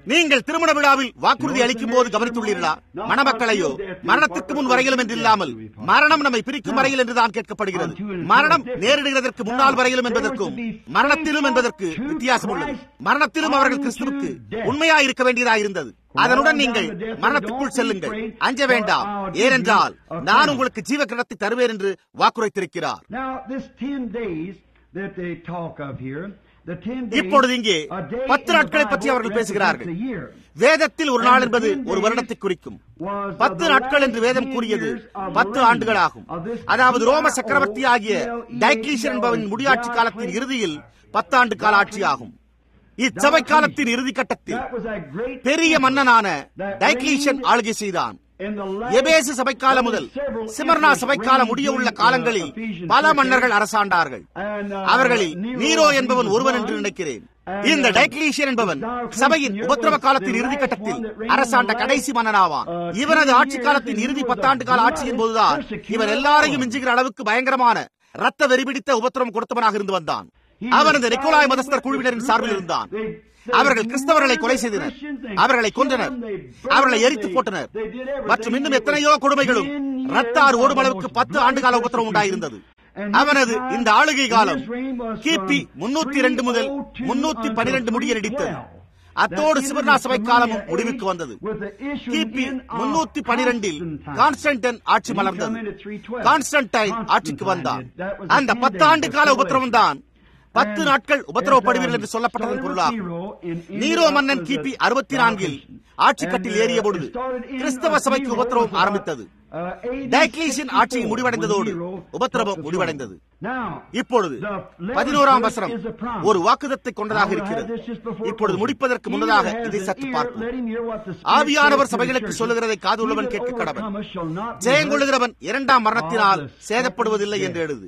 நீங்கள் திருமண விழாவில் வாக்குறுதி அளிக்கும் போது கவனித்துள்ளீர்களா மணமக்களையோ மரணத்திற்கு முன் வரையிலும் என்று இல்லாமல் மரணம் நம்மை பிரிக்கும் வரையில் என்றுதான் கேட்கப்படுகிறது மரணம் நேரிடுகிறதற்கு முன்னால் வரையிலும் என்பதற்கும் மரணத்திலும் என்பதற்கு வித்தியாசம் உள்ளது மரணத்திலும் அவர்கள் கிறிஸ்துவுக்கு உண்மையா இருக்க வேண்டியதா இருந்தது அதனுடன் நீங்கள் மரணத்துக்குள் செல்லுங்கள் அஞ்ச வேண்டாம் ஏனென்றால் நான் உங்களுக்கு ஜீவ கிரகத்தை தருவேன் என்று வாக்குரைத்திருக்கிறார் Now, this ten days that they talk of here, the ten days, இப்பொழுது இங்கே a day பத்து in the நாட்களை Bible பற்றி அவர்கள் represents பேசுகிறார்கள் a year. வேதத்தில் ஒரு நாள் என்பது ஒரு வருடத்தை குறிக்கும் பத்து நாட்கள் என்று வேதம் கூறியது பத்து ஆண்டுகள் ஆகும் அதாவது ரோம சக்கரவர்த்தி ஆகிய டைக்லீஷன் என்பவன் முடியாட்சி காலத்தின் இறுதியில் பத்தாண்டு கால ஆட்சி ஆகும் இச்சபை காலத்தின் இறுதி கட்டத்தில் That was that great பெரிய மன்னனான டைக்லீஷன் ஆளுகை செய்தான் in the last எபேசு சபைக்காலம் முதல் சிமர்னா சபைக்காலம் முடிய உள்ள காலங்களில் பல மன்னர்கள் அரசாண்டார்கள் அவர்களில் நீரோ என்பவன் ஒருவன் என்று நினைக்கிறேன் இந்த டைக்லீஷியன் என்பவன் சபையின் உபத்திரவ காலத்தின் இறுதி கட்டத்தில் அரசாண்ட கடைசி மன்னனாவான் இவனது ஆட்சி காலத்தின் இறுதி பத்தாண்டு கால ஆட்சியின் போதுதான் இவன் எல்லாரையும் மிஞ்சுகிற அளவுக்கு பயங்கரமான ரத்த வெறிபிடித்த உபத்திரவம் கொடுத்தவனாக இருந்து வந்தான் அவனது நிக்கோலாய் மதஸ்தர் குழுவினரின் சார்பில் இருந்தான் அவர்கள் கிறிஸ்தவர்களை கொலை செய்தனர் அவர்களை கொன்றனர் அவர்களை எரித்து போட்டனர் மற்றும் இன்னும் எத்தனையோ கொடுமைகளும் ரத்தார் ஓடும் அளவுக்கு பத்து ஆண்டு கால உபத்திரம் உண்டாயிருந்தது அவனது இந்த ஆளுகை காலம் கிபி முன்னூத்தி இரண்டு முதல் முன்னூத்தி பனிரெண்டு முடிய நீடித்தது அத்தோடு சிவர்ணா சபை காலமும் முடிவுக்கு வந்தது கிபி முன்னூத்தி பனிரெண்டில் கான்ஸ்டன்டன் ஆட்சி மலர்ந்தது கான்ஸ்டன்டைன் ஆட்சிக்கு வந்தான் அந்த பத்தாண்டு கால உபத்திரவம் தான் பத்து நாட்கள் உபத்திரவப்படுவீர்கள் என்று சொல்லப்பட்டதன் பொருளாகும் நீரோ மன்னன் கிபி அறுபத்தி நான்கில் ஆட்சி கட்டில் ஏறிய பொழுது கிறிஸ்தவ சபைக்கு உபத்திரவம் ஆரம்பித்தது டைக்லீஷின் ஆட்சி முடிவடைந்ததோடு உபத்திரவம் முடிவடைந்தது இப்பொழுது பதினோராம் வசனம் ஒரு வாக்குதத்தை கொண்டதாக இருக்கிறது இப்பொழுது முடிப்பதற்கு முன்னதாக இதை சற்று பார்ப்போம் ஆவியானவர் சபைகளுக்கு சொல்லுகிறதை காதுள்ளவன் கேட்க கடவன் ஜெயங்கொள்ளுகிறவன் இரண்டாம் மரணத்தினால் சேதப்படுவதில்லை என்று எழுது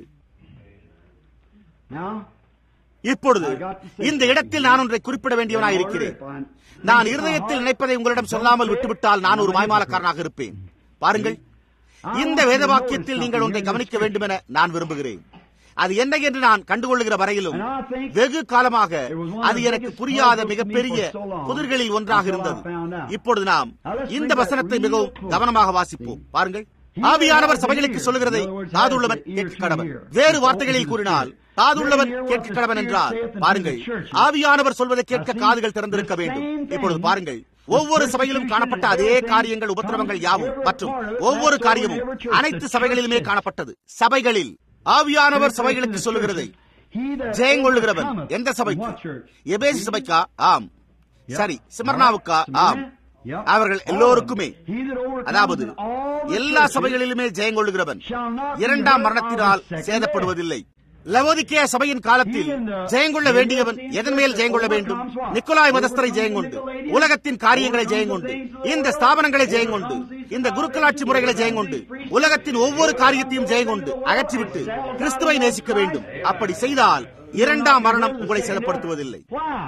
இப்பொழுது இந்த இடத்தில் நான் ஒன்றை குறிப்பிட வேண்டியவனாய் இருக்கிறேன் நான் இருதயத்தில் நினைப்பதை உங்களிடம் சொல்லாமல் விட்டுவிட்டால் நான் ஒரு மாய்மாலக்காரனாக இருப்பேன் பாருங்கள் இந்த வேத வாக்கியத்தில் நீங்கள் ஒன்றை கவனிக்க வேண்டும் என நான் விரும்புகிறேன் அது என்ன என்று நான் கண்டுகொள்ளுகிற வரையிலும் வெகு காலமாக அது எனக்கு புரியாத மிகப்பெரிய புதிர்களில் ஒன்றாக இருந்தது இப்பொழுது நாம் இந்த வசனத்தை மிகவும் கவனமாக வாசிப்போம் பாருங்கள் ஆவியானவர் சபைகளுக்கு சொல்லுகிறதை காதுள்ளவன் கேட்க கடவன் வேறு வார்த்தைகளில் கூறினால் காதுள்ளவன் கேட்க கடவன் என்றால் பாருங்கள் ஆவியானவர் சொல்வதை கேட்க காதுகள் திறந்திருக்க வேண்டும் இப்பொழுது பாருங்கள் ஒவ்வொரு சபையிலும் காணப்பட்ட அதே காரியங்கள் உபத்திரவங்கள் யாவும் மற்றும் ஒவ்வொரு காரியமும் அனைத்து சபைகளிலுமே காணப்பட்டது சபைகளில் ஆவியானவர் சபைகளுக்கு சொல்லுகிறதை ஜெயங்கொள்ளுகிறவன் எந்த சபைக்கு எபேசி சபைக்கா ஆம் சரி சிமர்னாவுக்கா ஆம் அவர்கள் எல்லோருக்குமே அதாவது எல்லா சபைகளிலுமே ஜெயங்கொள்ளுகிறவன் இரண்டாம் மரணத்தினால் சேதப்படுவதில்லை லவோதிக்கே சபையின் காலத்தில் ஜெயங்கொள்ள வேண்டியவன் எதன் மேல் ஜெயங்கொள்ள வேண்டும் நிக்கோலாய் மதஸ்தரை ஜெயங்கொண்டு உலகத்தின் காரியங்களை ஜெயங்கொண்டு இந்த ஸ்தாபனங்களை ஜெயங்கொண்டு இந்த குருக்களாட்சி முறைகளை ஜெயங்கொண்டு உலகத்தின் ஒவ்வொரு காரியத்தையும் ஜெயங்கொண்டு அகற்றிவிட்டு கிறிஸ்துவை நேசிக்க வேண்டும் அப்படி செய்தால் இரண்டாம் மரணம் உங்களை சேதப்படுத்துவதில்லை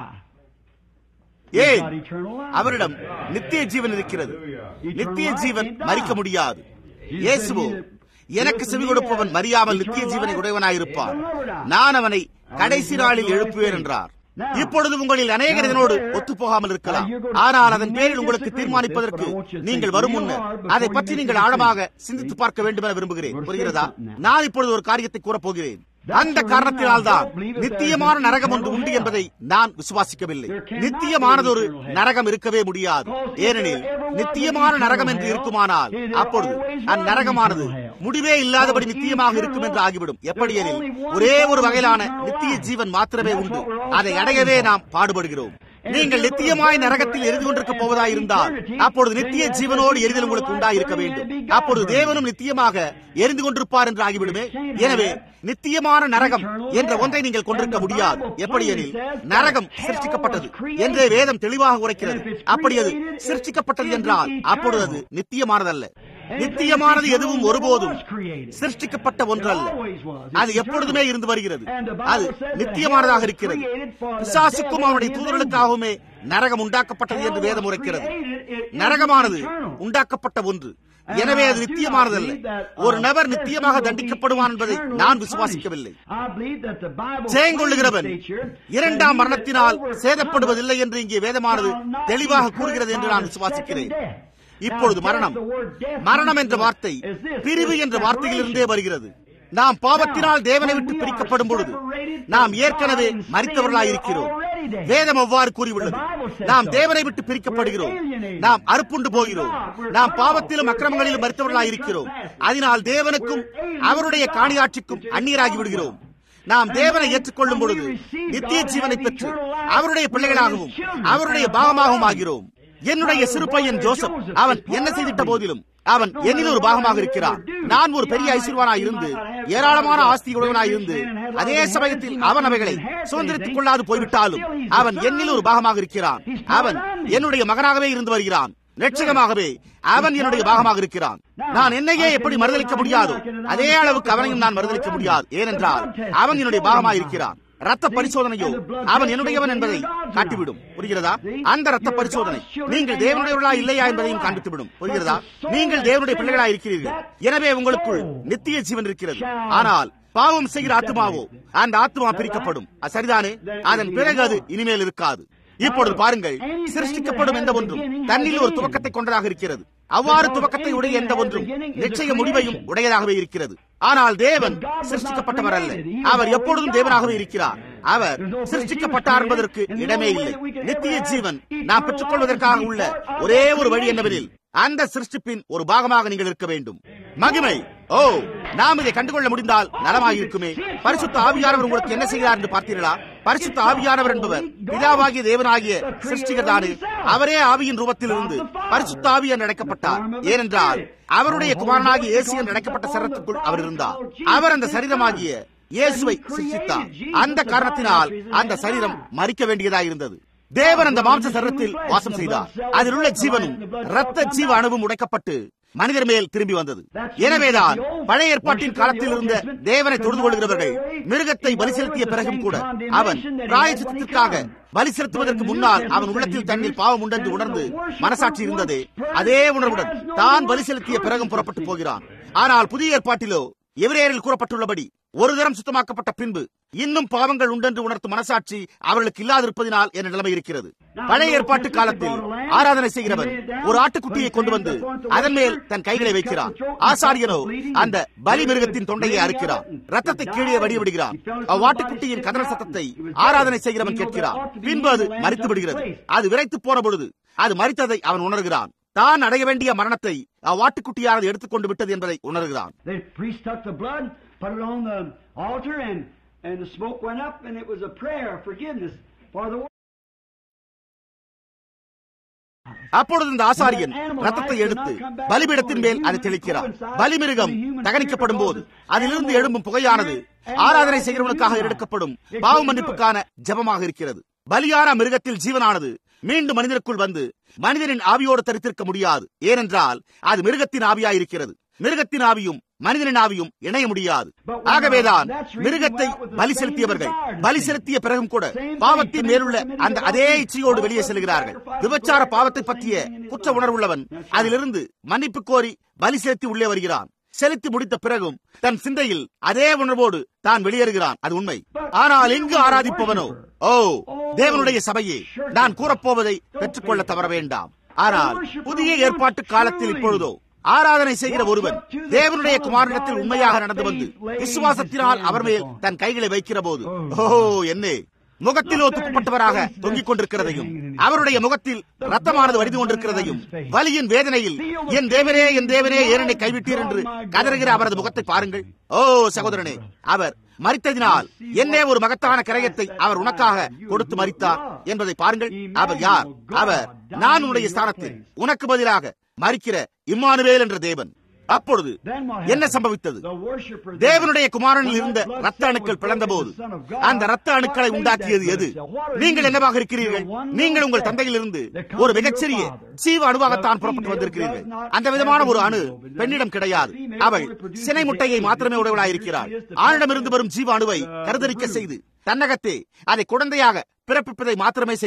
ஏன் அவரிடம் நித்திய ஜீவன் இருக்கிறது நித்திய ஜீவன் மறிக்க முடியாது இயேசுவோ எனக்கு செவி கொடுப்பவன் மறியாமல் நித்திய ஜீவனை உடையவனாயிருப்பான் நான் அவனை கடைசி நாளில் எழுப்புவேன் என்றார் இப்பொழுது உங்களில் அநேகர் இதனோடு ஒத்துப்போகாமல் இருக்கலாம் ஆனால் அதன் பேரில் உங்களுக்கு தீர்மானிப்பதற்கு நீங்கள் வரும் முன்னர் அதை பற்றி நீங்கள் ஆழமாக சிந்தித்து பார்க்க வேண்டும் என விரும்புகிறேன் புரிகிறதா நான் இப்பொழுது ஒரு காரியத்தை கூறப் போகிறேன் அந்த காரணத்தினால்தான் நித்தியமான நரகம் ஒன்று உண்டு என்பதை நான் விசுவாசிக்கவில்லை நித்தியமானதொரு நரகம் இருக்கவே முடியாது ஏனெனில் நித்தியமான நரகம் என்று இருக்குமானால் அப்பொழுது அந்நரகமானது முடிவே இல்லாதபடி நித்தியமாக இருக்கும் என்று ஆகிவிடும் எப்படியெனில் ஒரே ஒரு வகையிலான நித்திய ஜீவன் மாத்திரமே உண்டு அதை அடையவே நாம் பாடுபடுகிறோம் நீங்கள் நித்தியமாய் நரகத்தில் எரிந்து கொண்டிருக்க போவதாய் இருந்தால் அப்பொழுது நித்திய ஜீவனோடு எரிதல் உங்களுக்கு உண்டாயிருக்க வேண்டும் அப்பொழுது தேவனும் நித்தியமாக எரிந்து கொண்டிருப்பார் என்று ஆகிவிடுமே எனவே நித்தியமான நரகம் என்ற ஒன்றை நீங்கள் கொண்டிருக்க முடியாது எப்படியெனில் நரகம் சிருஷ்டிக்கப்பட்டது என்றே வேதம் தெளிவாக உரைக்கிறது அப்படி அது சிருஷ்டிக்கப்பட்டது என்றால் அப்பொழுது அது நித்தியமானதல்ல நித்தியமானது எதுவும் ஒருபோதும் சிருஷ்டிக்கப்பட்ட ஒன்றல்ல அது எப்பொழுதுமே இருந்து வருகிறது அது நித்தியமானதாக இருக்கிறது பிசாசுக்கும் அவனுடைய தூதர்களுக்காகவுமே நரகம் உண்டாக்கப்பட்டது என்று வேதம் உரைக்கிறது நரகமானது உண்டாக்கப்பட்ட ஒன்று எனவே அது நித்தியமானதல்ல ஒரு நபர் நித்தியமாக தண்டிக்கப்படுவான் என்பதை நான் விசுவாசிக்கவில்லை ஜெயங்கொள்ளுகிறவன் இரண்டாம் மரணத்தினால் சேதப்படுவதில்லை என்று இங்கே வேதமானது தெளிவாக கூறுகிறது என்று நான் விசுவாசிக்கிறேன் இப்பொழுது மரணம் மரணம் என்ற வார்த்தை பிரிவு என்ற வார்த்தையிலிருந்தே வருகிறது நாம் பாவத்தினால் தேவனை விட்டு பிரிக்கப்படும் பொழுது நாம் ஏற்கனவே மறித்தவர்களாயிருக்கிறோம் வேதம் அவ்வாறு கூறியுள்ளது நாம் தேவனை விட்டு பிரிக்கப்படுகிறோம் நாம் அறுப்புண்டு போகிறோம் நாம் பாவத்திலும் அக்கிரமங்களிலும் மறித்தவர்களாயிருக்கிறோம் அதனால் தேவனுக்கும் அவருடைய காணியாட்சிக்கும் அந்நியராகி விடுகிறோம் நாம் தேவனை ஏற்றுக்கொள்ளும் பொழுது நித்திய ஜீவனை பெற்று அவருடைய பிள்ளைகளாகவும் அவருடைய பாகமாகவும் ஆகிறோம் என்னுடைய சிறு பையன் ஜோசப் அவன் என்ன செய்திட்ட போதிலும் அவன் என்னில் ஒரு பாகமாக இருக்கிறான் நான் ஒரு பெரிய ஐஸ்வர்வானாய் இருந்து ஏராளமான ஆஸ்தியுடையவனாய் இருந்து அதே சமயத்தில் அவன் அவைகளை சுதந்திரித்துக் கொள்ளாது போய்விட்டாலும் அவன் என்னில் ஒரு பாகமாக இருக்கிறான் அவன் என்னுடைய மகனாகவே இருந்து வருகிறான் லட்சகமாகவே அவன் என்னுடைய பாகமாக இருக்கிறான் நான் என்னையே எப்படி மறுதளிக்க முடியாதோ அதே அளவுக்கு அவனையும் நான் மறுதளிக்க முடியாது ஏனென்றால் அவன் என்னுடைய பாகமாக இருக்கிறான் ரத்த பரிசோதனையோ அவன் என்னுடையவன் என்பதை காட்டிவிடும் புரிகிறதா அந்த ரத்த பரிசோதனை நீங்கள் தேவனுடையவர்களா இல்லையா என்பதையும் காண்பித்துவிடும் புரிகிறதா நீங்கள் தேவனுடைய பிள்ளைகளா இருக்கிறீர்கள் எனவே உங்களுக்குள் நித்திய ஜீவன் இருக்கிறது ஆனால் பாவம் செய்கிற ஆத்மாவோ அந்த ஆத்மா பிரிக்கப்படும் சரிதானே அதன் பிறகு அது இனிமேல் இருக்காது இப்பொழுது பாருங்கள் சிருஷ்டிக்கப்படும் எந்த ஒன்றும் தன்னில் ஒரு துவக்கத்தை கொண்டதாக இருக்கிறது அவ்வாறு துவக்கத்தை உடைய எந்த ஒன்றும் நிச்சய முடிவையும் உடையதாகவே இருக்கிறது ஆனால் தேவன் சிருஷ்டிக்கப்பட்டவர் அல்ல அவர் எப்பொழுதும் தேவனாகவே இருக்கிறார் அவர் சிருஷ்டிக்கப்பட்டார் என்பதற்கு இடமே இல்லை நித்திய ஜீவன் நாம் பெற்றுக்கொள்வதற்காக உள்ள ஒரே ஒரு வழி என்னவெனில் அந்த சிருஷ்டிப்பின் ஒரு பாகமாக நீங்கள் இருக்க வேண்டும் மகிமை ஓ நாம் இதை கண்டுகொள்ள முடிந்தால் நலமாக இருக்குமே பரிசுத்த ஆவியானவர் உங்களுக்கு என்ன செய்கிறார் என்று பார்த்தீர்களா பரிசுத்த ஆவியானவர் என்பவர் பிதாவாகிய தேவனாகிய சிருஷ்டிகர்தானே அவரே ஆவியின் ரூபத்தில் இருந்து பரிசுத்த ஆவி என்று அழைக்கப்பட்டார் ஏனென்றால் அவருடைய குமாரனாகிய இயேசு என்று அழைக்கப்பட்ட சரத்துக்குள் அவர் இருந்தார் அவர் அந்த சரீரமாகிய இயேசுவை சிருஷ்டித்தார் அந்த காரணத்தினால் அந்த சரீரம் மறிக்க வேண்டியதாக இருந்தது தேவன் அந்த மாம்ச சரீரத்தில் வாசம் செய்தார் அதில் உள்ள ஜீவனும் ரத்த ஜீவ அணுவும் உடைக்கப்பட்டு மனிதர் மேல் திரும்பி வந்தது எனவேதான் பழைய ஏற்பாட்டின் காலத்தில் இருந்த தேவனை தொழுது கொள்கிறவர்கள் மிருகத்தை பலி செலுத்திய பிறகும் கூட அவன் பிராயச்சித்தத்திற்காக பலி செலுத்துவதற்கு முன்னால் அவன் உள்ளத்தில் தன்னில் பாவம் உண்டென்று உணர்ந்து மனசாட்சி இருந்ததே அதே உணர்வுடன் தான் பலி செலுத்திய பிறகும் புறப்பட்டு போகிறான் ஆனால் புதிய ஏற்பாட்டிலோ எவரேரில் கூறப்பட்டுள்ளபடி ஒரு தரம் சுத்தமாக்கப்பட்ட பின்பு இன்னும் பாவங்கள் உண்டென்று உணர்த்தும் மனசாட்சி அவர்களுக்கு இல்லாதிருப்பதினால் என்ற நிலைமை இருக்கிறது பழைய ஏற்பாட்டு காலத்தில் ஆராதனை செய்கிறவன் ஒரு ஆட்டுக்குட்டியை கொண்டு வந்து அதன் மேல் தன் கைகளை வைக்கிறான் ஆசாரியனோ அந்த பலி மிருகத்தின் தொண்டையை அறுக்கிறான் ரத்தத்தை கீழே வடிய விடுகிறான் அவ்வாட்டுக்குட்டியின் கதன சத்தத்தை ஆராதனை செய்கிறவன் கேட்கிறான் பின்பு அது மறித்து விடுகிறது அது விரைத்து போன பொழுது அது மறித்ததை அவன் உணர்கிறான் தான் அடைய வேண்டிய மரணத்தை அவ்வாட்டுக்குட்டியானது எடுத்துக்கொண்டு விட்டது என்பதை உணர்கிறான் The priest took the blood, put it on the altar, and, and the smoke went up, and it was a prayer of forgiveness for the world. அப்பொழுது இந்த ஆசாரியன் ரத்தத்தை எடுத்து பலிபீடத்தின் மேல் அதை தெளிக்கிறார் பலிமிருகம் தகனிக்கப்படும் போது அதிலிருந்து எழும்பும் புகையானது ஆராதனை செய்கிறவனுக்காக எடுக்கப்படும் பாவ மன்னிப்புக்கான ஜபமாக இருக்கிறது பலியான மிருகத்தில் ஜீவனானது மீண்டும் மனிதனுக்குள் வந்து மனிதனின் ஆவியோடு தரித்திருக்க முடியாது ஏனென்றால் அது மிருகத்தின் ஆவியாயிருக்கிறது மிருகத்தின் ஆவியும் மனிதனின் ஆவியும் இணைய முடியாது ஆகவேதான் மிருகத்தை பலி செலுத்தியவர்கள் பலி செலுத்திய பிறகும் கூட பாவத்தின் மேலுள்ள அந்த அதே இச்சையோடு வெளியே செல்கிறார்கள் விபச்சார பாவத்தை பற்றிய குற்ற உணர்வுள்ளவன் அதிலிருந்து மன்னிப்பு கோரி பலி செலுத்தி உள்ளே வருகிறான் செலுத்தி முடித்த பிறகும் தன் சிந்தையில் அதே உணர்வோடு தான் வெளியேறுகிறான் அது உண்மை ஆனால் எங்கு ஆராதிப்பவனோ ஓ தேவனுடைய சபையே நான் கூறப்போவதை பெற்றுக்கொள்ள தவற வேண்டாம் ஆனால் புதிய ஏற்பாட்டு காலத்தில் இப்பொழுதோ ஆராதனை செய்கிற ஒருவன் தேவனுடைய குமாரனிடத்தில் உண்மையாக நடந்து வந்து விசுவாசத்தினால் அவர் மேல் தன் கைகளை வைக்கிற போது ஓ என்னே முகத்திலோ துக்கப்பட்டவராக தொங்கிக் கொண்டிருக்கிறதையும் அவருடைய முகத்தில் ரத்தமானது வடிந்து கொண்டிருக்கிறதையும் வலியின் வேதனையில் என் தேவனே என் தேவனே ஏனனை கைவிட்டீர் என்று கதறுகிற அவரது முகத்தை பாருங்கள் ஓ சகோதரனே அவர் மறித்ததினால் என்னே ஒரு மகத்தான கிரயத்தை அவர் உனக்காக கொடுத்து மறித்தார் என்பதை பாருங்கள் அவர் யார் அவர் நான் உன்னுடைய ஸ்தானத்தில் உனக்கு பதிலாக மறிக்கிற இம்மானுவேல் என்ற தேவன் அப்பொழுது என்ன சம்பவித்தது தேவனுடைய குமாரனில் இருந்த ரத்த அணுக்கள் பிளந்தபோது அந்த ரத்த அணுக்களை உண்டாக்கியது எது நீங்கள் என்னவாக இருக்கிறீர்கள் நீங்கள் உங்கள் தந்தையிலிருந்து ஒரு மிகச்சிறிய சீவ அணுவாகத்தான் புறப்பட்டு வந்திருக்கிறீர்கள் அந்த விதமான ஒரு அணு பெண்ணிடம் கிடையாது அவள் சினை முட்டையை மாத்திரமே உடையவளாயிருக்கிறாள் ஆணிடமிருந்து வரும் ஜீவ அணுவை கருதரிக்க செய்து தன்னகத்தே அதை குழந்தையாக பிறப்பிப்பதை மாத்திரமே செய்கிறாள்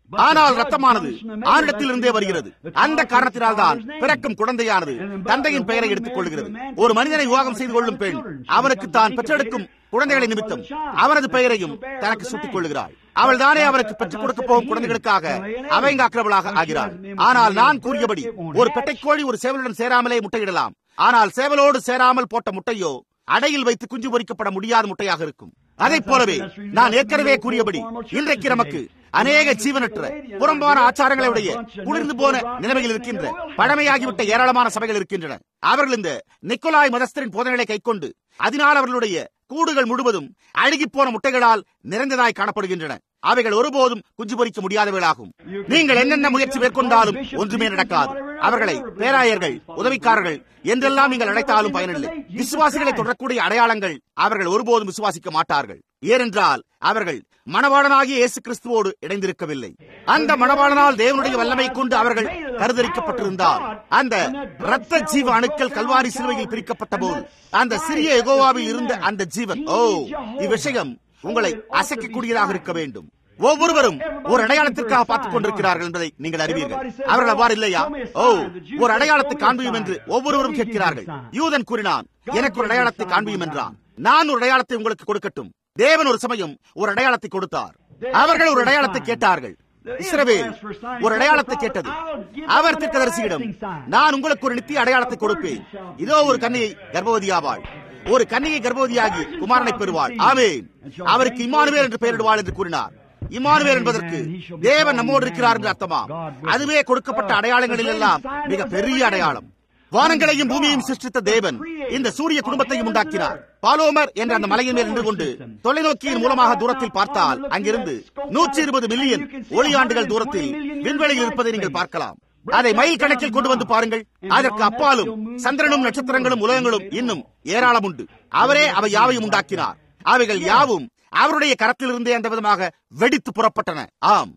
ஆனால் ரத்தமானது ஆணிடத்திலிருந்தே வருகிறது அந்த காரணத்தினால் தான் பிறக்கும் குழந்தையானது தந்தையின் பெயரை எடுத்துக் கொள்கிறது ஒரு மனிதனை விவாகம் செய்து கொள்ளும் பெண் அவனுக்கு தான் பெற்றெடுக்கும் குழந்தைகளை நிமித்தம் அவனது பெயரையும் தனக்கு சூட்டிக் கொள்ளுகிறாள் அவள் தானே அவருக்கு பெற்றுக் கொடுக்க போகும் குழந்தைகளுக்காக அவைங்காக்கிறவளாக ஆகிறாள் ஆனால் நான் கூறியபடி ஒரு பெட்டைக்கோழி ஒரு சேவலுடன் சேராமலே முட்டையிடலாம் ஆனால் சேவலோடு சேராமல் போட்ட முட்டையோ அடையில் வைத்து குஞ்சு பொறிக்கப்பட முடியாத முட்டையாக இருக்கும் அதை போலவே நான் ஏற்கனவே கூறியபடி இன்றைக்கு நமக்கு அநேக ஜீவனற்ற புறம்பான ஆச்சாரங்களை உடைய குளிர்ந்து போன நிலைமையில் இருக்கின்ற பழமையாகிவிட்ட ஏராளமான சபைகள் இருக்கின்றன அவர்கள் இந்த நிக்கோலாய் மதஸ்தரின் போதனைகளை கைக்கொண்டு அதனால் அவர்களுடைய கூடுகள் முழுவதும் அழுகி போன முட்டைகளால் நிறைந்ததாய் காணப்படுகின்றன அவைகள் ஒருபோதும் குஞ்சு பொறிக்க முடியாதவைகளாகும் நீங்கள் என்னென்ன முயற்சி மேற்கொண்டாலும் ஒன்றுமே நடக்காது அவர்களை பேராயர்கள் உதவிக்காரர்கள் என்றெல்லாம் நீங்கள் அழைத்தாலும் பயனில்லை விசுவாசிகளை தொடரக்கூடிய அடையாளங்கள் அவர்கள் ஒருபோதும் விசுவாசிக்க மாட்டார்கள் ஏனென்றால் அவர்கள் மணவாளனாகிய இயேசு கிறிஸ்துவோடு இணைந்திருக்கவில்லை அந்த மணவாளனால் தேவனுடைய வல்லமை கொண்டு அவர்கள் கருதரிக்கப்பட்டிருந்தால் அந்த இரத்த ஜீவ அணுக்கள் கல்வாரி சிலுவையில் பிரிக்கப்பட்ட போது அந்த சிறிய எகோவாவில் இருந்த அந்த ஜீவன் ஓ இவ்விஷயம் உங்களை அசைக்கக்கூடியதாக இருக்க வேண்டும் ஒவ்வொருவரும் ஒரு அடையாளத்திற்காக பார்த்துக் கொண்டிருக்கிறார்கள் என்பதை நீங்கள் அறிவீர்கள் அவர்கள் அவ்வாறு இல்லையா ஓ ஒரு அடையாளத்தை காண்பியும் என்று ஒவ்வொருவரும் கேட்கிறார்கள் யூதன் கூறினான் எனக்கு ஒரு அடையாளத்தை காண்பியும் என்றான் நான் ஒரு அடையாளத்தை உங்களுக்கு கொடுக்கட்டும் தேவன் ஒரு சமயம் ஒரு அடையாளத்தை கொடுத்தார் அவர்கள் ஒரு அடையாளத்தை கேட்டார்கள் இஸ்ரவேல் ஒரு அடையாளத்தை கேட்டது அவர் தீர்க்கதரிசியிடம் நான் உங்களுக்கு ஒரு நித்திய அடையாளத்தை கொடுப்பேன் இதோ ஒரு கன்னியை கர்ப்பவதியாவாள் ஒரு கன்னியை கர்ப்பவதியாகி குமாரனை பெறுவாள் ஆவேன் அவருக்கு இம்மானுவேல் என்று பெயரிடுவாள் என்று கூறினார் இம்மானுவேல் என்பதற்கு தேவன் நம்மோடு இருக்கிறார் என்று அர்த்தமா அதுவே கொடுக்கப்பட்ட அடையாளங்களில் எல்லாம் மிக பெரிய அடையாளம் வானங்களையும் பூமியையும் சிருஷ்டித்த தேவன் இந்த சூரிய குடும்பத்தையும் உண்டாக்கினார் பாலோமர் என்ற அந்த மலையின் மேல் நின்று கொண்டு தொலைநோக்கியின் மூலமாக தூரத்தில் பார்த்தால் அங்கிருந்து நூற்றி இருபது மில்லியன் ஒளியாண்டுகள் தூரத்தில் விண்வெளியில் இருப்பதை நீங்கள் பார்க்கலாம் அதை மைல் கணக்கில் கொண்டு வந்து பாருங்கள் அதற்கு அப்பாலும் சந்திரனும் நட்சத்திரங்களும் உலகங்களும் இன்னும் ஏராளம் உண்டு அவரே அவை யாவையும் உண்டாக்கினார் அவைகள் யாவும் அவருடைய கரத்திலிருந்தே அந்த விதமாக வெடித்து புறப்பட்டன ஆம்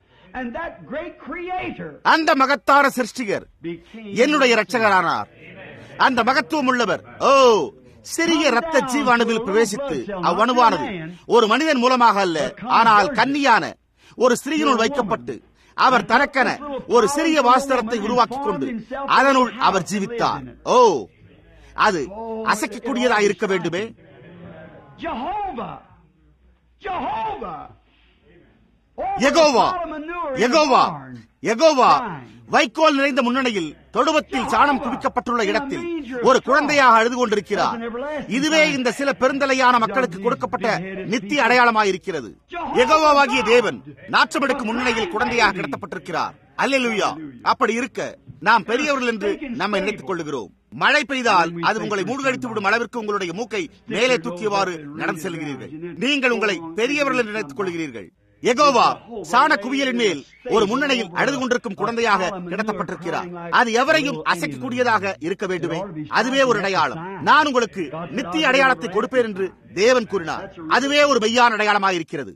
அந்த மகத்தான சிருஷ்டிகர் என்னுடைய இரட்சகரானார் அந்த மகத்துவம் உள்ளவர் ஓ சிறிய ரத்த ஜீவாணுவில் பிரவேசித்து அவ்வணுவானது ஒரு மனிதன் மூலமாக அல்ல ஆனால் கன்னியான ஒரு ஸ்திரீயினுள் வைக்கப்பட்டு அவர் தனக்கென ஒரு சிறிய வாஸ்தரத்தை உருவாக்கிக் கொண்டு அதனுள் அவர் ஜீவித்தார் ஓ அது அசைக்கக்கூடியதாக இருக்க வேண்டுமே எகோவா எகோவா எகோவா வைக்கோல் நிறைந்த முன்னணியில் தொடுவத்தில் சாணம் குவிக்கப்பட்டுள்ள இடத்தில் ஒரு குழந்தையாக அழுது கொண்டிருக்கிறார் இதுவே இந்த சில பெருந்தலையான மக்களுக்கு கொடுக்கப்பட்ட நித்திய அடையாளமாயிருக்கிறது எகோவாவாகிய தேவன் நாற்றமெடுக்கும் முன்னணியில் குழந்தையாக கிடத்தப்பட்டிருக்கிறார் அல்லேலூயா அப்படி இருக்க நாம் பெரியவர்கள் என்று நம்மை நினைத்துக் கொள்ளுகிறோம் மழை பெய்தால் அது உங்களை மூழ்கடித்து விடும் அளவிற்கு உங்களுடைய மூக்கை மேலே தூக்கியவாறு நடந்து செல்கிறீர்கள் நீங்கள் உங்களை பெரியவர்கள் என்று நினைத்துக் கொள்கிறீர்கள் எகோவா சாண குவியலின் மேல் ஒரு முன்னணியில் அழுது கொண்டிருக்கும் குழந்தையாக கிடத்தப்பட்டிருக்கிறார் அது எவரையும் அசைக்கக்கூடியதாக இருக்க வேண்டுமே அதுவே ஒரு அடையாளம் நான் உங்களுக்கு நித்திய அடையாளத்தை கொடுப்பேன் என்று தேவன் கூறினார் அதுவே ஒரு மெய்யான அடையாளமாக இருக்கிறது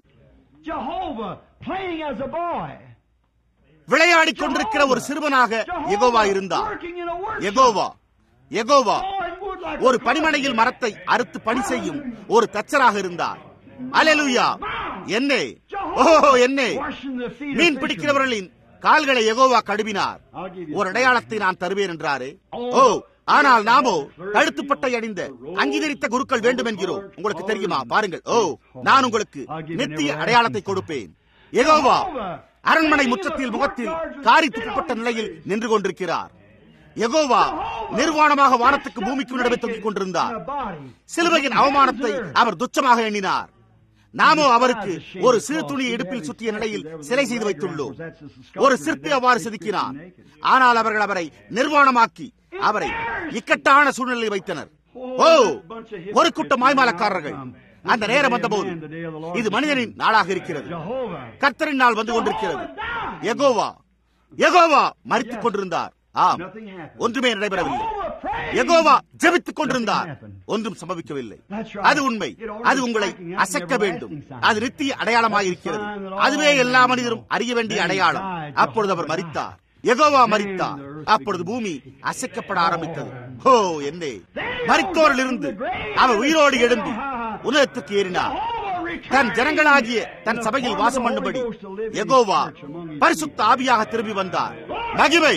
விளையாடிக் கொண்டிருக்கிற ஒரு சிறுவனாக எகோவா இருந்தார் எகோவா எகோவா ஒரு பனிமனையில் மரத்தை அறுத்து பணி செய்யும் ஒரு தச்சராக இருந்தார் அலலுயா என்னே ஓஹோ என்னே மீன் பிடிக்கிறவர்களின் கால்களை எகோவா கழுவினார் ஒரு அடையாளத்தை நான் தருவேன் என்றாரே ஓ ஆனால் நாமோ கழுத்துப்பட்டை அணிந்த அங்கீகரித்த குருக்கள் வேண்டும் என்கிறோம் உங்களுக்கு தெரியுமா பாருங்கள் ஓ நான் உங்களுக்கு நித்திய அடையாளத்தை கொடுப்பேன் எகோவா அரண்மனை முற்றத்தில் முகத்தில் காரி துப்பப்பட்ட நிலையில் நின்று கொண்டிருக்கிறார் எகோவா நிர்வாணமாக வானத்துக்கு பூமிக்கு நடுவே தொங்கிக் கொண்டிருந்தார் சிலுவையின் அவமானத்தை அவர் துச்சமாக எண்ணினார் நாமோ அவருக்கு ஒரு சிறு துணியை இடுப்பில் சுற்றிய நிலையில் சிலை செய்து வைத்துள்ளோம் ஒரு சிற்பி அவ்வாறு செதுக்கினார் ஆனால் அவர்கள் அவரை நிர்வாணமாக்கி அவரை இக்கட்டான சூழ்நிலையில் வைத்தனர் ஓ ஒரு கூட்ட மாய்மாலக்காரர்கள் அந்த நேரம் வந்தபோது இது மனிதனின் நாளாக இருக்கிறது கர்த்தரின் நாள் வந்து கொண்டிருக்கிறது எகோவா எகோவா மறித்துக் கொண்டிருந்தார் ஆம் ஒன்றுமே நடைபெறவில்லை எகோவா ஜெபித்துக் கொண்டிருந்தார் ஒன்றும் சம்பவிக்கவில்லை அது உண்மை அது உங்களை அசைக்க வேண்டும் அது நித்திய அடையாளமாயிருக்கிறது அதுவே எல்லா மனிதரும் அறிய வேண்டிய அடையாளம் அப்பொழுது அவர் மறித்தார் எகோவா மறித்தார் அப்பொழுது பூமி அசைக்கப்பட ஆரம்பித்தது ஹோ என்னே மறித்தோரில் இருந்து அவர் உயிரோடு எழும்பி உலகத்துக்கு ஏறினார் தன் ஜனங்களாகிய தன் சபையில் வாசம் பண்ணும்படி எகோவா பரிசுத்த ஆவியாக திரும்பி வந்தார் மகிமை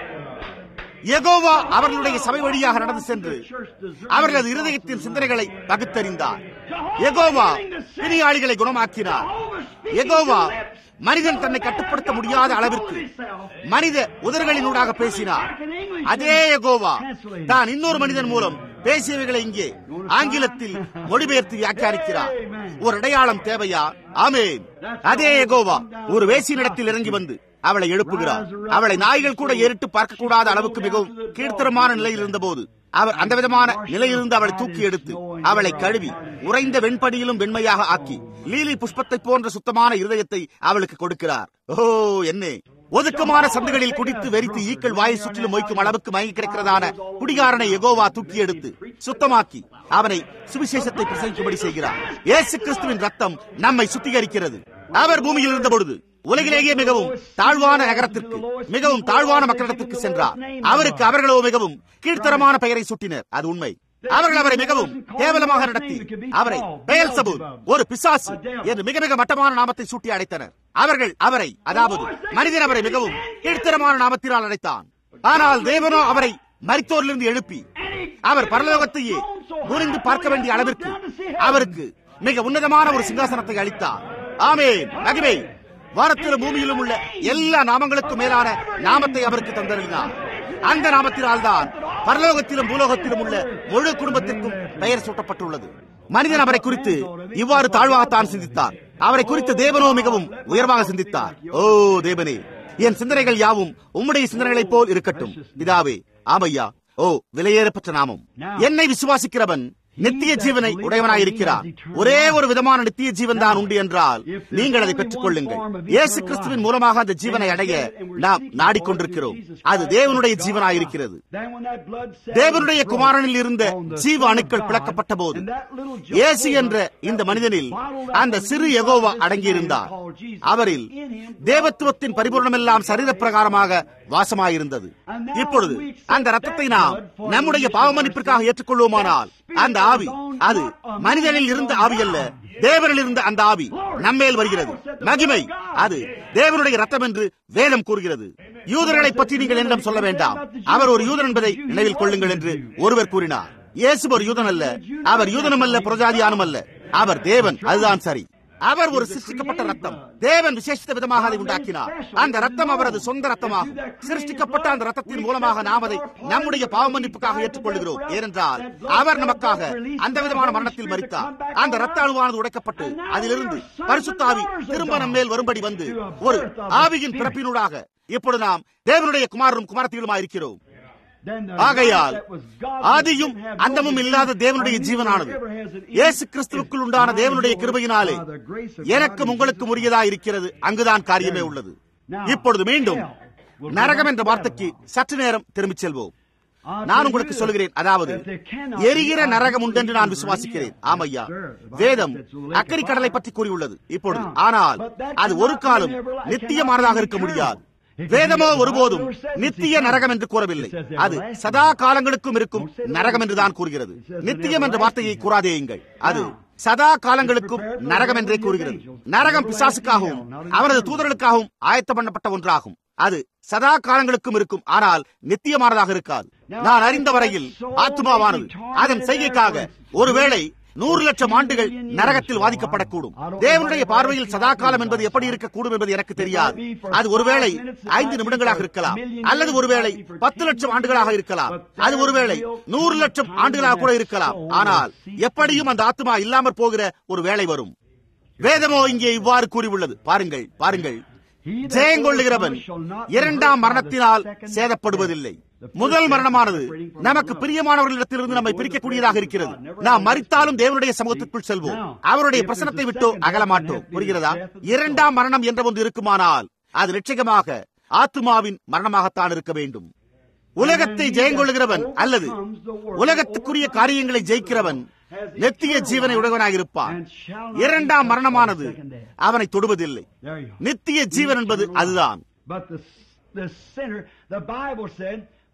எகோவா அவர்களுடைய சபை வழியாக நடந்து சென்று அவர்களது இருதயத்தின் சிந்தனைகளை பகுத்தறிந்தார் எகோவா பிணியாளிகளை குணமாக்கினார் எகோவா மனிதன் தன்னை கட்டுப்படுத்த முடியாத அளவிற்கு மனித உதர்களினூடாக பேசினார் அதே எகோவா தான் இன்னொரு மனிதன் மூலம் பேசியவைகளை இங்கே ஆங்கிலத்தில் மொழிபெயர்த்து வியாக்கியானிக்கிறார் ஒரு அடையாளம் தேவையா ஆமேன் அதே எகோவா ஒரு வேசியினிடத்தில் இறங்கி வந்து அவளை எழுப்புகிறார் அவளை நாய்கள் கூட ஏறிட்டு பார்க்கக்கூடாத அளவுக்கு மிகவும் கீழ்த்தரமான நிலையில் இருந்தபோது அவர் அந்த விதமான நிலையிலிருந்து அவளை தூக்கி எடுத்து அவளை கழுவி உறைந்த வெண்படியிலும் வெண்மையாக ஆக்கி லீலி புஷ்பத்தை போன்ற சுத்தமான இருதயத்தை அவளுக்கு கொடுக்கிறார் ஓ என்ன ஒதுக்கமான சந்துகளில் குடித்து வெறித்து ஈக்கள் வாயை சுற்றிலும் மொய்க்கும் அளவுக்கு மயங்கி கிடக்கிறதான குடிகாரனை எகோவா தூக்கி எடுத்து சுத்தமாக்கி அவனை சுவிசேஷத்தை பிரசங்கிக்கும்படி செய்கிறார் இயேசு கிறிஸ்துவின் ரத்தம் நம்மை சுத்திகரிக்கிறது அவர் பூமியில் இருந்த பொழுது உலகிலேயே மிகவும் தாழ்வான நகரத்திற்கு மிகவும் தாழ்வான மக்களிடத்திற்கு சென்றார் அவருக்கு அவர்களோ மிகவும் கீழ்த்தரமான பெயரை சுட்டினர் அது உண்மை அவர்கள் அவரை மிகவும் கேவலமாக நடத்தி அவரை பெயல் சபூர் ஒரு பிசாசு என்று மிக மிக மட்டமான நாமத்தை சூட்டி அடைத்தனர் அவர்கள் அவரை அதாவது மனிதன் அவரை மிகவும் கீழ்த்தரமான நாமத்தினால் அடைத்தான் ஆனால் தேவனோ அவரை மரித்தோரிலிருந்து எழுப்பி அவர் பரலோகத்தையே புரிந்து பார்க்க வேண்டிய அளவிற்கு அவருக்கு மிக உன்னதமான ஒரு சிங்காசனத்தை அளித்தார் ஆமேன் மகிமை வானத்திலும் பூமியிலும் உள்ள எல்லா நாமங்களுக்கும் மேலான நாமத்தை அவருக்கு தந்தருளினார் அந்த நாமத்தினால் தான் பரலோகத்திலும் பூலோகத்திலும் உள்ள முழு குடும்பத்திற்கும் பெயர் சூட்டப்பட்டுள்ளது மனிதன் அவரை குறித்து இவ்வாறு தாழ்வாகத்தான் சிந்தித்தார் அவரை குறித்து தேவனோ மிகவும் உயர்வாக சிந்தித்தார் ஓ தேவனே என் சிந்தனைகள் யாவும் உம்முடைய சிந்தனைகளைப் போல் இருக்கட்டும் இதாவே ஆமையா ஓ விலையேறப்பட்ட நாமம் என்னை விசுவாசிக்கிறவன் நித்திய ஜீவனை உடையவனாயிருக்கிறார் ஒரே ஒரு விதமான நித்திய ஜீவன் தான் உண்டு என்றால் நீங்கள் அதை பெற்றுக் கொள்ளுங்கள் இயேசு கிறிஸ்துவின் மூலமாக அந்த ஜீவனை அடைய நாம் நாடிக்கொண்டிருக்கிறோம் அது தேவனுடைய ஜீவனாயிருக்கிறது தேவனுடைய குமாரனில் இருந்த ஜீவ அணுக்கள் பிளக்கப்பட்ட போது இயேசு என்ற இந்த மனிதனில் அந்த சிறு எகோவா அடங்கியிருந்தார் அவரில் தேவத்துவத்தின் பரிபூர்ணமெல்லாம் சரீர பிரகாரமாக வாசமாயிருந்தது இப்பொழுது அந்த ரத்தத்தை நாம் நம்முடைய பாவமன்னிப்பிற்காக ஏற்றுக்கொள்வோமானால் அந்த ஆவி அது மனிதனில் இருந்த ஆவி அல்ல தேவனில் இருந்த அந்த ஆவி நம்மேல் வருகிறது மகிமை அது தேவனுடைய ரத்தம் என்று வேதம் கூறுகிறது யூதர்களை பற்றி நீங்கள் என்னிடம் சொல்ல வேண்டாம் அவர் ஒரு யூதன் என்பதை நினைவில் கொள்ளுங்கள் என்று ஒருவர் கூறினார் இயேசு ஒரு யூதன் அல்ல அவர் யூதனும் அல்ல புரஜாதியானும் அல்ல அவர் தேவன் அதுதான் சரி அவர் ஒரு சிருஷ்டிக்கப்பட்ட ரத்தம் தேவன் விசேஷித்த விதமாக அதை உண்டாக்கினார் அந்த ரத்தம் அவரது சொந்த ரத்தமாகும் சிருஷ்டிக்கப்பட்ட அந்த ரத்தத்தின் மூலமாக நாம் அதை நம்முடைய பாவ மன்னிப்புக்காக ஏற்றுக்கொள்கிறோம் ஏனென்றால் அவர் நமக்காக அந்த விதமான மரணத்தில் மறித்தார் அந்த ரத்த அணுவானது உடைக்கப்பட்டு அதிலிருந்து பரிசுத்தாவி திரும்ப நம் மேல் வரும்படி வந்து ஒரு ஆவியின் பிறப்பினூடாக இப்பொழுது நாம் தேவனுடைய குமாரரும் குமாரத்திலுமா இருக்கிறோம் ஆகையால் ஆதியும் அந்தமும் இல்லாத தேவனுடைய ஜீவனானது இயேசு கிறிஸ்துவுக்குள் உண்டான தேவனுடைய கிருபையினாலே எனக்கும் உங்களுக்கும் உரியதா இருக்கிறது அங்குதான் காரியமே உள்ளது இப்பொழுது மீண்டும் நரகம் என்ற வார்த்தைக்கு சற்று நேரம் திரும்பிச் செல்வோம் நான் உங்களுக்கு சொல்கிறேன் அதாவது எரிகிற நரகம் உண்டென்று நான் விசுவாசிக்கிறேன் ஆமையா வேதம் அக்கறை கடலை பற்றி கூறியுள்ளது இப்பொழுது ஆனால் அது ஒரு காலம் நித்தியமானதாக இருக்க முடியாது வேதமோ ஒருபோதும் நித்திய நரகம் என்று கூறவில்லை அது சதா காலங்களுக்கும் இருக்கும் நரகம் என்றுதான் கூறுகிறது நித்தியம் என்ற வார்த்தையை கூறாதேயுங்கள் அது சதா காலங்களுக்கும் நரகம் என்றே கூறுகிறது நரகம் பிசாசுக்காகவும் அவரது தூதர்களுக்காகவும் ஆயத்தம் பண்ணப்பட்ட ஒன்றாகும் அது சதா காலங்களுக்கும் இருக்கும் ஆனால் நித்தியமானதாக இருக்காது நான் அறிந்த வரையில் ஆத்மாவானது அதன் செய்கைக்காக ஒருவேளை நூறு லட்சம் ஆண்டுகள் நரகத்தில் வாதிக்கப்படக்கூடும் தேவனுடைய பார்வையில் சதா காலம் என்பது எப்படி இருக்கக்கூடும் என்பது எனக்கு தெரியாது அது ஒருவேளை ஐந்து நிமிடங்களாக இருக்கலாம் அல்லது ஒருவேளை பத்து லட்சம் ஆண்டுகளாக இருக்கலாம் அது ஒருவேளை நூறு லட்சம் ஆண்டுகளாக கூட இருக்கலாம் ஆனால் எப்படியும் அந்த ஆத்மா இல்லாமற் போகிற ஒரு வேலை வரும் வேதமோ இங்கே இவ்வாறு கூறியுள்ளது பாருங்கள் பாருங்கள் ஜெயங்கொள்ளுகிறவன் இரண்டாம் மரணத்தினால் சேதப்படுவதில்லை முதல் மரணமானது நமக்கு பிரியமானவர்களிடத்திலிருந்து நம்மை பிரிக்கக்கூடியதாக இருக்கிறது நாம் மறித்தாலும் தேவனுடைய சமூகத்திற்குள் செல்வோம் அவருடைய பிரசனத்தை விட்டோ அகலமாட்டோம் புரிகிறதா இரண்டாம் மரணம் என்ற ஒன்று இருக்குமானால் அது நிச்சயமாக ஆத்மாவின் மரணமாகத்தான் இருக்க வேண்டும் உலகத்தை ஜெயங்கொள்ளுகிறவன் அல்லது உலகத்துக்குரிய காரியங்களை ஜெயிக்கிறவன் நெத்திய ஜீவனை உடையவனாக இருப்பான் இரண்டாம் மரணமானது அவனை தொடுவதில்லை நித்திய ஜீவன் என்பது அதுதான்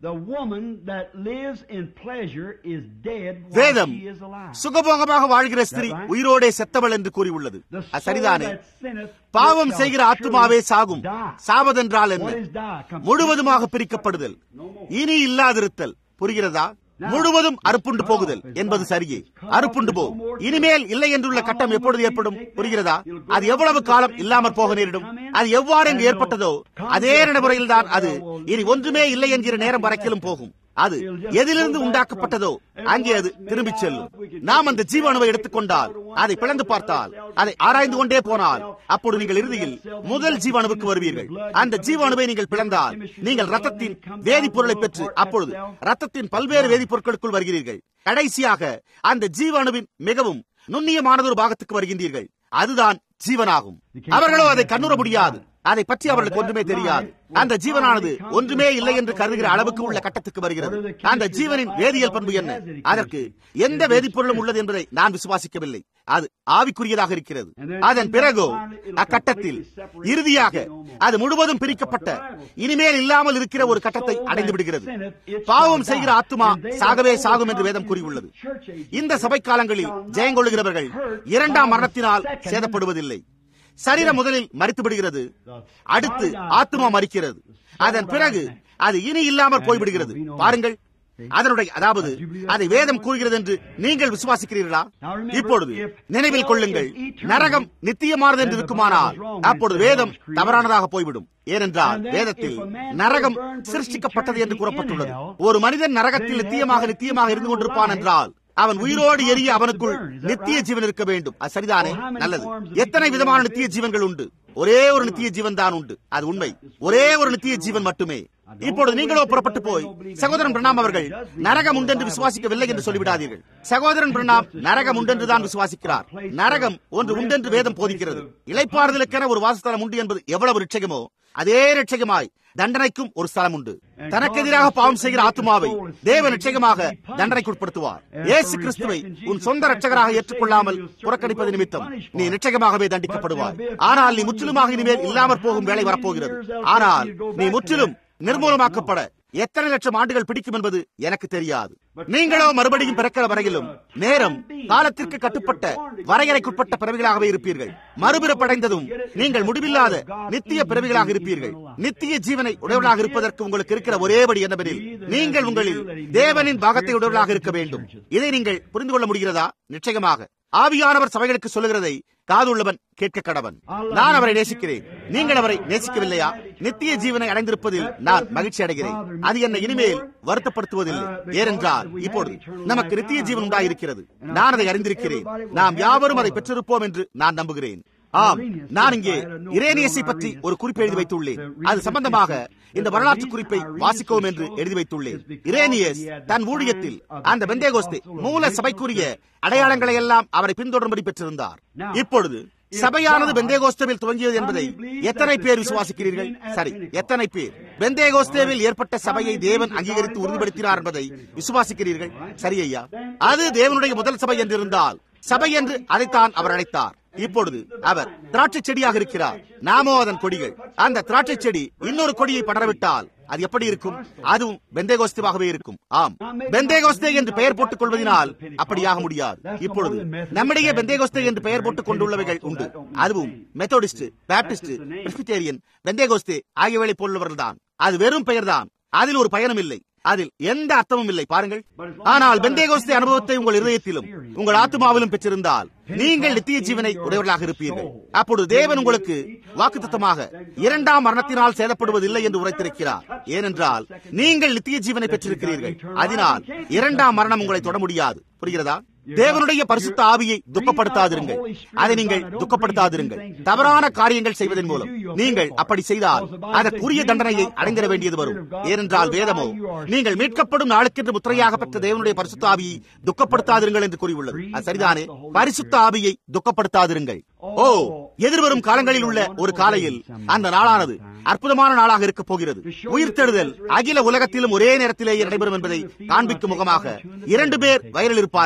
The woman that lives in pleasure is dead while வேதம் she is alive. சுகபோகமாக வாழ்கிற ஸ்திரீ உயிரோடே செத்தவள் என்று கூறியுள்ளது The அது soul சரிதானே that sinneth பாவம் shall செய்கிற surely ஆத்துமாவே சாகும் die. சாவதென்றால் என்ன What is die? Complete முழுவதுமாக பிரிக்கப்படுதல் இனி இல்லாதிருத்தல் புரிகிறதா முழுவதும் அறுப்புண்டு போகுதல் என்பது சரியே அறுப்புண்டு போ இனிமேல் இல்லை என்றுள்ள கட்டம் எப்பொழுது ஏற்படும் புரிகிறதா அது எவ்வளவு காலம் இல்லாமற் போக நேரிடும் அது எவ்வாறு இங்கு ஏற்பட்டதோ அதே நடைமுறையில் தான் அது இனி ஒன்றுமே இல்லை என்கிற நேரம் வரைக்கிலும் போகும் அது எதிலிருந்து உண்டாக்கப்பட்டதோ அங்கே அது திரும்பிச் செல்லும் நாம் அந்த ஜீவாணுவை எடுத்துக்கொண்டால் அதை பிளந்து பார்த்தால் அதை ஆராய்ந்து கொண்டே போனால் அப்போது நீங்கள் இறுதியில் முதல் ஜீவாணுவுக்கு வருவீர்கள் அந்த ஜீவாணுவை நீங்கள் பிளந்தால் நீங்கள் ரத்தத்தின் வேதிப்பொருளை பெற்று அப்பொழுது ரத்தத்தின் பல்வேறு வேதிப்பொருட்களுக்குள் வருகிறீர்கள் கடைசியாக அந்த ஜீவாணுவின் மிகவும் நுண்ணியமானதொரு பாகத்துக்கு வருகின்றீர்கள் அதுதான் ஜீவனாகும் அவர்களோ அதை கண்ணுற முடியாது அதை பற்றி அவர்களுக்கு ஒன்றுமே தெரியாது அந்த ஜீவனானது ஒன்றுமே இல்லை என்று கருதுகிற அளவுக்கு உள்ள கட்டத்துக்கு வருகிறது அந்த ஜீவனின் வேதியியல் பண்பு என்ன அதற்கு எந்த வேதிப்பொருளும் உள்ளது என்பதை நான் விசுவாசிக்கவில்லை அது ஆவிக்குரியதாக இருக்கிறது அதன் பிறகோ அக்கட்டத்தில் இறுதியாக அது முழுவதும் பிரிக்கப்பட்ட இனிமேல் இல்லாமல் இருக்கிற ஒரு கட்டத்தை அடைந்து விடுகிறது பாவம் செய்கிற ஆத்துமா சாகவே சாகும் என்று வேதம் கூறியுள்ளது இந்த சபை காலங்களில் ஜெயங்கொள்ளுகிறவர்கள் இரண்டாம் மரணத்தினால் சேதப்படுவதில்லை சரீரம் முதலில் மறித்து விடுகிறது அடுத்து ஆத்மா மறிக்கிறது அதன் பிறகு அது இனி இல்லாமல் போய்விடுகிறது பாருங்கள் அதனுடைய அதாவது அதை வேதம் கூறுகிறது என்று நீங்கள் விசுவாசிக்கிறீர்களா இப்பொழுது நினைவில் கொள்ளுங்கள் நரகம் நித்தியமானது என்று இருக்குமானால் அப்பொழுது வேதம் தவறானதாக போய்விடும் ஏனென்றால் வேதத்தில் நரகம் சிருஷ்டிக்கப்பட்டது என்று கூறப்பட்டுள்ளது ஒரு மனிதன் நரகத்தில் நித்தியமாக நித்தியமாக இருந்து கொண்டிருப்பான் என்றால் அவன் உயிரோடு எரிய அவனுக்குள் நித்திய ஜீவன் இருக்க வேண்டும் அது சரிதானே நல்லது எத்தனை விதமான நித்திய ஜீவன்கள் உண்டு ஒரே ஒரு நித்திய ஜீவன் தான் உண்டு அது உண்மை ஒரே ஒரு நித்திய ஜீவன் மட்டுமே இப்பொழுது நீங்களோ புறப்பட்டு போய் சகோதரன் பிரணாம் அவர்கள் நரகம் உண்டென்று விசுவாசிக்கவில்லை என்று சொல்லிவிடாதீர்கள் சகோதரன் பிரணாம் நரகம் உண்டென்று தான் விசுவாசிக்கிறார் நரகம் ஒன்று உண்டென்று வேதம் போதிக்கிறது இளைப்பாறுதலுக்கென ஒரு வாசஸ்தலம் உண்டு என்பது எவ்வளவு ரிட்சகமோ அதே ரிட்சகமாய் தண்டனைக்கும் ஒரு ஸ்தலம் உண்டு தனக்கு எதிராக பாவம் செய்கிற ஆத்மாவை தேவ நிச்சயமாக தண்டனைக்குட்படுத்துவார் இயேசு கிறிஸ்துவை உன் சொந்த ரட்சகராக ஏற்றுக்கொள்ளாமல் புறக்கணிப்பது நிமித்தம் நீ நிச்சயமாகவே தண்டிக்கப்படுவாய் ஆனால் நீ முற்றிலுமாக இனிமேல் இல்லாமற் போகும் வேலை வரப்போகிறது ஆனால் நீ முற்றிலும் நிர்மூலமாக்கப்பட எத்தனை லட்சம் ஆண்டுகள் பிடிக்கும் என்பது எனக்கு தெரியாது நீங்களோ மறுபடியும் பிறக்கிற வரையிலும் நேரம் காலத்திற்கு கட்டுப்பட்ட வரையறைக்குட்பட்ட பிறவிகளாகவே இருப்பீர்கள் மறுபிறப்படைந்ததும் நீங்கள் முடிவில்லாத நித்திய பிறவிகளாக இருப்பீர்கள் நித்திய ஜீவனை உடையவர்களாக இருப்பதற்கு உங்களுக்கு இருக்கிற ஒரேபடி என்னவெனில் நீங்கள் உங்களில் தேவனின் பாகத்தை உடையவர்களாக இருக்க வேண்டும் இதை நீங்கள் புரிந்து கொள்ள முடிகிறதா நிச்சயமாக ஆவியானவர் சபைகளுக்கு சொல்லுகிறதை காதுள்ளவன் கேட்க கடவன் நான் அவரை நேசிக்கிறேன் நீங்கள் அவரை நேசிக்கவில்லையா நித்திய ஜீவனை அடைந்திருப்பதில் நான் மகிழ்ச்சி அடைகிறேன் அது என்னை இனிமேல் வருத்தப்படுத்துவதில்லை ஏனென்றால் இப்பொழுது நமக்கு நித்திய ஜீவன் உண்டாயிருக்கிறது நான் அதை அறிந்திருக்கிறேன் நாம் யாவரும் அதை பெற்றிருப்போம் என்று நான் நம்புகிறேன் ஆம் நான் இங்கே இரேனியஸை பற்றி ஒரு குறிப்பு எழுதி வைத்துள்ளேன் அது சம்பந்தமாக இந்த வரலாற்று குறிப்பை வாசிக்கவும் என்று எழுதி வைத்துள்ளேன் இரேனியஸ் தன் ஊழியத்தில் அந்த பெந்தேகோஸ்தே மூல சபைக்குரிய அடையாளங்களை எல்லாம் அவரை பின்தொடரும்படி பெற்றிருந்தார் இப்பொழுது சபையானது பெந்தேகோஸ்தேவில் துவங்கியது என்பதை எத்தனை பேர் விசுவாசிக்கிறீர்கள் சரி எத்தனை பேர் பெந்தேகோஸ்தேவில் ஏற்பட்ட சபையை தேவன் அங்கீகரித்து உறுதிப்படுத்தினார் என்பதை விசுவாசிக்கிறீர்கள் சரி ஐயா அது தேவனுடைய முதல் சபை என்றிருந்தால் சபை என்று அதைத்தான் அவர் அழைத்தார் இப்பொழுது அவர் திராட்சை செடியாக இருக்கிறார் நாமோ அதன் கொடிகள் அந்த திராட்சை செடி இன்னொரு கொடியை படரவிட்டால் அது எப்படி இருக்கும் அதுவும் பெந்தேகோஸ்தேவாகவே இருக்கும் ஆம் பெந்தேகோஸ்தே என்று பெயர் போட்டுக் கொள்வதனால் அப்படியாக முடியாது இப்பொழுது நம்மிடையே பெந்தேகோஸ்தே என்று பெயர் போட்டுக் கொண்டுள்ளவைகள் உண்டு அதுவும் மெத்தோடிஸ்ட் பேப்டிஸ்ட் பிரெஸ்பிட்டேரியன் பெந்தேகோஸ்தே ஆகியவர்களை போலுள்ளவர்கள் தான் அது வெறும் பெயர்தான் அதில் ஒரு பயனும் இல்லை அதில் எந்த அர்த்தமும் இல்லை பாருங்கள் ஆனால் பெந்தேகோஸ்தே அனுபவத்தை உங்கள் இருதயத்திலும் உங்கள் ஆத்மாவிலும் பெற்றிருந்தால் நீங்கள் நித்திய ஜீவனை உடையவர்களாக இருப்பீர்கள் அப்பொழுது தேவன் உங்களுக்கு வாக்குத்தத்தமாக இரண்டாம் மரணத்தினால் சேதப்படுவதில்லை என்று உரைத்திருக்கிறார் ஏனென்றால் நீங்கள் நித்திய ஜீவனை பெற்றிருக்கிறீர்கள் அதனால் இரண்டாம் மரணம் உங்களை தொட முடியாது புரிகிறதா தேவனுடைய பரிசுத்த ஆவியை துக்கப்படுத்தாதிருங்கள் அதை நீங்கள் துக்கப்படுத்தாதிருங்கள் தவறான காரியங்கள் செய்வதன் மூலம் நீங்கள் அப்படி செய்தால் அதற்குரிய தண்டனையை அடைந்திட வேண்டியது வரும் ஏனென்றால் வேதமோ நீங்கள் மீட்கப்படும் நாளுக்கென்று முத்திரையாக பெற்ற தேவனுடைய பரிசுத்த ஆவியை துக்கப்படுத்தாதிருங்கள் என்று கூறியுள்ளது அது சரிதானே பரிசுத்த ஆவியை துக்கப்படுத்தாதிருங்கள் ஓ எதிர்வரும் காலங்களில் உள்ள ஒரு காலையில் அந்த நாளானது அற்புதமான நாளாக இருக்க போகிறது உயிர்த்தெழுதல் அகில உலகத்திலும் ஒரே நேரத்திலேயே நடைபெறும் என்பதை காண்பிக்கும் முகமாக இரண்டு பேர் வயலில் இருப்பார்கள்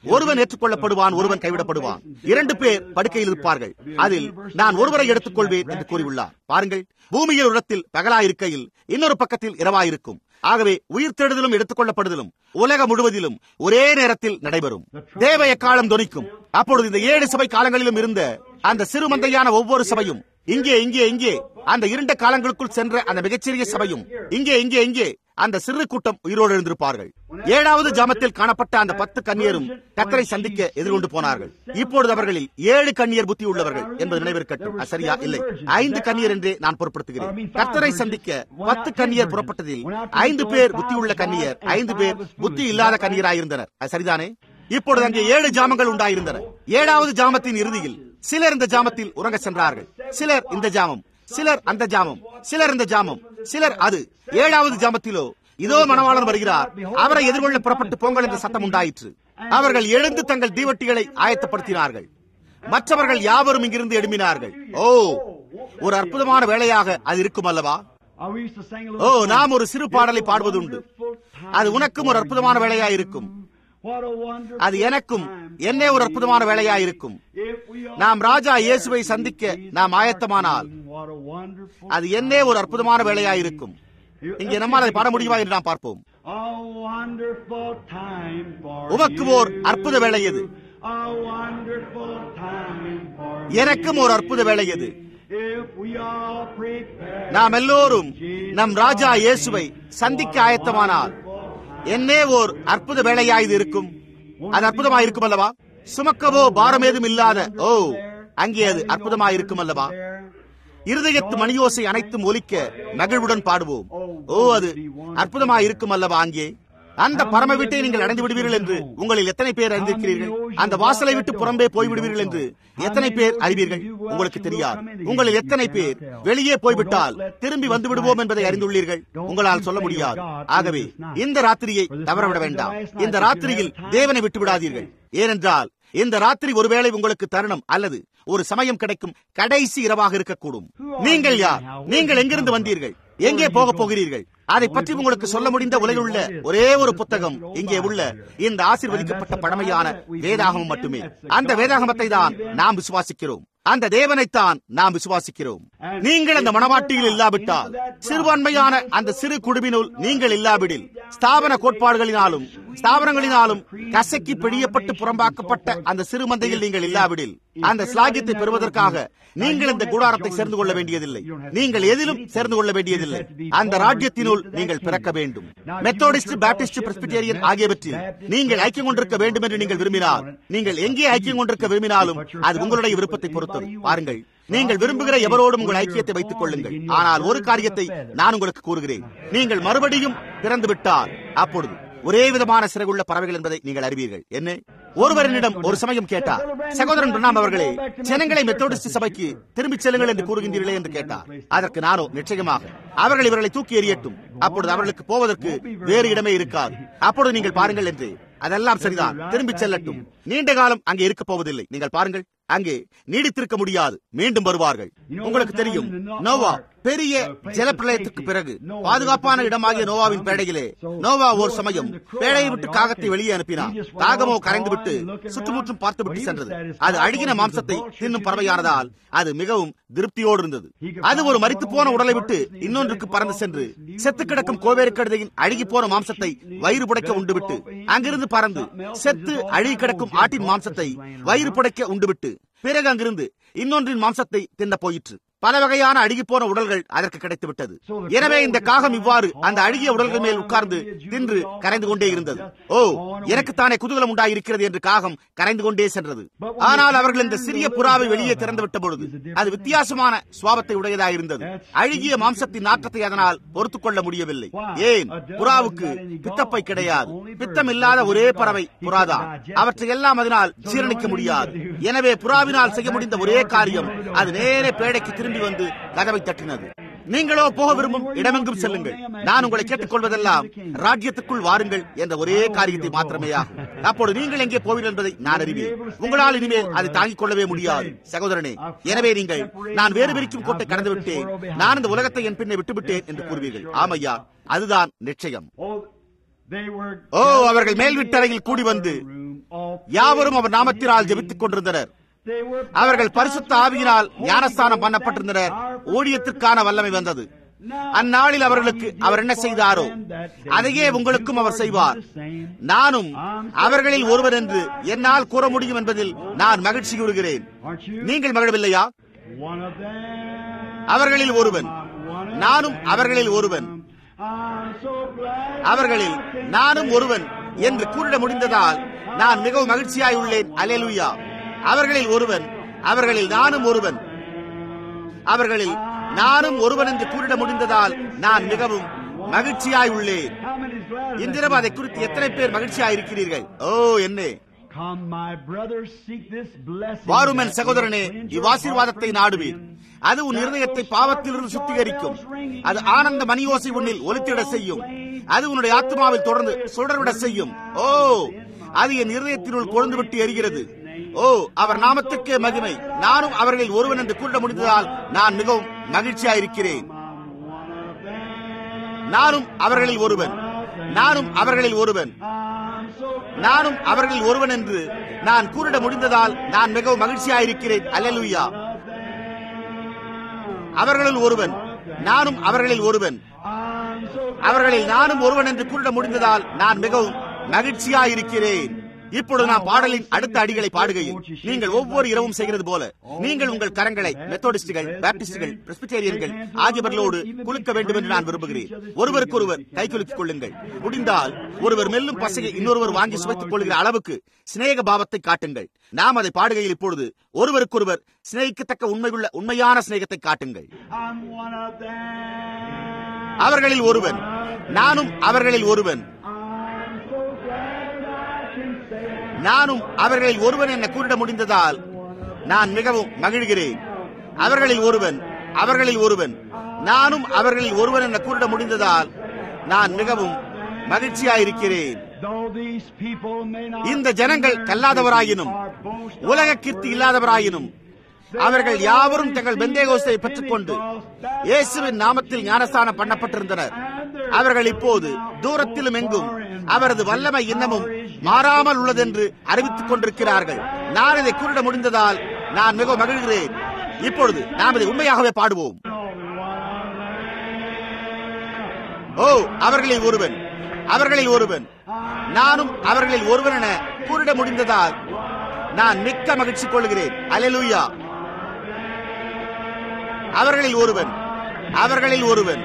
ஒருவன் ஏற்றுக்கொள்ளப்படுவான் ஒருவன் கைவிடப்படுவான் இரண்டு பேர் படுக்கையில் இருப்பார்கள் அதில் நான் ஒருவரை எடுத்துக்கொள்வேன் என்று கூறியுள்ளார் பாருங்கள் பூமியில் இடத்தில் பகலாயிருக்கையில் இன்னொரு பக்கத்தில் இரவாயிருக்கும் ஆகவே உயிர் தேடுதலும் எடுத்துக்கொள்ளப்படுதலும் உலகம் முழுவதிலும் ஒரே நேரத்தில் நடைபெறும் தேவ எக்காலம் தொனிக்கும் அப்பொழுது இந்த ஏழு சபை காலங்களிலும் இருந்த அந்த சிறு மந்தையான ஒவ்வொரு சபையும் இங்கே இங்கே இங்கே அந்த இருண்ட காலங்களுக்குள் சென்ற அந்த மிகச்சிறிய சபையும் இங்கே இங்கே இங்கே அந்த சிறு கூட்டம் உயிரோடு எழுந்திருப்பார்கள் ஏழாவது ஜாமத்தில் காணப்பட்ட அந்த பத்து கன்னியரும் கத்தரை சந்திக்க எதிர்கொண்டு போனார்கள் இப்பொழுது அவர்களில் ஏழு கன்னியர் புத்தி உள்ளவர்கள் என்பது நினைவிருக்கட்டும் அது சரியா இல்லை ஐந்து கன்னியர் என்றே நான் பொருட்படுத்துகிறேன் கத்தரை சந்திக்க பத்து கன்னியர் புறப்பட்டதில் ஐந்து பேர் புத்தி உள்ள கன்னியர் ஐந்து பேர் புத்தி இல்லாத கன்னியராயிருந்தனர் அது சரிதானே இப்பொழுது அங்கே ஏழு ஜாமங்கள் உண்டாயிருந்தன ஏழாவது ஜாமத்தின் இறுதியில் சிலர் இந்த ஜாமத்தில் உறங்க சென்றார்கள் சிலர் இந்த ஜாமம் சிலர் அந்த ஜாமம் சிலர் இந்த ஜாமம் சிலர் அது ஏழாவது ஜாமத்திலோ இதோ மணவாளன் வருகிறார் அவரை எதிர்கொள்ள புறப்பட்டு போங்கள் என்ற சத்தம் உண்டாயிற்று அவர்கள் எழுந்து தங்கள் தீவட்டிகளை ஆயத்தப்படுத்தினார்கள் மற்றவர்கள் யாவரும் இங்கிருந்து எழுப்பினார்கள் ஓ ஒரு அற்புதமான வேலையாக அது இருக்கும் அல்லவா ஓ நாம் ஒரு சிறு பாடலை பாடுவதுண்டு அது உனக்கும் ஒரு அற்புதமான வேலையா இருக்கும் அது எனக்கும் என்னே ஒரு அற்புதமான வேலையா இருக்கும் நாம் ராஜா இயேசுவை சந்திக்க நாம் ஆயத்தமானால் அது என்னே ஒரு அற்புதமான வேலையா இருக்கும் இங்கே நம்மால் அதை பாட முடியுமா என்று நாம் பார்ப்போம் உமக்கு ஓர் அற்புத வேலை எது எனக்கும் ஒரு அற்புத வேலை எது நாம் எல்லோரும் நம் ராஜா இயேசுவை சந்திக்க ஆயத்தமானால் என்னே ஓர் அற்புத வேலையா இது இருக்கும் அது அற்புதமா இருக்கும் அல்லவா சுமக்கவோ பாரம் ஏதும் இல்லாத ஓ அங்கே அது அற்புதமா இருக்கும் அல்லவா இருதயத்து மணியோசை அனைத்தும் ஒலிக்க மகிழ்வுடன் பாடுவோம் ஓ அது அற்புதமா இருக்கும் அல்லவா அங்கே அந்த பரம வீட்டை நீங்கள் அடைந்து விடுவீர்கள் என்று உங்களில் எத்தனை பேர் அறிந்திருக்கிறீர்கள் அந்த வாசலை விட்டு புறம்பே போய்விடுவீர்கள் என்று எத்தனை பேர் அறிவீர்கள் உங்களுக்கு தெரியாது உங்களில் எத்தனை பேர் வெளியே போய்விட்டால் திரும்பி வந்து விடுவோம் என்பதை அறிந்துள்ளீர்கள் உங்களால் சொல்ல முடியாது ஆகவே இந்த ராத்திரியை தவறவிட வேண்டாம் இந்த ராத்திரியில் தேவனை விட்டு விடாதீர்கள் ஏனென்றால் இந்த ராத்திரி ஒருவேளை உங்களுக்கு தருணம் அல்லது ஒரு சமயம் கிடைக்கும் கடைசி இரவாக இருக்கக்கூடும் நீங்கள் யார் நீங்கள் எங்கிருந்து வந்தீர்கள் எங்கே போக போகிறீர்கள் அதை பற்றி உங்களுக்கு சொல்ல முடிந்த உலகிலுள்ள ஒரே ஒரு புத்தகம் இங்கே உள்ள இந்த ஆசிர்வதிக்கப்பட்ட பழமையான வேதாகமம் மட்டுமே அந்த வேதாகமத்தை தான் நாம் விசுவாசிக்கிறோம் அந்த தேவனைத்தான் நாம் விசுவாசிக்கிறோம் நீங்கள் அந்த மனவாட்டியில் இல்லாவிட்டால் சிறுபான்மையான அந்த சிறு குழுவினுள் நீங்கள் இல்லாவிடில் ஸ்தாபன கோட்பாடுகளினாலும் ஸ்தாபனங்களினாலும் கசக்கி பிழியப்பட்டு புறம்பாக்கப்பட்ட அந்த சிறு மந்தையில் நீங்கள் இல்லாவிடில் அந்த ஸ்லாகியத்தை பெறுவதற்காக நீங்கள் இந்த கூடாரத்தை சேர்ந்து கொள்ள வேண்டியதில்லை நீங்கள் எதிலும் சேர்ந்து கொள்ள வேண்டியதில்லை அந்த ராஜ்யத்தினுள் நீங்கள் பிறக்க வேண்டும் மெத்தோடிஸ்ட் பாப்டிஸ்ட் பிரஸ்பிட்டேரியன் ஆகியவற்றில் நீங்கள் ஐக்கியம் கொண்டிருக்க வேண்டும் என்று நீங்கள் விரும்பினால் நீங்கள் எங்கே ஐக்கியம் கொண்டிருக்க விரும்பினாலும் அது உங்களுடைய விருப்பத்தை பொறுத்தது பாருங்கள் நீங்கள் விரும்புகிற எவரோடும் உங்கள் ஐக்கியத்தை வைத்துக் கொள்ளுங்கள் ஆனால் ஒரு காரியத்தை நான் உங்களுக்கு கூறுகிறேன் நீங்கள் மறுபடியும் பிறந்து விட்டால் அப்பொழுது ஒரே விதமான சிறகுள்ள பறவைகள் என்பதை நீங்கள் அறிவீர்கள் என்ன ஒருவரிடம் ஒரு சமயம் கேட்டார் சகோதரன் பிரணாம் அவர்களே ஜனங்களை மெத்தோடிஸ்ட் சபைக்கு திரும்பிச் செல்லுங்கள் என்று கூறுகின்றீர்களே என்று கேட்டார் அதற்கு நானோ நிச்சயமாக அவர்கள் இவர்களை தூக்கி எறியட்டும் அப்பொழுது அவர்களுக்கு போவதற்கு வேறு இடமே இருக்காது அப்பொழுது நீங்கள் பாருங்கள் என்று அதெல்லாம் சரிதான் திரும்பி செல்லட்டும் நீண்ட காலம் அங்கே இருக்க போவதில்லை நீங்கள் பாருங்கள் அங்கே நீடித்திருக்க முடியாது மீண்டும் வருவார்கள் உங்களுக்கு தெரியும் நோவா பெரிய ஜலப்பிரளயத்துக்கு பிறகு பாதுகாப்பான இடமாகிய நோவாவின் பேடையிலே நோவா ஒரு சமயம் பேடையை விட்டு காகத்தை வெளியே அனுப்பினார் காகமோ கரைந்து விட்டு சுற்றுமுற்றும் பார்த்துவிட்டு சென்றது அது அழுகின மாம்சத்தை தின்னும் பறவையானதால் அது மிகவும் திருப்தியோடு இருந்தது அது ஒரு மறித்து போன உடலை விட்டு இன்னொன்றுக்கு பறந்து சென்று செத்து கிடக்கும் கோவேறு கழுதையின் அழுகி போன மாம்சத்தை வயிறு புடைக்க உண்டுவிட்டு அங்கிருந்து பறந்து செத்து அழுகி கிடக்கும் ஆட்டின் மாம்சத்தை வயிறு புடைக்க உண்டுவிட்டு பிறகு அங்கிருந்து இன்னொன்றின் மாம்சத்தை தின்ன போயிற்று பல வகையான அழுகி போன உடல்கள் அதற்கு கிடைத்து விட்டது எனவே இந்த காகம் இவ்வாறு அந்த அழுகிய உடல்கள் மேல் உட்கார்ந்து தின்று கரைந்து கொண்டே இருந்தது ஓ எனக்குத்தானே குதூகலம் உண்டாயிருக்கிறது என்று காகம் கரைந்து கொண்டே சென்றது ஆனால் அவர்கள் இந்த சிறிய புறாவை வெளியே திறந்து விட்ட பொழுது அது வித்தியாசமான சுவாபத்தை உடையதாயிருந்தது அழுகிய மாம்சத்தின் நாற்றத்தை அதனால் பொறுத்துக் கொள்ள முடியவில்லை ஏன் புறாவுக்கு பித்தப்பை கிடையாது பித்தம் இல்லாத ஒரே பறவை புறாதான் அவற்றை எல்லாம் அதனால் ஜீரணிக்க முடியாது எனவே புறாவினால் செய்ய முடிந்த ஒரே காரியம் அது நேரே பேடைக்கு திரும்பி வந்து கதவை தட்டினது நீங்களோ போக விரும்பும் இடமெங்கும் செல்லுங்கள் நான் உங்களை கேட்டுக்கொள்வதெல்லாம் ராஜ்யத்துக்குள் வாருங்கள் என்ற ஒரே காரியத்தை மாத்திரமே ஆகும் அப்போது நீங்கள் எங்கே போவீர்கள் என்பதை நான் அறிவேன் உங்களால் இனிமேல் அதை தாங்கிக் கொள்ளவே முடியாது சகோதரனே எனவே நீங்கள் நான் வேறு பிரிக்கும் கோட்டை கடந்து விட்டேன் நான் இந்த உலகத்தை என் பின்னே விட்டுவிட்டேன் என்று கூறுவீர்கள் ஆமையா அதுதான் நிச்சயம் ஓ அவர்கள் மேல் வீட்டறையில் கூடி வந்து யாவரும் அவர் நாமத்தினால் ஜெபித்துக் கொண்டிருந்தனர் அவர்கள் பரிசுத்த ஆவியினால் ஞானஸ்தானம் பண்ணப்பட்டிருந்தனர் ஊழியத்திற்கான வல்லமை வந்தது அந்நாளில் அவர்களுக்கு அவர் என்ன செய்தாரோ அதையே உங்களுக்கும் அவர் செய்வார் நானும் அவர்களில் ஒருவர் என்று என்னால் கூற முடியும் என்பதில் நான் மகிழ்ச்சி கூறுகிறேன் நீங்கள் மகிழவில்லையா அவர்களில் ஒருவன் நானும் அவர்களில் ஒருவன் அவர்களில் நானும் ஒருவன் என்று கூறிட முடிந்ததால் நான் மிகவும் மகிழ்ச்சியாய் உள்ளேன் அலேலுயா அவர்களில் ஒருவன் அவர்களில் நானும் ஒருவன் அவர்களில் நானும் ஒருவன் என்று கூறிட முடிந்ததால் நான் மிகவும் மகிழ்ச்சியாய் உள்ளேன் இன்றிரவு அதை குறித்து எத்தனை பேர் மகிழ்ச்சியாய் இருக்கிறீர்கள் ஓ என்ன வாரும் என் சகோதரனே இவ்வாசீர்வாதத்தை நாடுவீர் அது உன் இருதயத்தை பாவத்திலிருந்து சுத்திகரிக்கும் அது ஆனந்த மணியோசை உன்னில் ஒலித்திட செய்யும் அது உன்னுடைய ஆத்மாவில் தொடர்ந்து சுடர்விட செய்யும் ஓ அது என் இருதயத்தினுள் கொழுந்து விட்டு எரிகிறது ஓ அவர் நாமத்திற்கே மகிமை நானும் அவர்களில் ஒருவன் என்று கூற முடிந்ததால் நான் மிகவும் மகிழ்ச்சியாயிருக்கிறேன் நானும் அவர்களில் ஒருவன் நானும் அவர்களில் ஒருவன் நானும் அவர்களில் ஒருவன் என்று நான் கூறிட முடிந்ததால் நான் மிகவும் மகிழ்ச்சியாயிருக்கிறேன் அல்லலுயா அவர்களில் ஒருவன் நானும் அவர்களில் ஒருவன் அவர்களில் நானும் ஒருவன் என்று கூறிட முடிந்ததால் நான் மிகவும் மகிழ்ச்சியாயிருக்கிறேன் இப்பொழுது நான் பாடலின் அடுத்த அடிகளை பாடுகையில் நீங்கள் ஒவ்வொரு இரவும் செய்கிறது போல நீங்கள் உங்கள் கரங்களை மெத்தோடிஸ்டுகள் பேப்டிஸ்டுகள் பிரெஸ்பிட்டேரியன்கள் ஆகியவர்களோடு குலுக்க வேண்டும் என்று நான் விரும்புகிறேன் ஒருவருக்கொருவர் கை குலுக்கிக் கொள்ளுங்கள் முடிந்தால் ஒருவர் மெல்லும் பசையை இன்னொருவர் வாங்கி சுவைத்துக் கொள்கிற அளவுக்கு சிநேக பாவத்தை காட்டுங்கள் நாம் அதை பாடுகையில் இப்பொழுது ஒருவருக்கொருவர் சிநேகிக்கத்தக்க உண்மையுள்ள உண்மையான சிநேகத்தை காட்டுங்கள் அவர்களில் ஒருவன் நானும் அவர்களில் ஒருவன் நானும் அவர்களில் ஒருவன் என கூறிட முடிந்ததால் நான் மிகவும் மகிழ்கிறேன் அவர்களில் ஒருவன் அவர்களில் ஒருவன் நானும் அவர்களில் ஒருவன் என கூறிட முடிந்ததால் நான் மிகவும் மகிழ்ச்சியாயிருக்கிறேன் இந்த ஜனங்கள் கல்லாதவராயினும் உலக கீர்த்தி இல்லாதவராயினும் அவர்கள் யாவரும் தங்கள் பெந்தேகோஸ்தை பெற்றுக்கொண்டு இயேசுவின் நாமத்தில் ஞானஸ்தானம் பண்ணப்பட்டிருந்தனர் அவர்கள் இப்போது தூரத்திலும் எங்கும் அவரது வல்லமை இன்னமும் மாறாமல் உள்ளதென்று அறிவித்துக் கொண்டிருக்கிறார்கள் நான் இதை கூறிட முடிந்ததால் நான் மிகவும் மகிழ்கிறேன் இப்பொழுது நாம் இதை உண்மையாகவே பாடுவோம் ஓ அவர்களில் ஒருவன் அவர்களில் ஒருவன் நானும் அவர்களில் ஒருவன் என கூறிட முடிந்ததால் நான் மிக்க மகிழ்ச்சி கொள்கிறேன் அலலுயா அவர்களில் ஒருவன் அவர்களில் ஒருவன்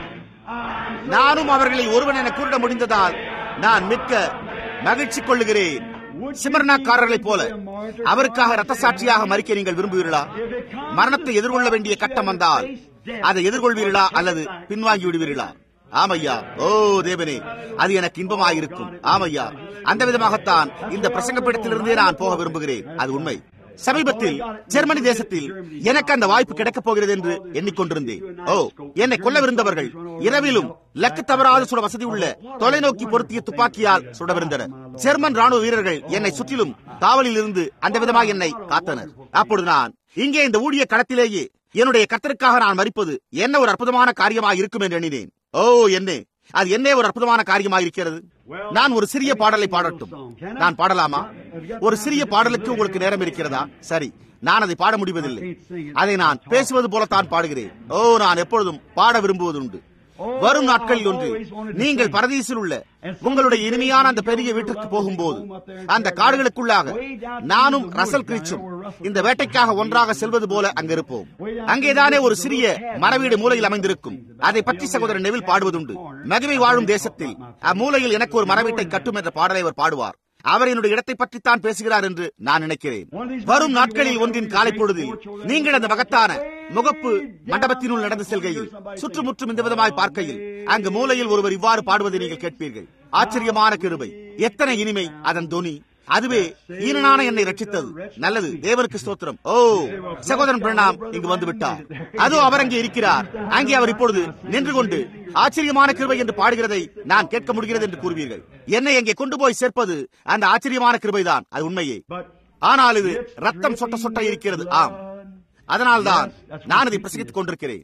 நானும் அவர்களில் ஒருவன் என கூறிட முடிந்ததால் நான் மிக்க மகிழ்ச்சி கொள்ளுகிறேன் சிமர்னாக்காரர்களைப் போல அவருக்காக ரத்த சாட்சியாக மறிக்க நீங்கள் விரும்புவீர்களா மரணத்தை எதிர்கொள்ள வேண்டிய கட்டம் வந்தால் அதை எதிர்கொள்வீர்களா அல்லது பின்வாங்கி விடுவீர்களா ஆமையா ஓ தேவனே அது எனக்கு இன்பமாயிருக்கும் ஆமையா அந்த விதமாகத்தான் இந்த பிரசங்கப்பீடத்திலிருந்தே நான் போக விரும்புகிறேன் அது உண்மை சமீபத்தில் ஜெர்மனி தேசத்தில் எனக்கு அந்த வாய்ப்பு கிடைக்கப் போகிறது என்று எண்ணிக்கொண்டிருந்தேன் ஓ என்னை கொல்லவிருந்தவர்கள் இரவிலும் லக்கு தவறாத சுட வசதி உள்ள தொலைநோக்கி பொருத்திய துப்பாக்கியால் சுடவிருந்தனர் ஜெர்மன் ராணுவ வீரர்கள் என்னை சுற்றிலும் காவலில் இருந்து அந்த விதமாக என்னை காத்தனர் அப்பொழுது நான் இங்கே இந்த ஊழிய களத்திலேயே என்னுடைய கத்தருக்காக நான் மறிப்பது என்ன ஒரு அற்புதமான காரியமாக இருக்கும் என்று எண்ணினேன் ஓ என்ன அது என்ன ஒரு அற்புதமான காரியமாக இருக்கிறது நான் ஒரு சிறிய பாடலை பாடட்டும் நான் பாடலாமா ஒரு சிறிய பாடலுக்கு உங்களுக்கு நேரம் இருக்கிறதா சரி நான் அதை பாட முடிவதில்லை அதை நான் பேசுவது போலத்தான் பாடுகிறேன் ஓ நான் எப்பொழுதும் பாட விரும்புவது உண்டு வரும் நாட்களில் ஒன்று நீங்கள் பரதீசில் உள்ள உங்களுடைய இனிமையான அந்த பெரிய வீட்டிற்கு போகும்போது அந்த காடுகளுக்குள்ளாக நானும் ரசல் கிரிச்சும் இந்த வேட்டைக்காக ஒன்றாக செல்வது போல அங்கிருப்போம் அங்கேதானே ஒரு சிறிய மரவீடு மூலையில் அமைந்திருக்கும் அதை பற்றி சகோதரன் நெவில் பாடுவதுண்டு மகிமை வாழும் தேசத்தில் அம்மூலையில் எனக்கு ஒரு மரவீட்டை கட்டும் என்ற பாடலை அவர் பாடுவார் அவர் என்னுடைய இடத்தை பற்றித்தான் பேசுகிறார் என்று நான் நினைக்கிறேன் வரும் நாட்களில் ஒன்றின் காலை பொழுதில் நீங்கள் அந்த மகத்தான முகப்பு மண்டபத்தினுள் நடந்து செல்கையில் சுற்றுமுற்றும் இந்த விதமாய் பார்க்கையில் அங்கு மூலையில் ஒருவர் இவ்வாறு பாடுவதை நீங்கள் கேட்பீர்கள் ஆச்சரியமான கிருபை எத்தனை இனிமை அதன் துணி அதுவே ஈனனான என்னை ரட்சித்தது நல்லது தேவனுக்கு ஸ்தோத்திரம் ஓ சகோதரன் பிரணாம் இங்கு வந்து விட்டார் அதோ அவர் அங்கே இருக்கிறார் அங்கே அவர் இப்பொழுது நின்று கொண்டு ஆச்சரியமான கிருபை என்று பாடுகிறதை நான் கேட்க முடிகிறது என்று கூறுவீர்கள் என்னை அங்கே கொண்டு போய் சேர்ப்பது அந்த ஆச்சரியமான கிருபைதான் அது உண்மையே ஆனால் இது ரத்தம் சொட்ட சொட்ட இருக்கிறது ஆம் அதனால்தான் நான் இதை பிரசங்கித்துக் கொண்டிருக்கிறேன்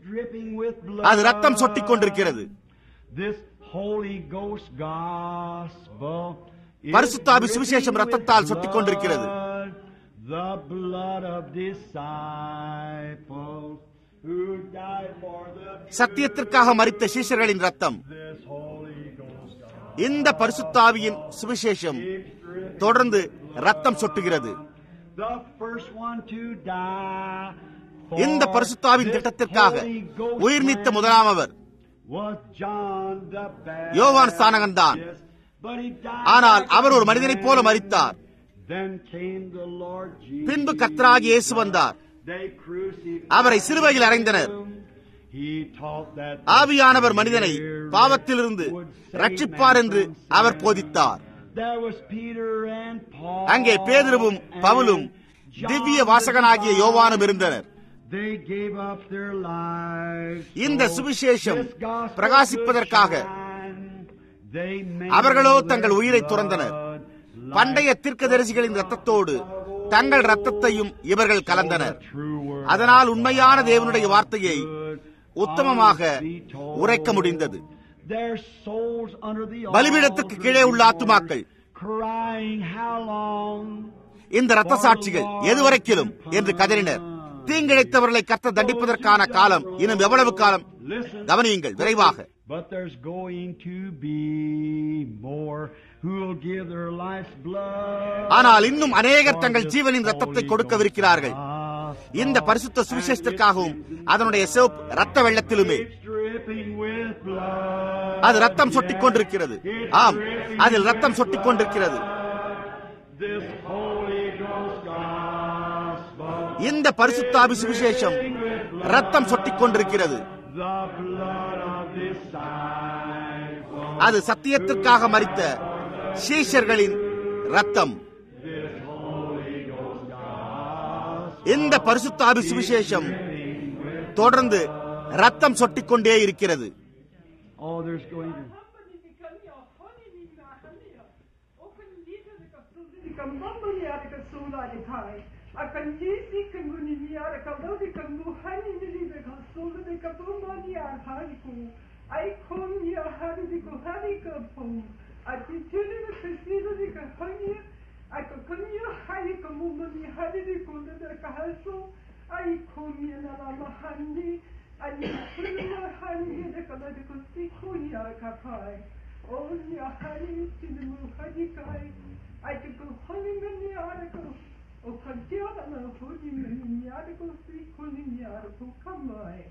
அது ரத்தம் சொட்டிக் கொண்டிருக்கிறது This Holy Ghost gospel பரிசுத்தாவி சுவிசேஷம் ரத்தத்தால் சொட்டிக் கொண்டிருக்கிறது The blood of disciples who died for the சத்தியத்திற்காக மறித்த சீஷர்களின் ரத்தம் this Holy Ghost. இந்த பரிசுத்தாவியின் சுவிசேஷம் தொடர்ந்து ரத்தம் சொட்டுகிறது The first one to die. for இந்த பரிசுத்தாவின் this திட்டத்திற்காக Holy Ghost உயிர் நீத்த man முதலாமவர் was John the Baptist. யோவான் ஸ்நானகன்தான். But he died ஆனால் like அவர் ஒரு a மனிதனைப் போல man. மரித்தார் Then came the Lord Jesus. பின்பு கர்த்தராகிய இயேசு வந்தார் They crucified அவரை சிலுவையில் அறைந்தனர். him. He taught that ஆவியானவர் மனிதனை பாவத்திலிருந்து ரட்சிப்பார் என்று அவர் போதித்தார் There was Peter and Paul அங்கே பேதுருவும் பவுலும் and திவ்ய John வாசகனாகிய the யோவானும் இருந்தனர் They gave up their lives. இந்த so சுவிசேஷம் this gospel பிரகாசிப்பதற்காக could shine. They made அவர்களோ their தங்கள் உயிரை blood துறந்தனர் like பண்டைய தீர்க்கதரிசிகளின் ரத்தத்தோடு தங்கள் ரத்தத்தையும் இவர்கள் கலந்தனர் true word அதனால் உண்மையான தேவனுடைய வார்த்தையை could உத்தமமாக be told. உரைக்க முடிந்தது Their souls under the பலிபீடத்திற்கு கீழே உள்ள ஆத்துமாக்கள் crying how long இந்த ரத்த சாட்சிகள் எதுவரைக்கிலும் என்று கதறினர் தீங்கிழைத்தவர்களை கத்த தண்டிப்பதற்கான காலம் இன்னும் எவ்வளவு காலம் Listen. கவனியுங்கள் விரைவாக But there's going to be more who will give their life's blood. ஆனால் இன்னும் அநேகர் தங்கள் ஜீவனின் ரத்தத்தை கொடுக்கவிருக்கிறார்கள் இந்த பரிசுத்த சுவிசேஷத்திற்காகவும் அதனுடைய சிவப்பு ரத்த வெள்ளத்திலுமே It's dripping with blood. அது ரத்தம் சொட்டிக் கொண்டிருக்கிறது ஆம் அதில் ரத்தம் சொட்டிக் கொண்டிருக்கிறது This Holy Ghost gospel. இந்த பரிசுத்தாவி சுவிசேஷம் ரத்தம் சொட்டிக் கொண்டிருக்கிறது The blood of disciples. அது சத்தியத்திற்காக மறித்த சீஷர்களின் ரத்தம் இந்த பரிசுத்தாவி சுவிசேஷம் தொடர்ந்து ரத்தம் சொட்டிக் கொண்டே இருக்கிறது Oh, there's going to. Ai kom je naar de handi, en je voelt handi, de kan de kusti ja kapai. Oh ja hani tin mu hadi kai. Ai te ko hani men ya ara ko. O kan te ara na hodi men ya ara ko si kuni ya ara ko kamai.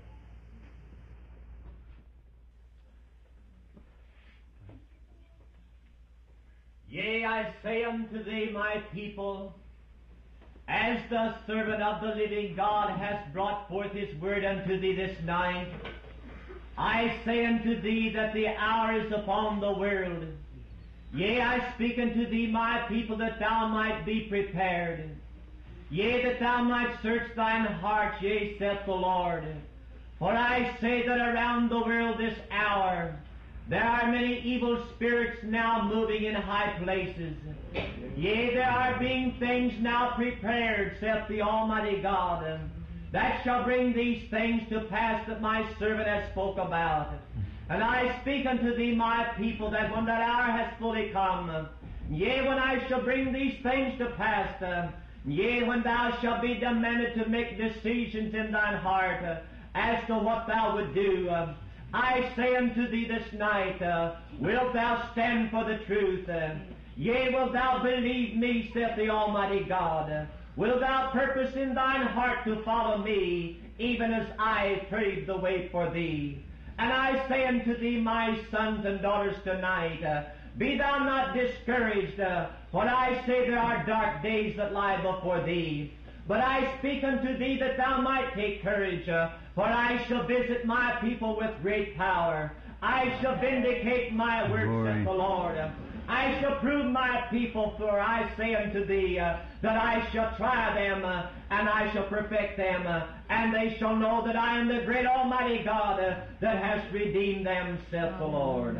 Yea, I say unto thee, my people, as the servant of the living God has brought forth his word unto thee this night, I say unto thee that the hour is upon the world. Yea, I speak unto thee, my people, that thou might be prepared. Yea, that thou might search thine heart, yea, saith the Lord. For I say that around the world this hour, there are many evil spirits now moving in high places. Yea, there are being things now prepared, saith the Almighty God, that shall bring these things to pass that my servant has spoke about. And I speak unto thee, my people, that when that hour has fully come, yea, when I shall bring these things to pass, uh, yea, when thou shalt be demanded to make decisions in thine heart uh, as to what thou would do, uh, I say unto thee this night, uh, wilt thou stand for the truth? Uh, yea, wilt thou believe me, saith the Almighty God? Uh, wilt thou purpose in thine heart to follow me, even as I paved the way for thee? And I say unto thee, my sons and daughters, tonight, uh, be thou not discouraged, uh, for I say there are dark days that lie before thee. But I speak unto thee that thou might take courage, uh, for I shall visit my people with great power. I shall vindicate my works, saith the Lord. I shall prove my people, for I say unto thee uh, that I shall try them, uh, and I shall perfect them, uh, and they shall know that I am the great Almighty God uh, that has redeemed them, saith the Lord.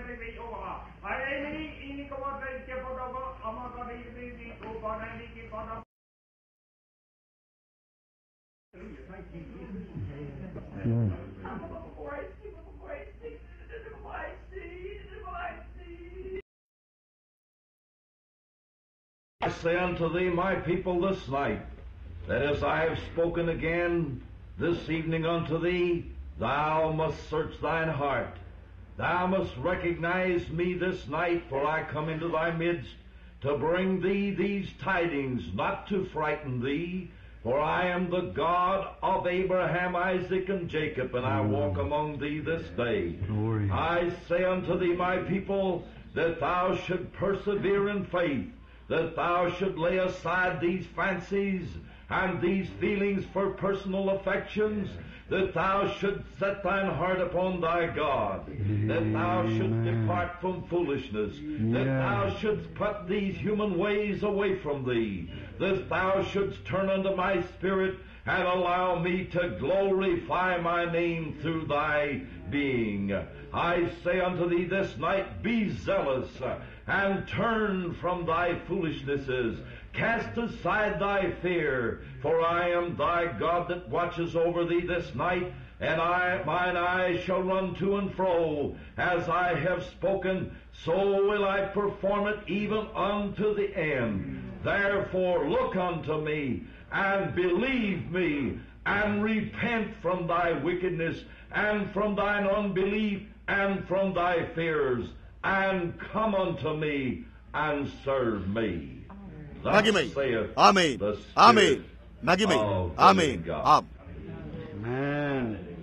I say unto thee, my people, this night, that as I have spoken again this evening unto thee, thou must search thine heart. Thou must recognize me this night, for I come into thy midst to bring thee these tidings, not to frighten thee, for I am the God of Abraham, Isaac, and Jacob, and I walk among thee this day. I say unto thee, my people, that thou should persevere in faith, that thou should lay aside these fancies and these feelings for personal affections, that thou should set thine heart upon thy God, that thou should depart from foolishness, that thou shouldst put these human ways away from thee, that thou shouldst turn unto my spirit and allow me to glorify my name through thy being. I say unto thee this night, be zealous and turn from thy foolishnesses. Cast aside thy fear, for I am thy God that watches over thee this night, and I, mine eyes shall run to and fro. As I have spoken, so will I perform it even unto the end. Therefore look unto me, and believe me, and repent from thy wickedness, and from thine unbelief, and from thy fears, and come unto me, and serve me. Thus மகிமை saith amen the amen Spirit மகிமை of the amen living God. ஆம் Man,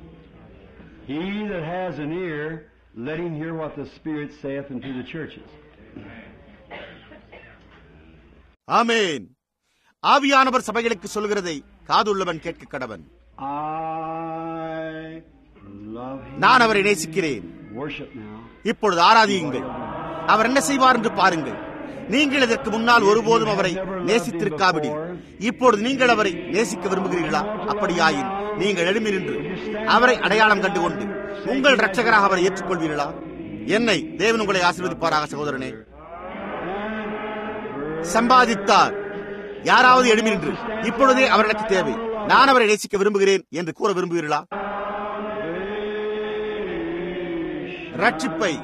he that has an ear, let him hear what the Spirit saith unto the churches. ஆமென் ஆவியானவர் சபைகளுக்கு சொல்கிறதை காதுள்ளவன் கேட்க கடவன் I love him. நான் அவரை நேசிக்கிறேன் Worship now. இப்பொழுது ஆராதியுங்கள் அவர் என்ன செய்வார் என்று பாருங்கள் நீங்கள் இதற்கு முன்னால் ஒருபோதும் அவரை நேசித்திருக்காவிடி இப்பொழுது நீங்கள் அவரை நேசிக்க விரும்புகிறீர்களா அப்படியாயின் நீங்கள் எழுமி நின்று அவரை அடையாளம் கண்டுகொண்டு உங்கள் இரட்சகராக அவரை ஏற்றுக்கொள்வீர்களா என்னை தேவன் உங்களை ஆசீர்வதிப்பாராக சகோதரனே சம்பாதித்தார் யாராவது எழுமி நின்று இப்பொழுதே அவர் எனக்கு தேவை நான் அவரை நேசிக்க விரும்புகிறேன் என்று கூற விரும்புகிறீர்களா ரட்சிப்பை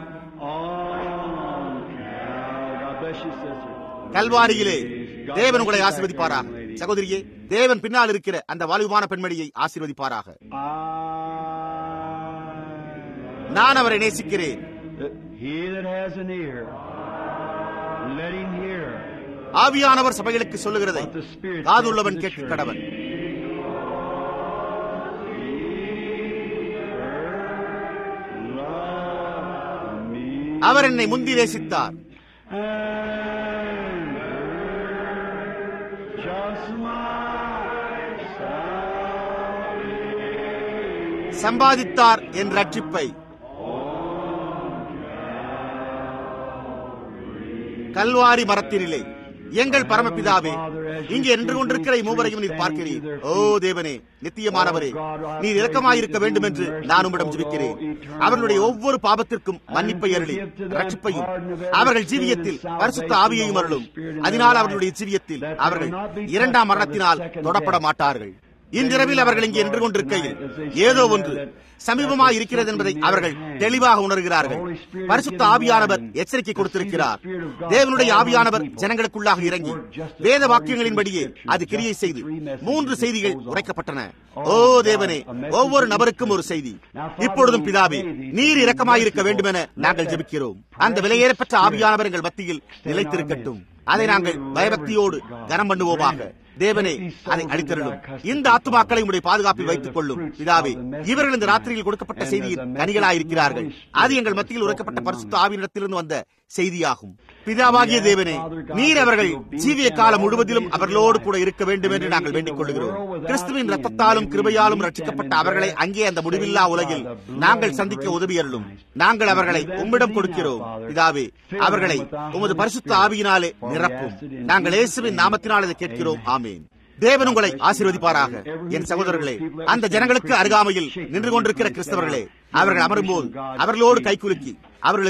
God bless you, sister. கல்வாரியிலே தேவன் உங்களை ஆசீர்வதிப்பாராக சகோதரியே தேவன் பின்னால் இருக்கிற அந்த வாலிபமான பெண்மணியை ஆசீர்வதிப்பாராக I, நான் அவரை நேசிக்கிறேன் that he that has an ear, let him hear ஆவியானவர் சபைகளுக்கு சொல்லுகிறதை what the Spirit காதுள்ளவன் saith to the கேட்க church. கடவன் Love me அவர் என்னை முந்தி நேசித்தார் and just my salvation. சம்பாதித்தார் என் ரட்சிப்பை கல்வாரி மரத்தினிலே எங்கள் பரமபிதாவே இங்கே நின்று கொண்டிருக்கிற இம்மூவரையும் நீர் பார்க்கிறீர் ஓ தேவனே நித்தியமானவரே நீர் இரக்கமாயிருக்க வேண்டும் என்று நான் உம்மிடம் ஜெபிக்கிறேன் அவர்களுடைய ஒவ்வொரு பாவத்திற்கும் மன்னிப்பை அருளி ரட்சிப்பையும் அவர்கள் ஜீவியத்தில் பரிசுத்த ஆவியையும் அருளும் அதனால் அவர்களுடைய ஜீவியத்தில் அவர்கள் இரண்டாம் மரணத்தினால் தொடப்பட மாட்டார்கள் இன்றிரவில் அவர்கள் இங்கே நின்று கொண்டிருக்கையில் ஏதோ ஒன்று சமீபமாய் இருக்கிறது என்பதை அவர்கள் தெளிவாக உணர்கிறார்கள் பரிசுத்த ஆவியானவர் எச்சரிக்கை கொடுத்திருக்கிறார் தேவனுடைய ஆவியானவர் ஜனங்களுக்குள்ளாக இறங்கி வேத வாக்கியங்களின்படியே அது கிரியை செய்து மூன்று செய்திகள் உரைக்கப்பட்டன ஓ தேவனே ஒவ்வொரு நபருக்கும் ஒரு செய்தி இப்பொழுதும் பிதாவே நீர் இரக்கமாயிருக்க வேண்டுமென நாங்கள் ஜெபிக்கிறோம் அந்த விலையேறப்பட்ட ஆவியானவர் எங்கள் மத்தியில் நிலைத்திருக்கட்டும் அதை நாங்கள் பயபக்தியோடு கனம் பண்ணுவோமாக தேவனே அதை அளித்தருளும் இந்த ஆத்துமாக்களை உடைய பாதுகாப்பில் வைத்துக் கொள்ளும் பிதாவே இவர்கள் இந்த ராத்திரியில் கொடுக்கப்பட்ட செய்தியின் கனிகளாயிருக்கிறார்கள் அது எங்கள் மத்தியில் உரைக்கப்பட்ட பரிசுத்த ஆவியிடத்திலிருந்து வந்த செய்தியாகும் பிதாவாகிய தேவனே நீர் அவர்கள் ஜீவிய காலம் முழுவதிலும் அவர்களோடு கூட இருக்க வேண்டும் என்று நாங்கள் வேண்டிக் கொள்கிறோம் கிறிஸ்துவின் ரத்தத்தாலும் கிருபையாலும் ரட்சிக்கப்பட்ட அவர்களை அங்கே அந்த முடிவில்லா உலகில் நாங்கள் சந்திக்க உதவியருளும் நாங்கள் அவர்களை உம்மிடம் கொடுக்கிறோம் பிதாவே அவர்களை உமது பரிசுத்த ஆவியினாலே நிரப்பும் நாங்கள் இயேசுவின் நாமத்தினால் இதை கேட்கிறோம் ஆமேன் தேவன் உங்களை ஆசீர்வதிப்பாராக என் சகோதரர்களே அந்த ஜனங்களுக்கு அருகாமையில் நின்று கொண்டிருக்கிற கிறிஸ்தவர்களே அவர்கள் அமரும்போது அவர்களோடு கைகுலுக்கி அவர்களுக்கு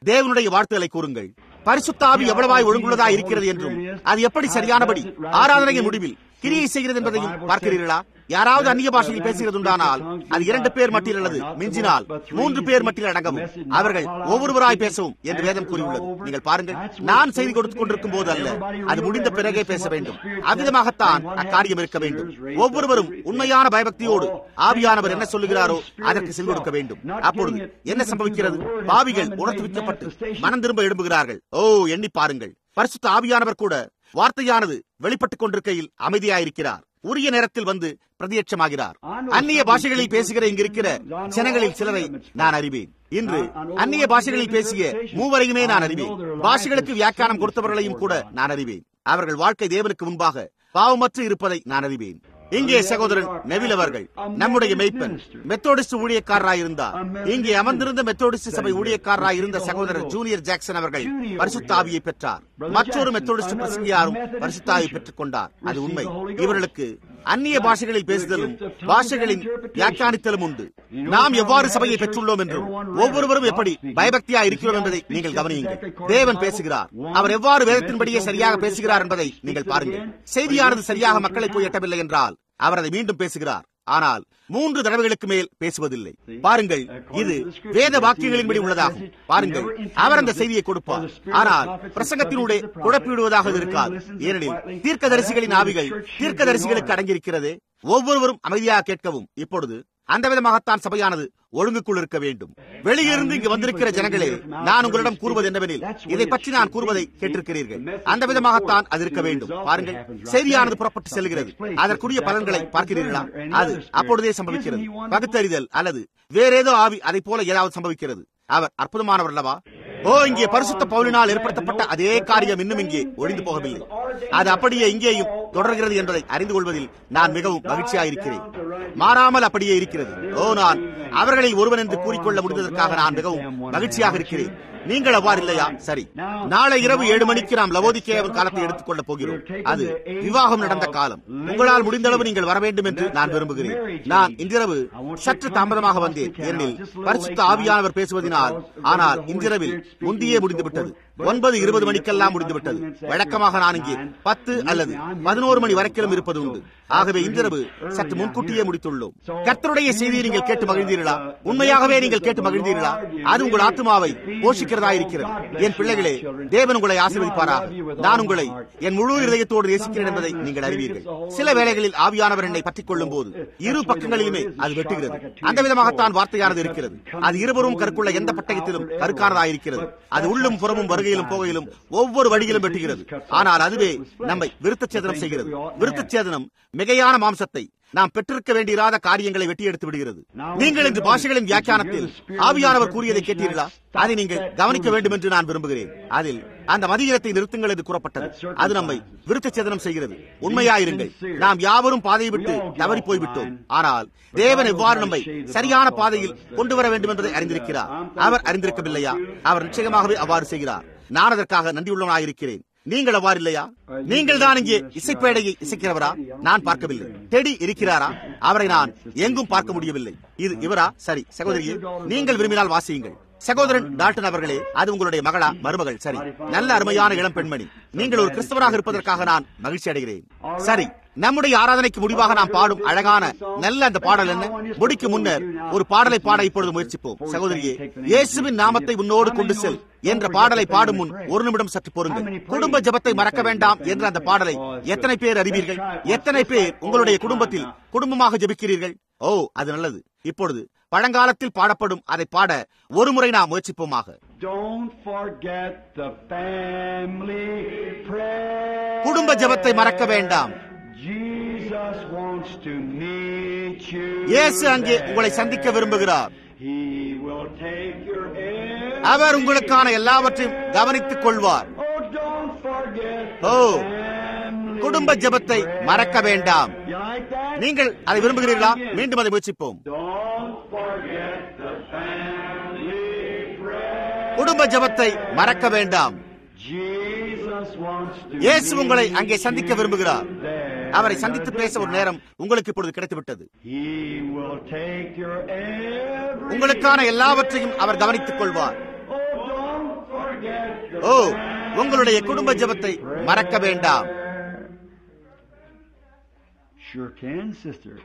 தேவனுடைய வாழ்த்துக்களை கூறுங்கள் பரிசுத்தாவி எவ்வளவாய் ஒழுங்குள்ளதா இருக்கிறது என்றும் அது எப்படி சரியானபடி ஆராதனையின் முடிவில் கிரியை செய்கிறது என்பதையும் பார்க்கிறீர்களா யாராவது அந்நிய பாஷையில் பேசுகிறதுண்டானால் அது இரண்டு பேர் மட்டில் அல்லது மிஞ்சினால் மூன்று பேர் மட்டில் அடங்கவும் அவர்கள் ஒவ்வொருவராய் பேசவும் என்று வேதம் கூறியுள்ளது நீங்கள் பாருங்கள் நான் செய்தி கொடுத்துக் கொண்டிருக்கும் போது அல்ல அது முடிந்த பிறகே பேச வேண்டும் அவ்விதமாகத்தான் அக்காரியம் இருக்க வேண்டும் ஒவ்வொருவரும் உண்மையான பயபக்தியோடு ஆவியானவர் என்ன சொல்லுகிறாரோ அதற்கு செல் கொடுக்க வேண்டும் அப்பொழுது என்ன சம்பவிக்கிறது பாவிகள் உணர்த்துவிக்கப்பட்டு மனம் திரும்ப எழும்புகிறார்கள் ஓ எண்ணி பாருங்கள் பரிசுத்த ஆவியானவர் கூட வார்த்தையானது வெளிப்பட்டுக் கொண்டிருக்கையில் அமைதியாயிருக்கிறார் உரிய நேரத்தில் வந்து பிரதியட்சமாகிறார் அந்நிய பாஷைகளில் பேசுகிற இங்கிருக்கிற ஜனங்களில் சிலரை நான் அறிவேன் இன்று அந்நிய பாஷைகளில் பேசிய மூவரையுமே நான் அறிவேன் பாஷைகளுக்கு வியாக்கியானம் கொடுத்தவர்களையும் கூட நான் அறிவேன் அவர்கள் வாழ்க்கை தேவனுக்கு முன்பாக பாவமற்று இருப்பதை நான் அறிவேன் இங்கே சகோதரன் நெவில் அவர்கள் நம்முடைய மெய்ப்பன் மெத்தோடிஸ்ட் ஊழியக்காரராய் இருந்தார் இங்கே அமர்ந்திருந்த மெத்தோடிஸ்ட் சபை ஊழியக்காரராய் இருந்த சகோதரர் ஜூனியர் ஜாக்சன் அவர்கள் பரிசுத்தாவியை பெற்றார் மற்றொரு மெத்தோடிஸ்ட் பிரசங்கியாரும் பரிசுத்தாவை பெற்றுக் கொண்டார் அது உண்மை இவர்களுக்கு அந்நிய பாஷைகளில் பேசுதலும் பாஷைகளின் வியாக்கியானித்தலும் உண்டு நாம் எவ்வாறு சபையை பெற்றுள்ளோம் என்றும் ஒவ்வொருவரும் எப்படி பயபக்தியா இருக்கிறோம் என்பதை நீங்கள் கவனியுங்கள் தேவன் பேசுகிறார் அவர் எவ்வாறு வேதத்தின்படியே சரியாக பேசுகிறார் என்பதை நீங்கள் பாருங்கள் செய்தியானது சரியாக மக்களை போய் எட்டவில்லை என்றால் அவர் அதை மீண்டும் பேசுகிறார் ஆனால் மூன்று தடவைகளுக்கு மேல் பேசுவதில்லை பாருங்கள் இது வேத வாக்கியங்களின்படி உள்ளதாகும் பாருங்கள் அவர் அந்த செய்தியை கொடுப்பார் ஆனால் பிரசங்கத்தினுடைய குழப்பிவிடுவதாக இருக்காது ஏனெனில் தீர்க்கதரிசிகளின் ஆவிகள் தீர்க்கதரிசிகளுக்கு அடங்கியிருக்கிறது ஒவ்வொருவரும் அமைதியாக கேட்கவும் இப்பொழுது அந்த விதமாகத்தான் சபையானது ஒழுங்குக்குள் இருக்க வேண்டும் வெளியிருந்து இங்கு வந்திருக்கிற ஜனங்களே நான் உங்களிடம் கூறுவது என்னவெனில் இதை பற்றி நான் கூறுவதை கேட்டிருக்கிறீர்கள் அந்த விதமாகத்தான் அது இருக்க வேண்டும் பாருங்கள் செய்தியானது புறப்பட்டு செல்கிறது அதற்குரிய பலன்களை பார்க்கிறீர்களா அது அப்பொழுதே சம்பவிக்கிறது பகுத்தறிதல் அல்லது வேறேதோ ஆவி அதை போல ஏதாவது சம்பவிக்கிறது அவர் அற்புதமானவர் அல்லவா ஓ இங்கே பரிசுத்த பவுலினால் ஏற்படுத்தப்பட்ட அதே காரியம் இன்னும் இங்கே ஒழிந்து போகவில்லை அது அப்படியே இங்கேயும் தொடர்கிறது என்பதை அறிந்து கொள்வதில் நான் மிகவும் மகிழ்ச்சியாயிருக்கிறேன் மாறாமல் அப்படியே இருக்கிறது ஓ நான் அவர்களை ஒருவன் என்று கூறிக்கொள்ள முடிந்ததற்காக நான் மிகவும் மகிழ்ச்சியாக இருக்கிறேன் நீங்கள் அவ்வாறு இல்லையா சரி நாளை இரவு ஏழு மணிக்கு நாம் லவோதிக்கேவன் காலத்தை எடுத்துக் கொள்ளப் போகிறோம் அது விவாகம் நடந்த காலம் உங்களால் முடிந்தளவு நீங்கள் வர வேண்டும் என்று நான் விரும்புகிறேன் நான் இன்றிரவு சற்று தாமதமாக வந்தேன் ஏனெனில் பரிசுத்த ஆவியானவர் பேசுவதனால் ஆனால் இன்றிரவில் முந்தியே முடிந்துவிட்டது ஒன்பது இருபது மணிக்கெல்லாம் முடிந்துவிட்டது வழக்கமாக நான் இங்கே பத்து அல்லது பதினோரு மணி வரைக்கிலும் இருப்பது உண்டு ஆகவே இன்றிரவு சற்று முன்கூட்டியே முடித்துள்ளோம் கர்த்தருடைய செய்தியை நீங்கள் கேட்டு மகிழ்ந்தீர்களா உண்மையாகவே நீங்கள் கேட்டு மகிழ்ந்தீர்களா அது உங்கள் ஆத்மாவை போஷிக்கிறதா இருக்கிறது என் பிள்ளைகளே தேவன் உங்களை ஆசீர்வதிப்பாராக நான் உங்களை என் முழு இதயத்தோடு நேசிக்கிறேன் என்பதை நீங்கள் அறிவீர்கள் சில வேளைகளில் ஆவியானவர் என்னை பற்றிக் கொள்ளும் போது இரு பக்கங்களிலுமே அது வெட்டுகிறது அந்த விதமாகத்தான் வார்த்தையானது இருக்கிறது அது இருவரும் கருக்குள்ள எந்த பட்டயத்திலும் கருக்கானதாயிருக்கிறது அது உள்ளும் புறமும் வருகையிலும் போகையிலும் ஒவ்வொரு வழியிலும் வெட்டுகிறது ஆனால் அதுவே நம்மை விருத்தச்சேதனம் செய்கிறது விருத்தச்சேதனம் மிகையான மாம்சத்தை நாம் பெற்றிருக்க வேண்டியிராத காரியங்களை வெட்டி எடுத்து விடுகிறது நீங்கள் இன்று பாஷைகளின் வியாக்கியானத்தில் ஆவியானவர் கூறியதை கேட்டீர்களா அதை நீங்கள் கவனிக்க வேண்டும் என்று நான் விரும்புகிறேன் அதில் அந்த மதியத்தை நிறுத்துங்கள் என்று கூறப்பட்டது அது நம்மை விருத்தச்சேதனம் செய்கிறது உண்மையாயிருங்கள் நாம் யாவரும் பாதையை விட்டு தவறி போய்விட்டோம் ஆனால் தேவன் எவ்வாறு நம்மை சரியான பாதையில் கொண்டு வர வேண்டும் என்பதை அறிந்திருக்கிறார் அவர் அறிந்திருக்கவில்லையா அவர் நிச்சயமாகவே அவ்வாறு செய்கிறார் நான் அதற்காக நன்றியுள்ளவனாயிருக்கிறேன் நீங்கள் அவ்வாறு இல்லையா நீங்கள் தான் இங்கே இசைப்பேடையை இசைக்கிறவரா நான் பார்க்கவில்லை டெடி இருக்கிறாரா அவரை நான் எங்கும் பார்க்க முடியவில்லை இது இவரா சரி சகோதரியே நீங்கள் விரும்பினால் வாசியுங்கள் சகோதரன் டால்டன் அவர்களே அது உங்களுடைய மகளா மருமகள் சரி நல்ல அருமையான இளம் பெண்மணி நீங்கள் ஒரு கிறிஸ்தவராக இருப்பதற்காக நான் மகிழ்ச்சி அடைகிறேன் சரி நம்முடைய ஆராதனைக்கு முடிவாக நாம் பாடும் அழகான நல்ல அந்த பாடல் என்ன முடிக்கு முன்னர் ஒரு பாடலை பாட இப்பொழுது முயற்சிப்போம் சகோதரியே இயேசுவின் நாமத்தை உன்னோடு கொண்டு செல் என்ற பாடலை பாடும் முன் ஒரு நிமிடம் சற்று பொருங்கள் குடும்ப ஜபத்தை மறக்க வேண்டாம் என்ற அந்த பாடலை எத்தனை பேர் அறிவீர்கள் எத்தனை பேர் உங்களுடைய குடும்பத்தில் குடும்பமாக ஜபிக்கிறீர்கள் ஓ அது நல்லது இப்பொழுது பழங்காலத்தில் பாடப்படும் அதை பாட ஒரு முறை நாம் முயற்சிப்போமாக Don't forget the family prayer. குடும்ப ஜெபத்தை மறக்க வேண்டாம் Jesus wants to meet you. இயேசு அங்கே உங்களை சந்திக்க விரும்புகிறார் He will take your every- அவர் உங்களுக்கான எல்லாவற்றையும் கவனித்துக் கொள்வார் Oh, don't forget O the family குடும்ப ஜெபத்தை மறக்க வேண்டாம் You like that? நீங்கள் அதை விரும்புகிறீர்களா மீண்டும் அதை முயற்சிப்போம் Don't forget the family prayer. குடும்ப ஜெபத்தை மறக்க வேண்டாம் Jesus wants to இயேசு உங்களை meet அங்கே சந்திக்க விரும்புகிறார் you there. அவரை சந்தித்து பேச ஒரு நேரம் உங்களுக்கு இப்பொழுது கிடைத்துவிட்டது He will take your every உங்களுக்கான எல்லாவற்றையும் அவர் கவனித்துக் கொள்வார் Oh, don't ஓ உங்களுடைய குடும்ப ஜெபத்தை மறக்க வேண்டாம் Sure can, sister.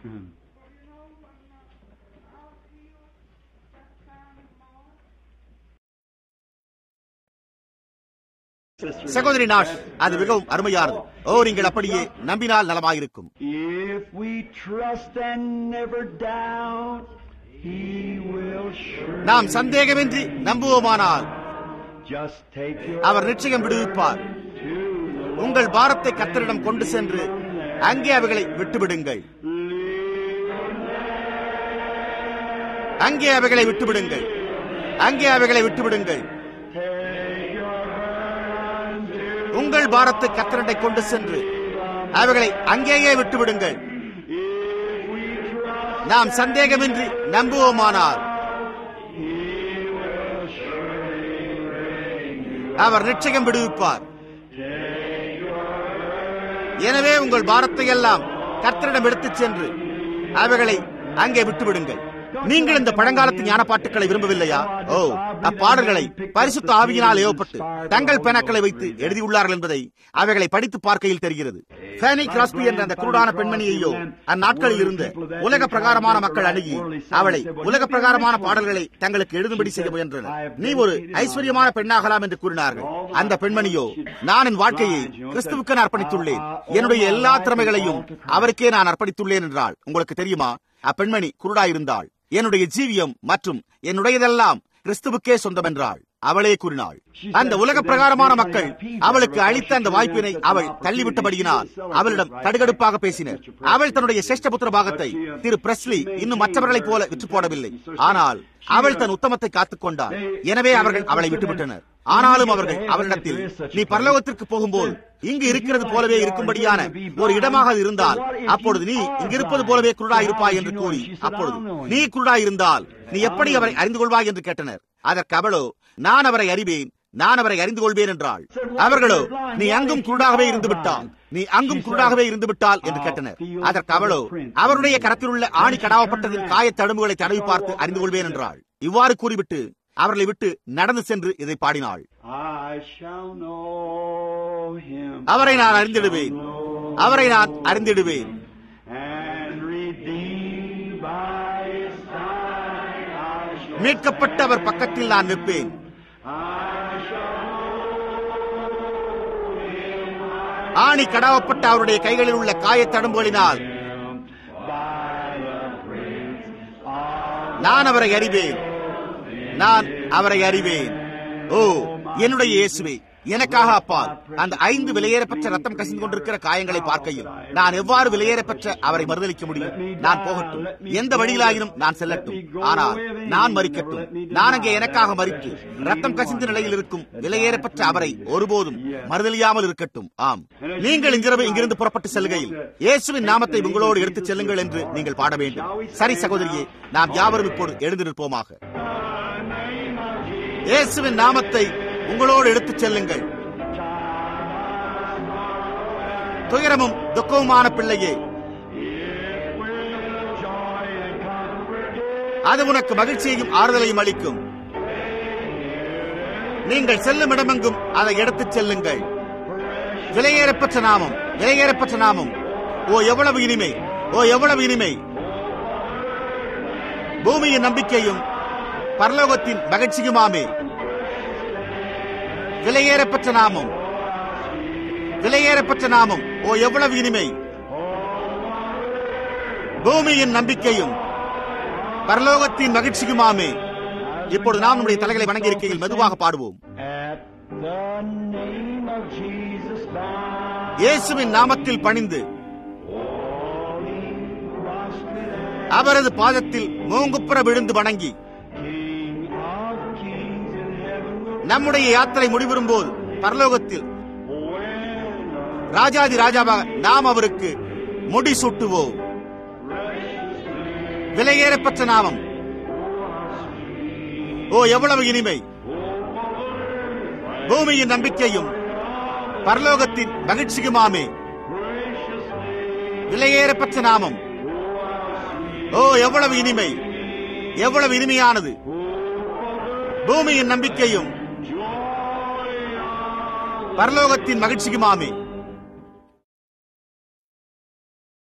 சகோதரி நாஷ் அது மிகவும் அருமையானது ஓ நீங்கள் அப்படியே நம்பினால் நலமாயிருக்கும் If we trust and never doubt, He will surely. நாம் சந்தேகமின்றி நம்புவோமானால் Just take your அவர் நிச்சயம் விடுவிப்பார் to the உங்கள் பாரத்தை கத்தரிடம் கொண்டு சென்று அங்கே அவைகளை விட்டுவிடுங்கள் அங்கே அவைகளை விட்டுவிடுங்கள் அங்கே அவைகளை விட்டுவிடுங்கள் உங்கள் பாரத்தை கத்தரண்டை கொண்டு சென்று அவைகளை அங்கேயே விட்டுவிடுங்கள் நாம் சந்தேகமின்றி நம்புவோமானால் அவர் நிச்சயம் விடுவிப்பார் எனவே உங்கள் பாரத்தை எல்லாம் கர்த்தரிடம் எடுத்துச் சென்று அவைகளை அங்கே விட்டுவிடுங்கள் நீங்கள் இந்த பழங்காலத்து ஞான பாட்டுகளை விரும்பவில்லையா ஓ அப்பாடல்களை பரிசுத்த ஆவியினால் ஏவப்பட்டு தங்கள் பெனாக்களை வைத்து எழுதியுள்ளார்கள் என்பதை அவைகளை படித்து பார்க்கையில் தெரிகிறது ஃபேனி கிராஸ்பி என்ற அந்த குருடான பெண்மணியையோ அந்நாட்களில் இருந்த உலக பிரகாரமான மக்கள் அணுகி அவளை உலக பிரகாரமான பாடல்களை தங்களுக்கு எழுதும்படி செய்ய முயன்றனர் நீ ஒரு ஐஸ்வர்யமான பெண்ணாகலாம் என்று கூறினார்கள் அந்த பெண்மணியோ நான் என் வாழ்க்கையை கிறிஸ்துவுக்கு நான் அர்ப்பணித்துள்ளேன் என்னுடைய எல்லா திறமைகளையும் அவருக்கே நான் அர்ப்பணித்துள்ளேன் என்றால் உங்களுக்கு தெரியுமா அப்பெண்மணி குருடாயிருந்தாள் என்னுடைய ஜீவியம் மற்றும் என்னுடையதெல்லாம் கிறிஸ்துவுக்கே சொந்தம் என்றாள் அவளே கூறினாள் அந்த உலக பிரகாரமான மக்கள் அவளுக்கு அளித்த அந்த வாய்ப்பினை அவள் தள்ளிவிட்டபடியினால் அவளிடம் கடுகடுப்பாக பேசினர் அவள் தன்னுடைய சிரேஷ்டபுத்திர பாகத்தை திரு பிரஸ்லி இன்னும் மற்றவர்களைப் போல விற்று போடவில்லை ஆனால் அவள் தன் உத்தமத்தை காத்துக் கொண்டாள் எனவே அவர்கள் அவளை விட்டுவிட்டனர் ஆனாலும் அவர்கள் அவளிடத்தில் நீ பரலோகத்திற்கு போகும்போது இங்கு இருக்கிறது போலவே இருக்கும்படியான ஒரு இடமாக அது இருந்தால் அப்பொழுது நீ இங்கு இருப்பது போலவே குருடாயிருப்பாய் என்று கூறி அப்பொழுது நீ குருடாயிருந்தால் நீ எப்படி அவரை அறிந்து கொள்வாய் என்று கேட்டனர் அதற்கு அவளோ நான் அவரை அறிவேன் நான் அவரை அறிந்து கொள்வேன் என்றாள் அவர்களோ நீ அங்கும் குருடாகவே இருந்து விட்டால் நீ அங்கும் குருடாகவே இருந்து விட்டால் என்று கேட்டனர் அதற்கு அவளோ அவருடைய கரத்தில் உள்ள ஆணி கடாவப்பட்டதின் காய தடும்புகளை தடவி பார்த்து அறிந்து கொள்வேன் என்றாள் இவ்வாறு கூறிவிட்டு அவர்களை விட்டு நடந்து சென்று இதை பாடினாள் I shall know him. அவரை நான் அறிந்திடுவேன் அவரை நான் அறிந்திடுவேன் And redeemed by his side, I shall, மீட்கப்பட்ட அவர் பக்கத்தில் நான் நிற்பேன் I shall ஆணி கடாவப்பட்ட அவருடைய கைகளில் உள்ள காயத் தடும்புகளினால் by the Prince of நான் அவரை அறிவேன் நான் அவரை அறிவேன் ஓ என்னுடைய இயேசுவே எனக்காக அப்பால் அந்த ஐந்து விலையேறப்பெற்ற ரத்தம் கசிந்து கொண்டிருக்கிற காயங்களை பார்க்கையில் நான் எவ்வாறு விலையேறப்பெற்ற அவரை மறுதளிக்க முடியும் நான் போகட்டும் எந்த வழியிலாயினும் நான் செல்லட்டும் ஆனால் நான் மறிக்கட்டும் நான் அங்கே எனக்காக மறித்து ரத்தம் கசிந்த நிலையில் இருக்கும் விலையேறப்பெற்ற அவரை ஒருபோதும் மறுதலியாமல் இருக்கட்டும் ஆம் நீங்கள் இங்கிரவு இங்கிருந்து புறப்பட்டு செல்கையில் இயேசுவின் நாமத்தை உங்களோடு எடுத்துச் செல்லுங்கள் என்று நீங்கள் பாட வேண்டும் சரி சகோதரியே நாம் யாவரும் இப்போது எழுந்து நிற்போமாக இயேசுவின் நாமத்தை உங்களோடு எடுத்துச் செல்லுங்கள் துயரமும் துக்கமுமான பிள்ளையே அது உனக்கு மகிழ்ச்சியையும் ஆறுதலையும் அளிக்கும் நீங்கள் செல்லும் இடமெங்கும் அதை எடுத்துச் செல்லுங்கள் விலையேறப்பெற்ற நாமம் விலையேறப்பெற்ற நாமம் ஓ எவ்வளவு இனிமை ஓ எவ்வளவு இனிமை பூமியின் நம்பிக்கையும் பரலோகத்தின் மகிழ்ச்சியுமாமே விலையேறப்பெற்ற நாமம் விலையேறப்பெற்ற நாமம் ஓ எவ்வளவு இனிமை பூமியின் நம்பிக்கையும் பரலோகத்தின் மகிழ்ச்சியுமாமே இப்பொழுது நாம் நம்முடைய தலைகளை வணங்கி இருக்கையில் மெதுவாக பாடுவோம் At the name of Jesus bow, இயேசுவின் நாமத்தில் பணிந்து அவரது பாதத்தில் மூங்குப்புற விழுந்து வணங்கி King of kings in heaven will நம்முடைய யாத்திரை முடிவரும் போது பரலோகத்தில் ராஜாதி ராஜாவாக நாம் அவருக்கு முடி சூட்டுவோம் விலையேறப்பெற்ற நாமம் ஓ எவ்வளவு இனிமை பூமியின் நம்பிக்கையும் பரலோகத்தின் மகிழ்ச்சியுமாமே விலையேறப்பெற்ற நாமம் ஓ எவ்வளவு இனிமை எவ்வளவு இனிமையானது பூமியின் நம்பிக்கையும் பரலோகத்தின் மகிழ்ச்சிக்குமாமே